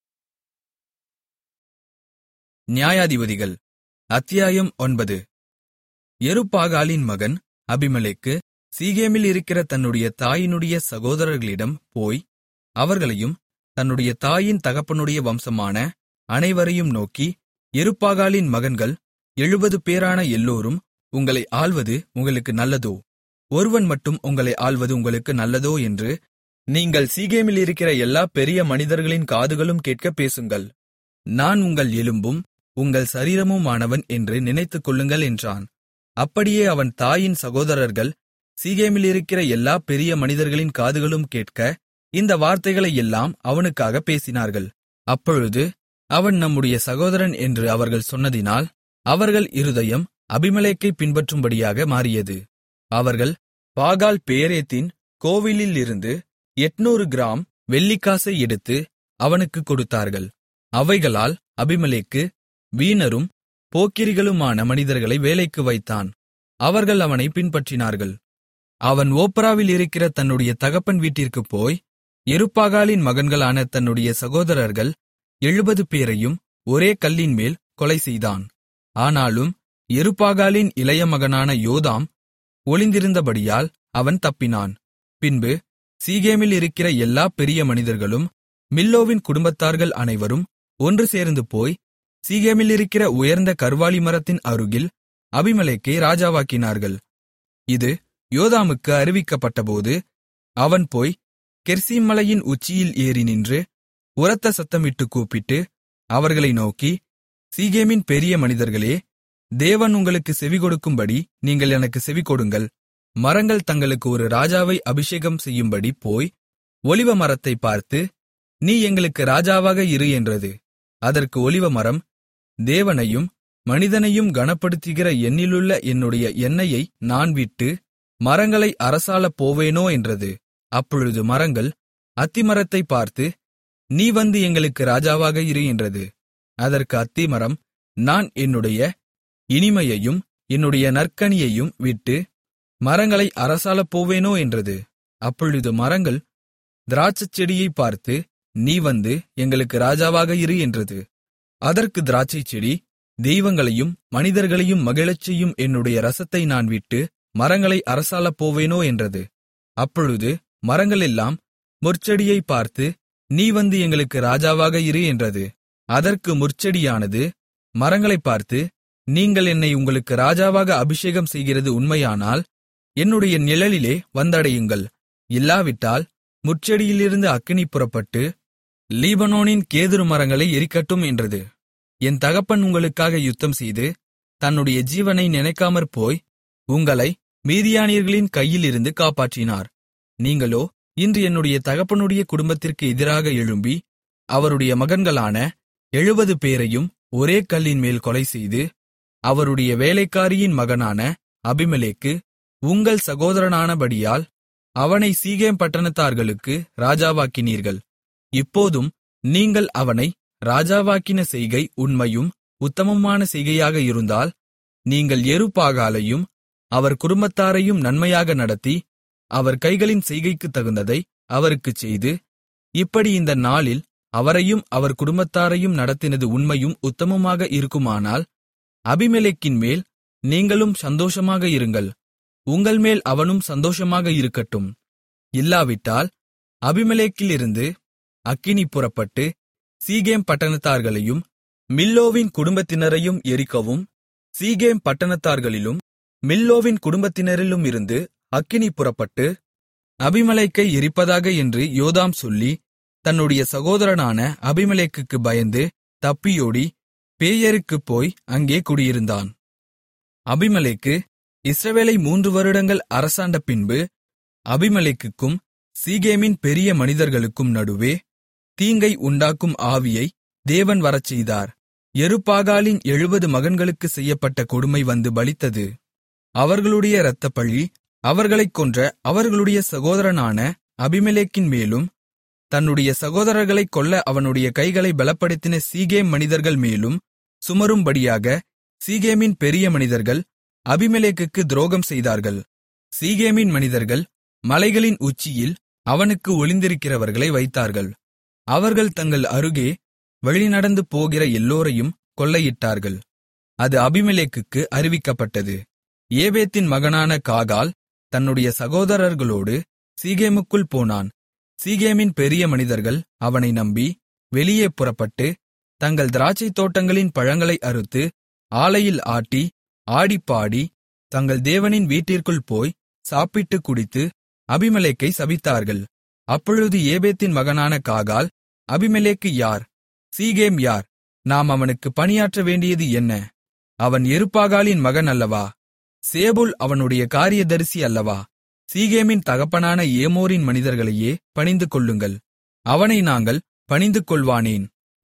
நியாயாதிபதிகள் அத்தியாயம் ஒன்பது எருப்பாகாலின் மகன் அபிமெலேக்கு சீகேமில் இருக்கிற தன்னுடைய தாயினுடைய சகோதரர்களிடம் போய் அவர்களையும் தன்னுடைய தாயின் தகப்பனுடைய வம்சமான அனைவரையும் நோக்கி எருப்பாகாலின் மகன்கள் எழுபது பேரான எல்லோரும் உங்களை ஆள்வது உங்களுக்கு நல்லதோ ஒருவன் மட்டும் உங்களை ஆள்வது உங்களுக்கு நல்லதோ என்று நீங்கள் சீகேமில் இருக்கிற எல்லா பெரிய மனிதர்களின் காதுகளும் கேட்கப் பேசுங்கள் நான் உங்கள் எலும்பும் உங்கள் சரீரமுமானவன் என்று நினைத்துக்கொள்ளுங்கள் என்றான் அப்படியே அவன் தாயின் சகோதரர்கள் சீகேமிலிருக்கிற எல்லா பெரிய மனிதர்களின் காதுகளும் கேட்க இந்த வார்த்தைகளை எல்லாம் அவனுக்காக பேசினார்கள் அப்பொழுது அவன் நம்முடைய சகோதரன் என்று அவர்கள் சொன்னதினால் அவர்கள் இருதயம் அபிமெலேக்கை பின்பற்றும்படியாக மாறியது அவர்கள் பாகால் பேரேத்தின் கோவிலிலிருந்து எட்நூறு கிராம் வெள்ளிக்காசை எடுத்து அவனுக்குக் கொடுத்தார்கள் அவைகளால் அபிமெலேக்கு வீணரும் போக்கிரிகளுமான மனிதர்களை வேலைக்கு வைத்தான் அவர்கள் அவனை பின்பற்றினார்கள் அவன் ஓப்ராவில் இருக்கிற தன்னுடைய தகப்பன் வீட்டிற்குப் போய் எருப்பாகாலின் மகன்களான தன்னுடைய சகோதரர்கள் எழுபது பேரையும் ஒரே கல்லின்மேல் கொலை செய்தான் ஆனாலும் எருப்பாகாலின் இளைய மகனான யோதாம் ஒளிந்திருந்தபடியால் அவன் தப்பினான் பின்பு சீகேமில் இருக்கிற எல்லா பெரிய மனிதர்களும் மில்லோவின் குடும்பத்தார்கள் அனைவரும் ஒன்று சேர்ந்து போய் சீகேமில் இருக்கிற உயர்ந்த கர்வாலி மரத்தின் அருகில் அபிமெலேக்கை ராஜாவாக்கினார்கள் இது யோதாமுக்கு அறிவிக்கப்பட்டபோது அவன் போய் கெர்சீம் மலையின் உச்சியில் ஏறி நின்று உரத்த சத்தமிட்டு கூப்பிட்டு அவர்களை நோக்கி சீகேமின் பெரிய மனிதர்களே தேவன் உங்களுக்கு செவிகொடுக்கும்படி நீங்கள் எனக்கு செவிகொடுங்கள் மரங்கள் தங்களுக்கு ஒரு ராஜாவை அபிஷேகம் செய்யும்படி போய் ஒலிவ மரத்தை பார்த்து நீ எங்களுக்கு ராஜாவாக இரு என்றது அதற்கு ஒலிவ மரம் தேவனையும் மனிதனையும் கனப்படுத்துகிற என்னிலுள்ள என்னுடைய எண்ணெயை நான் விட்டு மரங்களை அரசாளப் போவேனோ என்றது அப்பொழுது மரங்கள் அத்திமரத்தை பார்த்து நீ வந்து எங்களுக்கு ராஜாவாக இரு என்றது அதற்கு அத்திமரம் நான் என்னுடைய இனிமையையும் என்னுடைய நற்கனியையும் விட்டு மரங்களை அரசாளப் போவேனோ என்றது அப்பொழுது மரங்கள் திராட்சைச்செடியைப் பார்த்து நீ வந்து எங்களுக்கு ராஜாவாக இரு என்றது அதற்கு திராட்சைச்செடி தெய்வங்களையும் மனிதர்களையும் மகிழச் செய்யும் என்னுடைய ரசத்தை நான் விட்டு மரங்களை அரசாளப் போவேனோ என்றது அப்பொழுது மரங்களெல்லாம் முற்செடியைப் பார்த்து நீ வந்து எங்களுக்கு ராஜாவாக இரு என்றது அதற்கு முற்செடியானது மரங்களைப் பார்த்து நீங்கள் என்னை உங்களுக்கு ராஜாவாக அபிஷேகம் செய்கிறது உண்மையானால் என்னுடைய நிழலிலே வந்தடையுங்கள் இல்லாவிட்டால் முட்செடியிலிருந்து அக்கினி புறப்பட்டு லீபனோனின் கேதுரு மரங்களை எரிக்கட்டும் என்றது என் தகப்பன் உங்களுக்காக யுத்தம்செய்து தன்னுடைய ஜீவனை நினைக்காமற் போய் உங்களை மீதியானியர்களின் கையிலிருந்து காப்பாற்றினார் நீங்களோ இன்று என்னுடைய தகப்பனுடைய குடும்பத்திற்கு எதிராக எழும்பி அவருடைய மகன்களான எழுபது பேரையும் ஒரே கல்லின் மேல் கொலை செய்து அவருடைய வேலைக்காரியின் மகனான அபிமெலேக்கு உங்கள் சகோதரனானபடியால் அவனை சீகேம் பட்டணத்தார்களுக்கு ராஜாவாக்கினீர்கள் இப்போதும் நீங்கள் அவனை ராஜாவாக்கின செய்கை உண்மையும் உத்தமமான செய்கையாக இருந்தால் நீங்கள் எருபாகாலையும் அவர் குடும்பத்தாரையும் நன்மையாக நடத்தி அவர் கைகளின் செய்கைக்குத் தகுந்ததை அவருக்குச் செய்து இப்படி இந்த நாளில் அவரையும் அவர் குடும்பத்தாரையும் நடத்தினது உண்மையும் உத்தமமாக இருக்குமானால் அபிமெலேக்கின் மேல் நீங்களும் சந்தோஷமாக இருங்கள் உங்கள் மேல் அவனும் சந்தோஷமாக இருக்கட்டும் இல்லாவிட்டால் அபிமெலேக்கிலிருந்து அக்கினி புறப்பட்டு சீகேம் பட்டணத்தார்களையும் மில்லோவின் குடும்பத்தினரையும் எரிக்கவும் சீகேம் பட்டணத்தார்களிலும் மில்லோவின் குடும்பத்தினரிலும் இருந்து அக்கினி புறப்பட்டு அபிமெலேக்கை எரிப்பதாக என்று யோதாம் சொல்லி தன்னுடைய சகோதரனான அபிமெலேக்குக்கு பயந்து தப்பியோடி பேயருக்குப் போய் அங்கே குடியிருந்தான் அபிமெலேக்கு இஸ்ரவேலை மூன்று வருடங்கள் அரசாண்ட பின்பு அபிமெலேக்குக்கும் சீகேமின் பெரிய மனிதர்களுக்கும் நடுவே தீங்கை உண்டாக்கும் ஆவியை தேவன் வரச்செய்தார் எருபாகாலின் எழுபது மகன்களுக்கு செய்யப்பட்ட கொடுமை வந்து பலித்தது அவர்களுடைய இரத்தப்பழி அவர்களைக் கொன்ற அவர்களுடைய சகோதரனான அபிமெலேக்கின் மேலும் தன்னுடைய சகோதரர்களைக் கொல்ல அவனுடைய கைகளை பலப்படுத்தின சீகேம் மனிதர்கள் மேலும் சுமரும்படியாக சீகேமின் பெரிய மனிதர்கள் அபிமெலேக்குக்கு துரோகம் செய்தார்கள் சீகேமின் மனிதர்கள் மலைகளின் உச்சியில் அவனுக்கு ஒளிந்திருக்கிறவர்களை வைத்தார்கள் அவர்கள் தங்கள் அருகே வழிநடந்து போகிற எல்லோரையும் கொள்ளையிட்டார்கள் அது அபிமெலேக்குக்கு அறிவிக்கப்பட்டது ஏபேத்தின் மகனான காகால் தன்னுடைய சகோதரர்களோடு சீகேமுக்குள் போனான் சீகேமின் பெரிய மனிதர்கள் அவனை நம்பி வெளியே புறப்பட்டு தங்கள் திராட்சைத் தோட்டங்களின் பழங்களை அறுத்து ஆலையில் ஆட்டி ஆடிப்பாடி தங்கள் தேவனின் வீட்டிற்குள் போய் சாப்பிட்டுக் குடித்து அபிமெலேக்கை சபித்தார்கள் அப்பொழுது ஏபேத்தின் மகனான காகால் அபிமெலேக்கு யார் சீகேம் யார் நாம் அவனுக்கு பணியாற்ற வேண்டியது என்ன அவன் எருப்பாகாலின் மகன் அல்லவா சேபுல் அவனுடைய காரியதரிசி அல்லவா சீகேமின் தகப்பனான ஏமோரின் மனிதர்களையே பணிந்து கொள்ளுங்கள் அவனை நாங்கள் பணிந்து கொள்வானேன்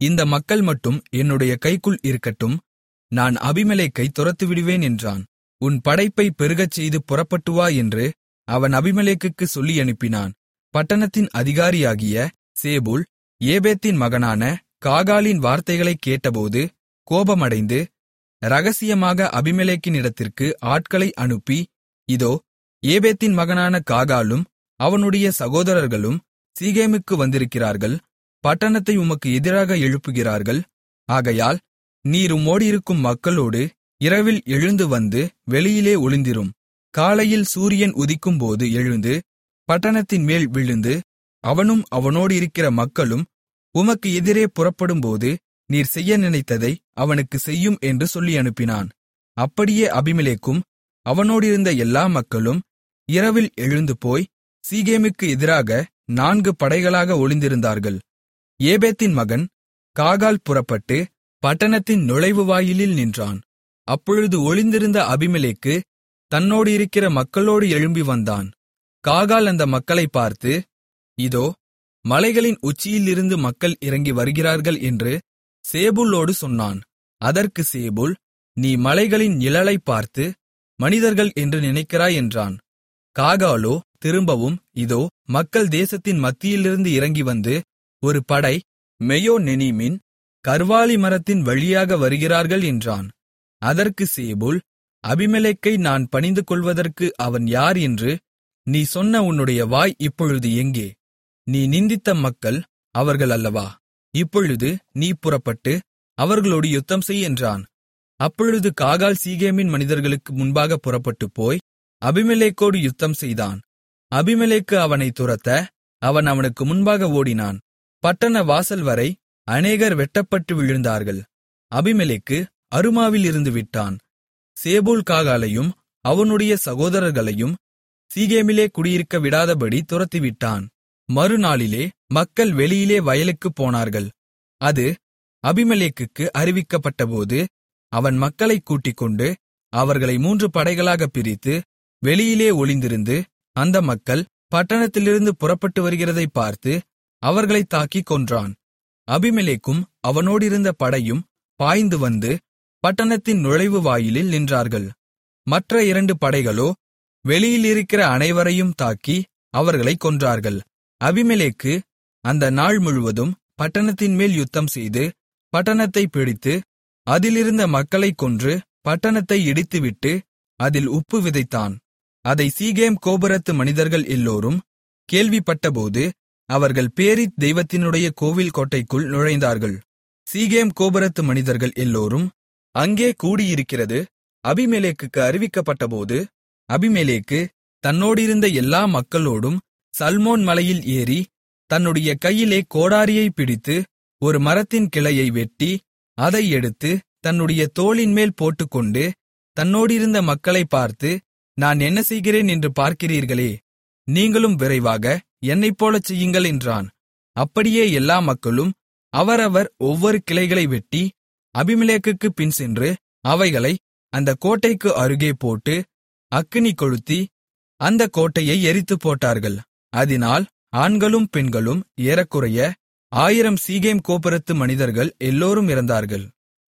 இந்த மக்கள் மட்டும் என்னுடைய கைக்குள் இருக்கட்டும் நான் அபிமெலேக்கை துரத்திவிடுவேன் என்றான் உன் படைப்பை பெருகச் செய்து புறப்பட்டு வா என்று அவன் அபிமெலேக்குக்கு சொல்லி அனுப்பினான் பட்டணத்தின் அதிகாரியாகிய சேபூல் ஏபேத்தின் மகனான காகாலின் வார்த்தைகளைக் கேட்டபோது கோபமடைந்து இரகசியமாக அபிமெலேக்கினிடத்திற்கு ஆட்களை அனுப்பி இதோ ஏபேத்தின் மகனான காகாலும் அவனுடைய சகோதரர்களும் சீகேமுக்கு வந்திருக்கிறார்கள் பட்டணத்தை உமக்கு எதிராக எழுப்புகிறார்கள் ஆகையால் நீர் உம்மோடிருக்கும் மக்களோடு இரவில் எழுந்து வந்து வெளியிலே ஒளிந்திரும் காலையில் சூரியன் உதிக்கும்போது எழுந்து பட்டணத்தின் மேல் விழுந்து அவனும் அவனோடு இருக்கிற மக்களும் உமக்கு எதிரே புறப்படும்போது நீர் செய்ய நினைத்ததை அவனுக்கு செய்யும் என்று சொல்லி அனுப்பினான் அப்படியே அபிமெலேக்கும் அவனோடிருந்த எல்லா மக்களும் இரவில் எழுந்து போய் சீகேமுக்கு எதிராக நான்கு படைகளாக ஒளிந்திருந்தார்கள் ஏபேத்தின் மகன் காகால் புறப்பட்டு பட்டணத்தின் நுழைவு வாயிலில் நின்றான் அப்பொழுது ஒளிந்திருந்த அபிமெலேக்கு தன்னோடு இருக்கிற மக்களோடு எழும்பி வந்தான் காகால் அந்த மக்களைப் பார்த்து இதோ மலைகளின் உச்சியிலிருந்து மக்கள் இறங்கி வருகிறார்கள் என்று சேபுலோடு சொன்னான் அதற்கு சேபுல் நீ மலைகளின் நிழலைப் பார்த்து மனிதர்கள் என்று நினைக்கிறாய் என்றான் காகாலோ திரும்பவும் இதோ மக்கள் தேசத்தின் மத்தியிலிருந்து இறங்கி வந்து ஒரு படை மெயோனெனிமின் கர்வாலி மரத்தின் வழியாக வருகிறார்கள் என்றான் அதற்கு சேபுல் அபிமெலேக்கை நான் பணிந்து கொள்வதற்கு அவன் யார் என்று நீ சொன்ன உன்னுடைய வாய் இப்பொழுது எங்கே நீ நிந்தித்த மக்கள் அவர்கள் அல்லவா இப்பொழுது நீ புறப்பட்டு அவர்களோடு யுத்தம் செய் என்றான் அப்பொழுது காகால் சீகேமின் மனிதர்களுக்கு முன்பாக புறப்பட்டுப் போய் அபிமெலேக்கோடு யுத்தம் செய்தான் அபிமெலேக்கு அவனை துரத்த அவன் அவனுக்கு முன்பாக ஓடினான் பட்டண வாசல் வரை அநேகர் வெட்டப்பட்டு விழுந்தார்கள் அபிமெலேக்கு அருமாவில் இருந்து விட்டான் சேபூல் காகாலையும் அவனுடைய சகோதரர்களையும் சீகேமிலே குடியிருக்க விடாதபடி துரத்திவிட்டான் மறுநாளிலே மக்கள் வெளியிலே வயலுக்குப் போனார்கள் அது அபிமெலேக்குக்கு அறிவிக்கப்பட்டபோது அவன் மக்களைக் கூட்டிக்கொண்டு அவர்களை மூன்று படைகளாகப் பிரித்து வெளியிலே ஒளிந்திருந்து அந்த மக்கள் பட்டணத்திலிருந்து புறப்பட்டு வருகிறதைப் பார்த்து அவர்களைத் தாக்கிக் கொன்றான் அபிமெலேக்கும் அவனோடிருந்த படையும் பாய்ந்து வந்து பட்டணத்தின் நுழைவு வாயிலில் நின்றார்கள் மற்ற இரண்டு படைகளோ வெளியிலிருக்கிற அனைவரையும் தாக்கி அவர்களைக் கொன்றார்கள் அபிமெலேக்கு அந்த நாள் முழுவதும் பட்டணத்தின் மேல் யுத்தம் செய்து பட்டணத்தைப் பிடித்து அதிலிருந்த மக்களைக் கொன்று பட்டணத்தை இடித்துவிட்டு அதில் உப்பு விதைத்தான் அதை சீகேம் கோபுரத்து மனிதர்கள் எல்லோரும் கேள்விப்பட்டபோது அவர்கள் பேரித் தெய்வத்தினுடைய கோவில் கோட்டைக்குள் நுழைந்தார்கள் சீகேம் கோபுரத்து மனிதர்கள் எல்லோரும் அங்கே கூடியிருக்கிறது அபிமெலேக்குக்கு அறிவிக்கப்பட்டபோது அபிமெலேக்கு தன்னோடிருந்த எல்லா மக்களோடும் சல்மோன் மலையில் ஏறி தன்னுடைய கையிலே கோடாரியைப் பிடித்து ஒரு மரத்தின் கிளையை வெட்டி அதை எடுத்து தன்னுடைய தோளின்மேல் போட்டுக்கொண்டு தன்னோடிருந்த மக்களைப் பார்த்து நான் என்ன செய்கிறேன் என்று பார்க்கிறீர்களே நீங்களும் விரைவாக என்னைப்போலச் செய்யுங்கள் என்றான் அப்படியே எல்லா மக்களும் அவரவர் ஒவ்வொரு கிளைகளை வெட்டி அபிமெலேக்குக்கு பின் சென்று அவைகளை அந்த கோட்டைக்கு அருகே போட்டு அக்கினி கொளுத்தி அந்த கோட்டையை எரித்துப் போட்டார்கள் அதினால் ஆண்களும் பெண்களும் ஏறக்குறைய ஆயிரம் சீகேம் கோபுரத்து மனிதர்கள் எல்லோரும் இறந்தார்கள்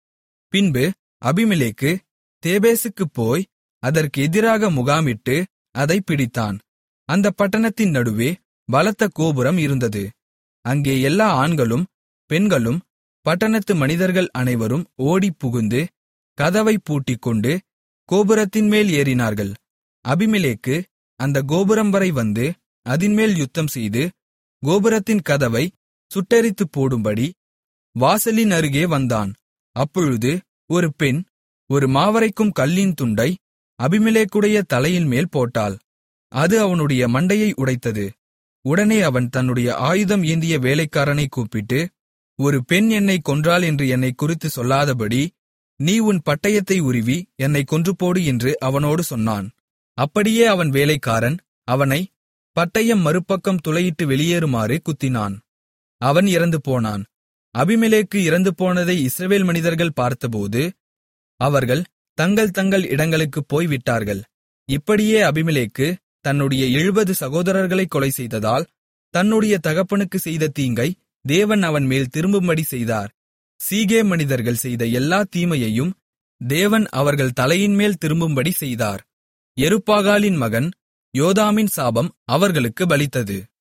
பின்பு அபிமெலேக்கு தேபேசுக்குப் போய் அதற்கு எதிராக முகாமிட்டு அதைப் பிடித்தான் அந்த பட்டணத்தின் நடுவே பலத்த கோபுரம் இருந்தது அங்கே எல்லா ஆண்களும் பெண்களும் பட்டணத்து மனிதர்கள் அனைவரும் ஓடிப் புகுந்து கதவைப் பூட்டிக்கொண்டு கோபுரத்தின் மேல் ஏறினார்கள் அபிமெலேக்கு அந்த கோபுரம் வரை வந்து அதின்மேல் யுத்தம் செய்து கோபுரத்தின் கதவை சுட்டெரித்துப் போடும்படி வாசலின் அருகே வந்தான் அப்பொழுது ஒரு பெண் ஒரு மாவரைக்கும் கல்லின் துண்டை அபிமெலேக்குடைய தலையின் மேல் போட்டாள் அது அவனுடைய மண்டையை உடைத்தது உடனே அவன் தன்னுடைய ஆயுதம் ஏந்திய வேலைக்காரனை கூப்பிட்டு ஒரு பெண் என்னைக் கொன்றாள் என்று என்னைக் குறித்து சொல்லாதபடி நீ உன் பட்டயத்தை உருவி என்னைக் கொன்றுபோடு என்று அவனோடு சொன்னான் அப்படியே அவன் வேலைக்காரன் அவனை பட்டயம் மறுபக்கம் துளையிட்டு வெளியேறுமாறு குத்தினான் அவன் இறந்து போனான் அபிமெலேக்கு இறந்து போனதை இஸ்ரவேல் மனிதர்கள் பார்த்தபோது அவர்கள் தங்கள் தங்கள் இடங்களுக்குப் போய்விட்டார்கள் இப்படியே அபிமெலேக்கு தன்னுடைய எழுபது சகோதரர்களை கொலை செய்ததால் தன்னுடைய தகப்பனுக்கு செய்த தீங்கை தேவன் அவன் மேல் திரும்பும்படி செய்தார் சீகே மனிதர்கள் செய்த எல்லா தீமையையும் தேவன் அவர்கள் தலையின்மேல் திரும்பும்படி செய்தார் யெருபாகாலின் மகன் யோதாமின் சாபம் அவர்களுக்கு பலித்தது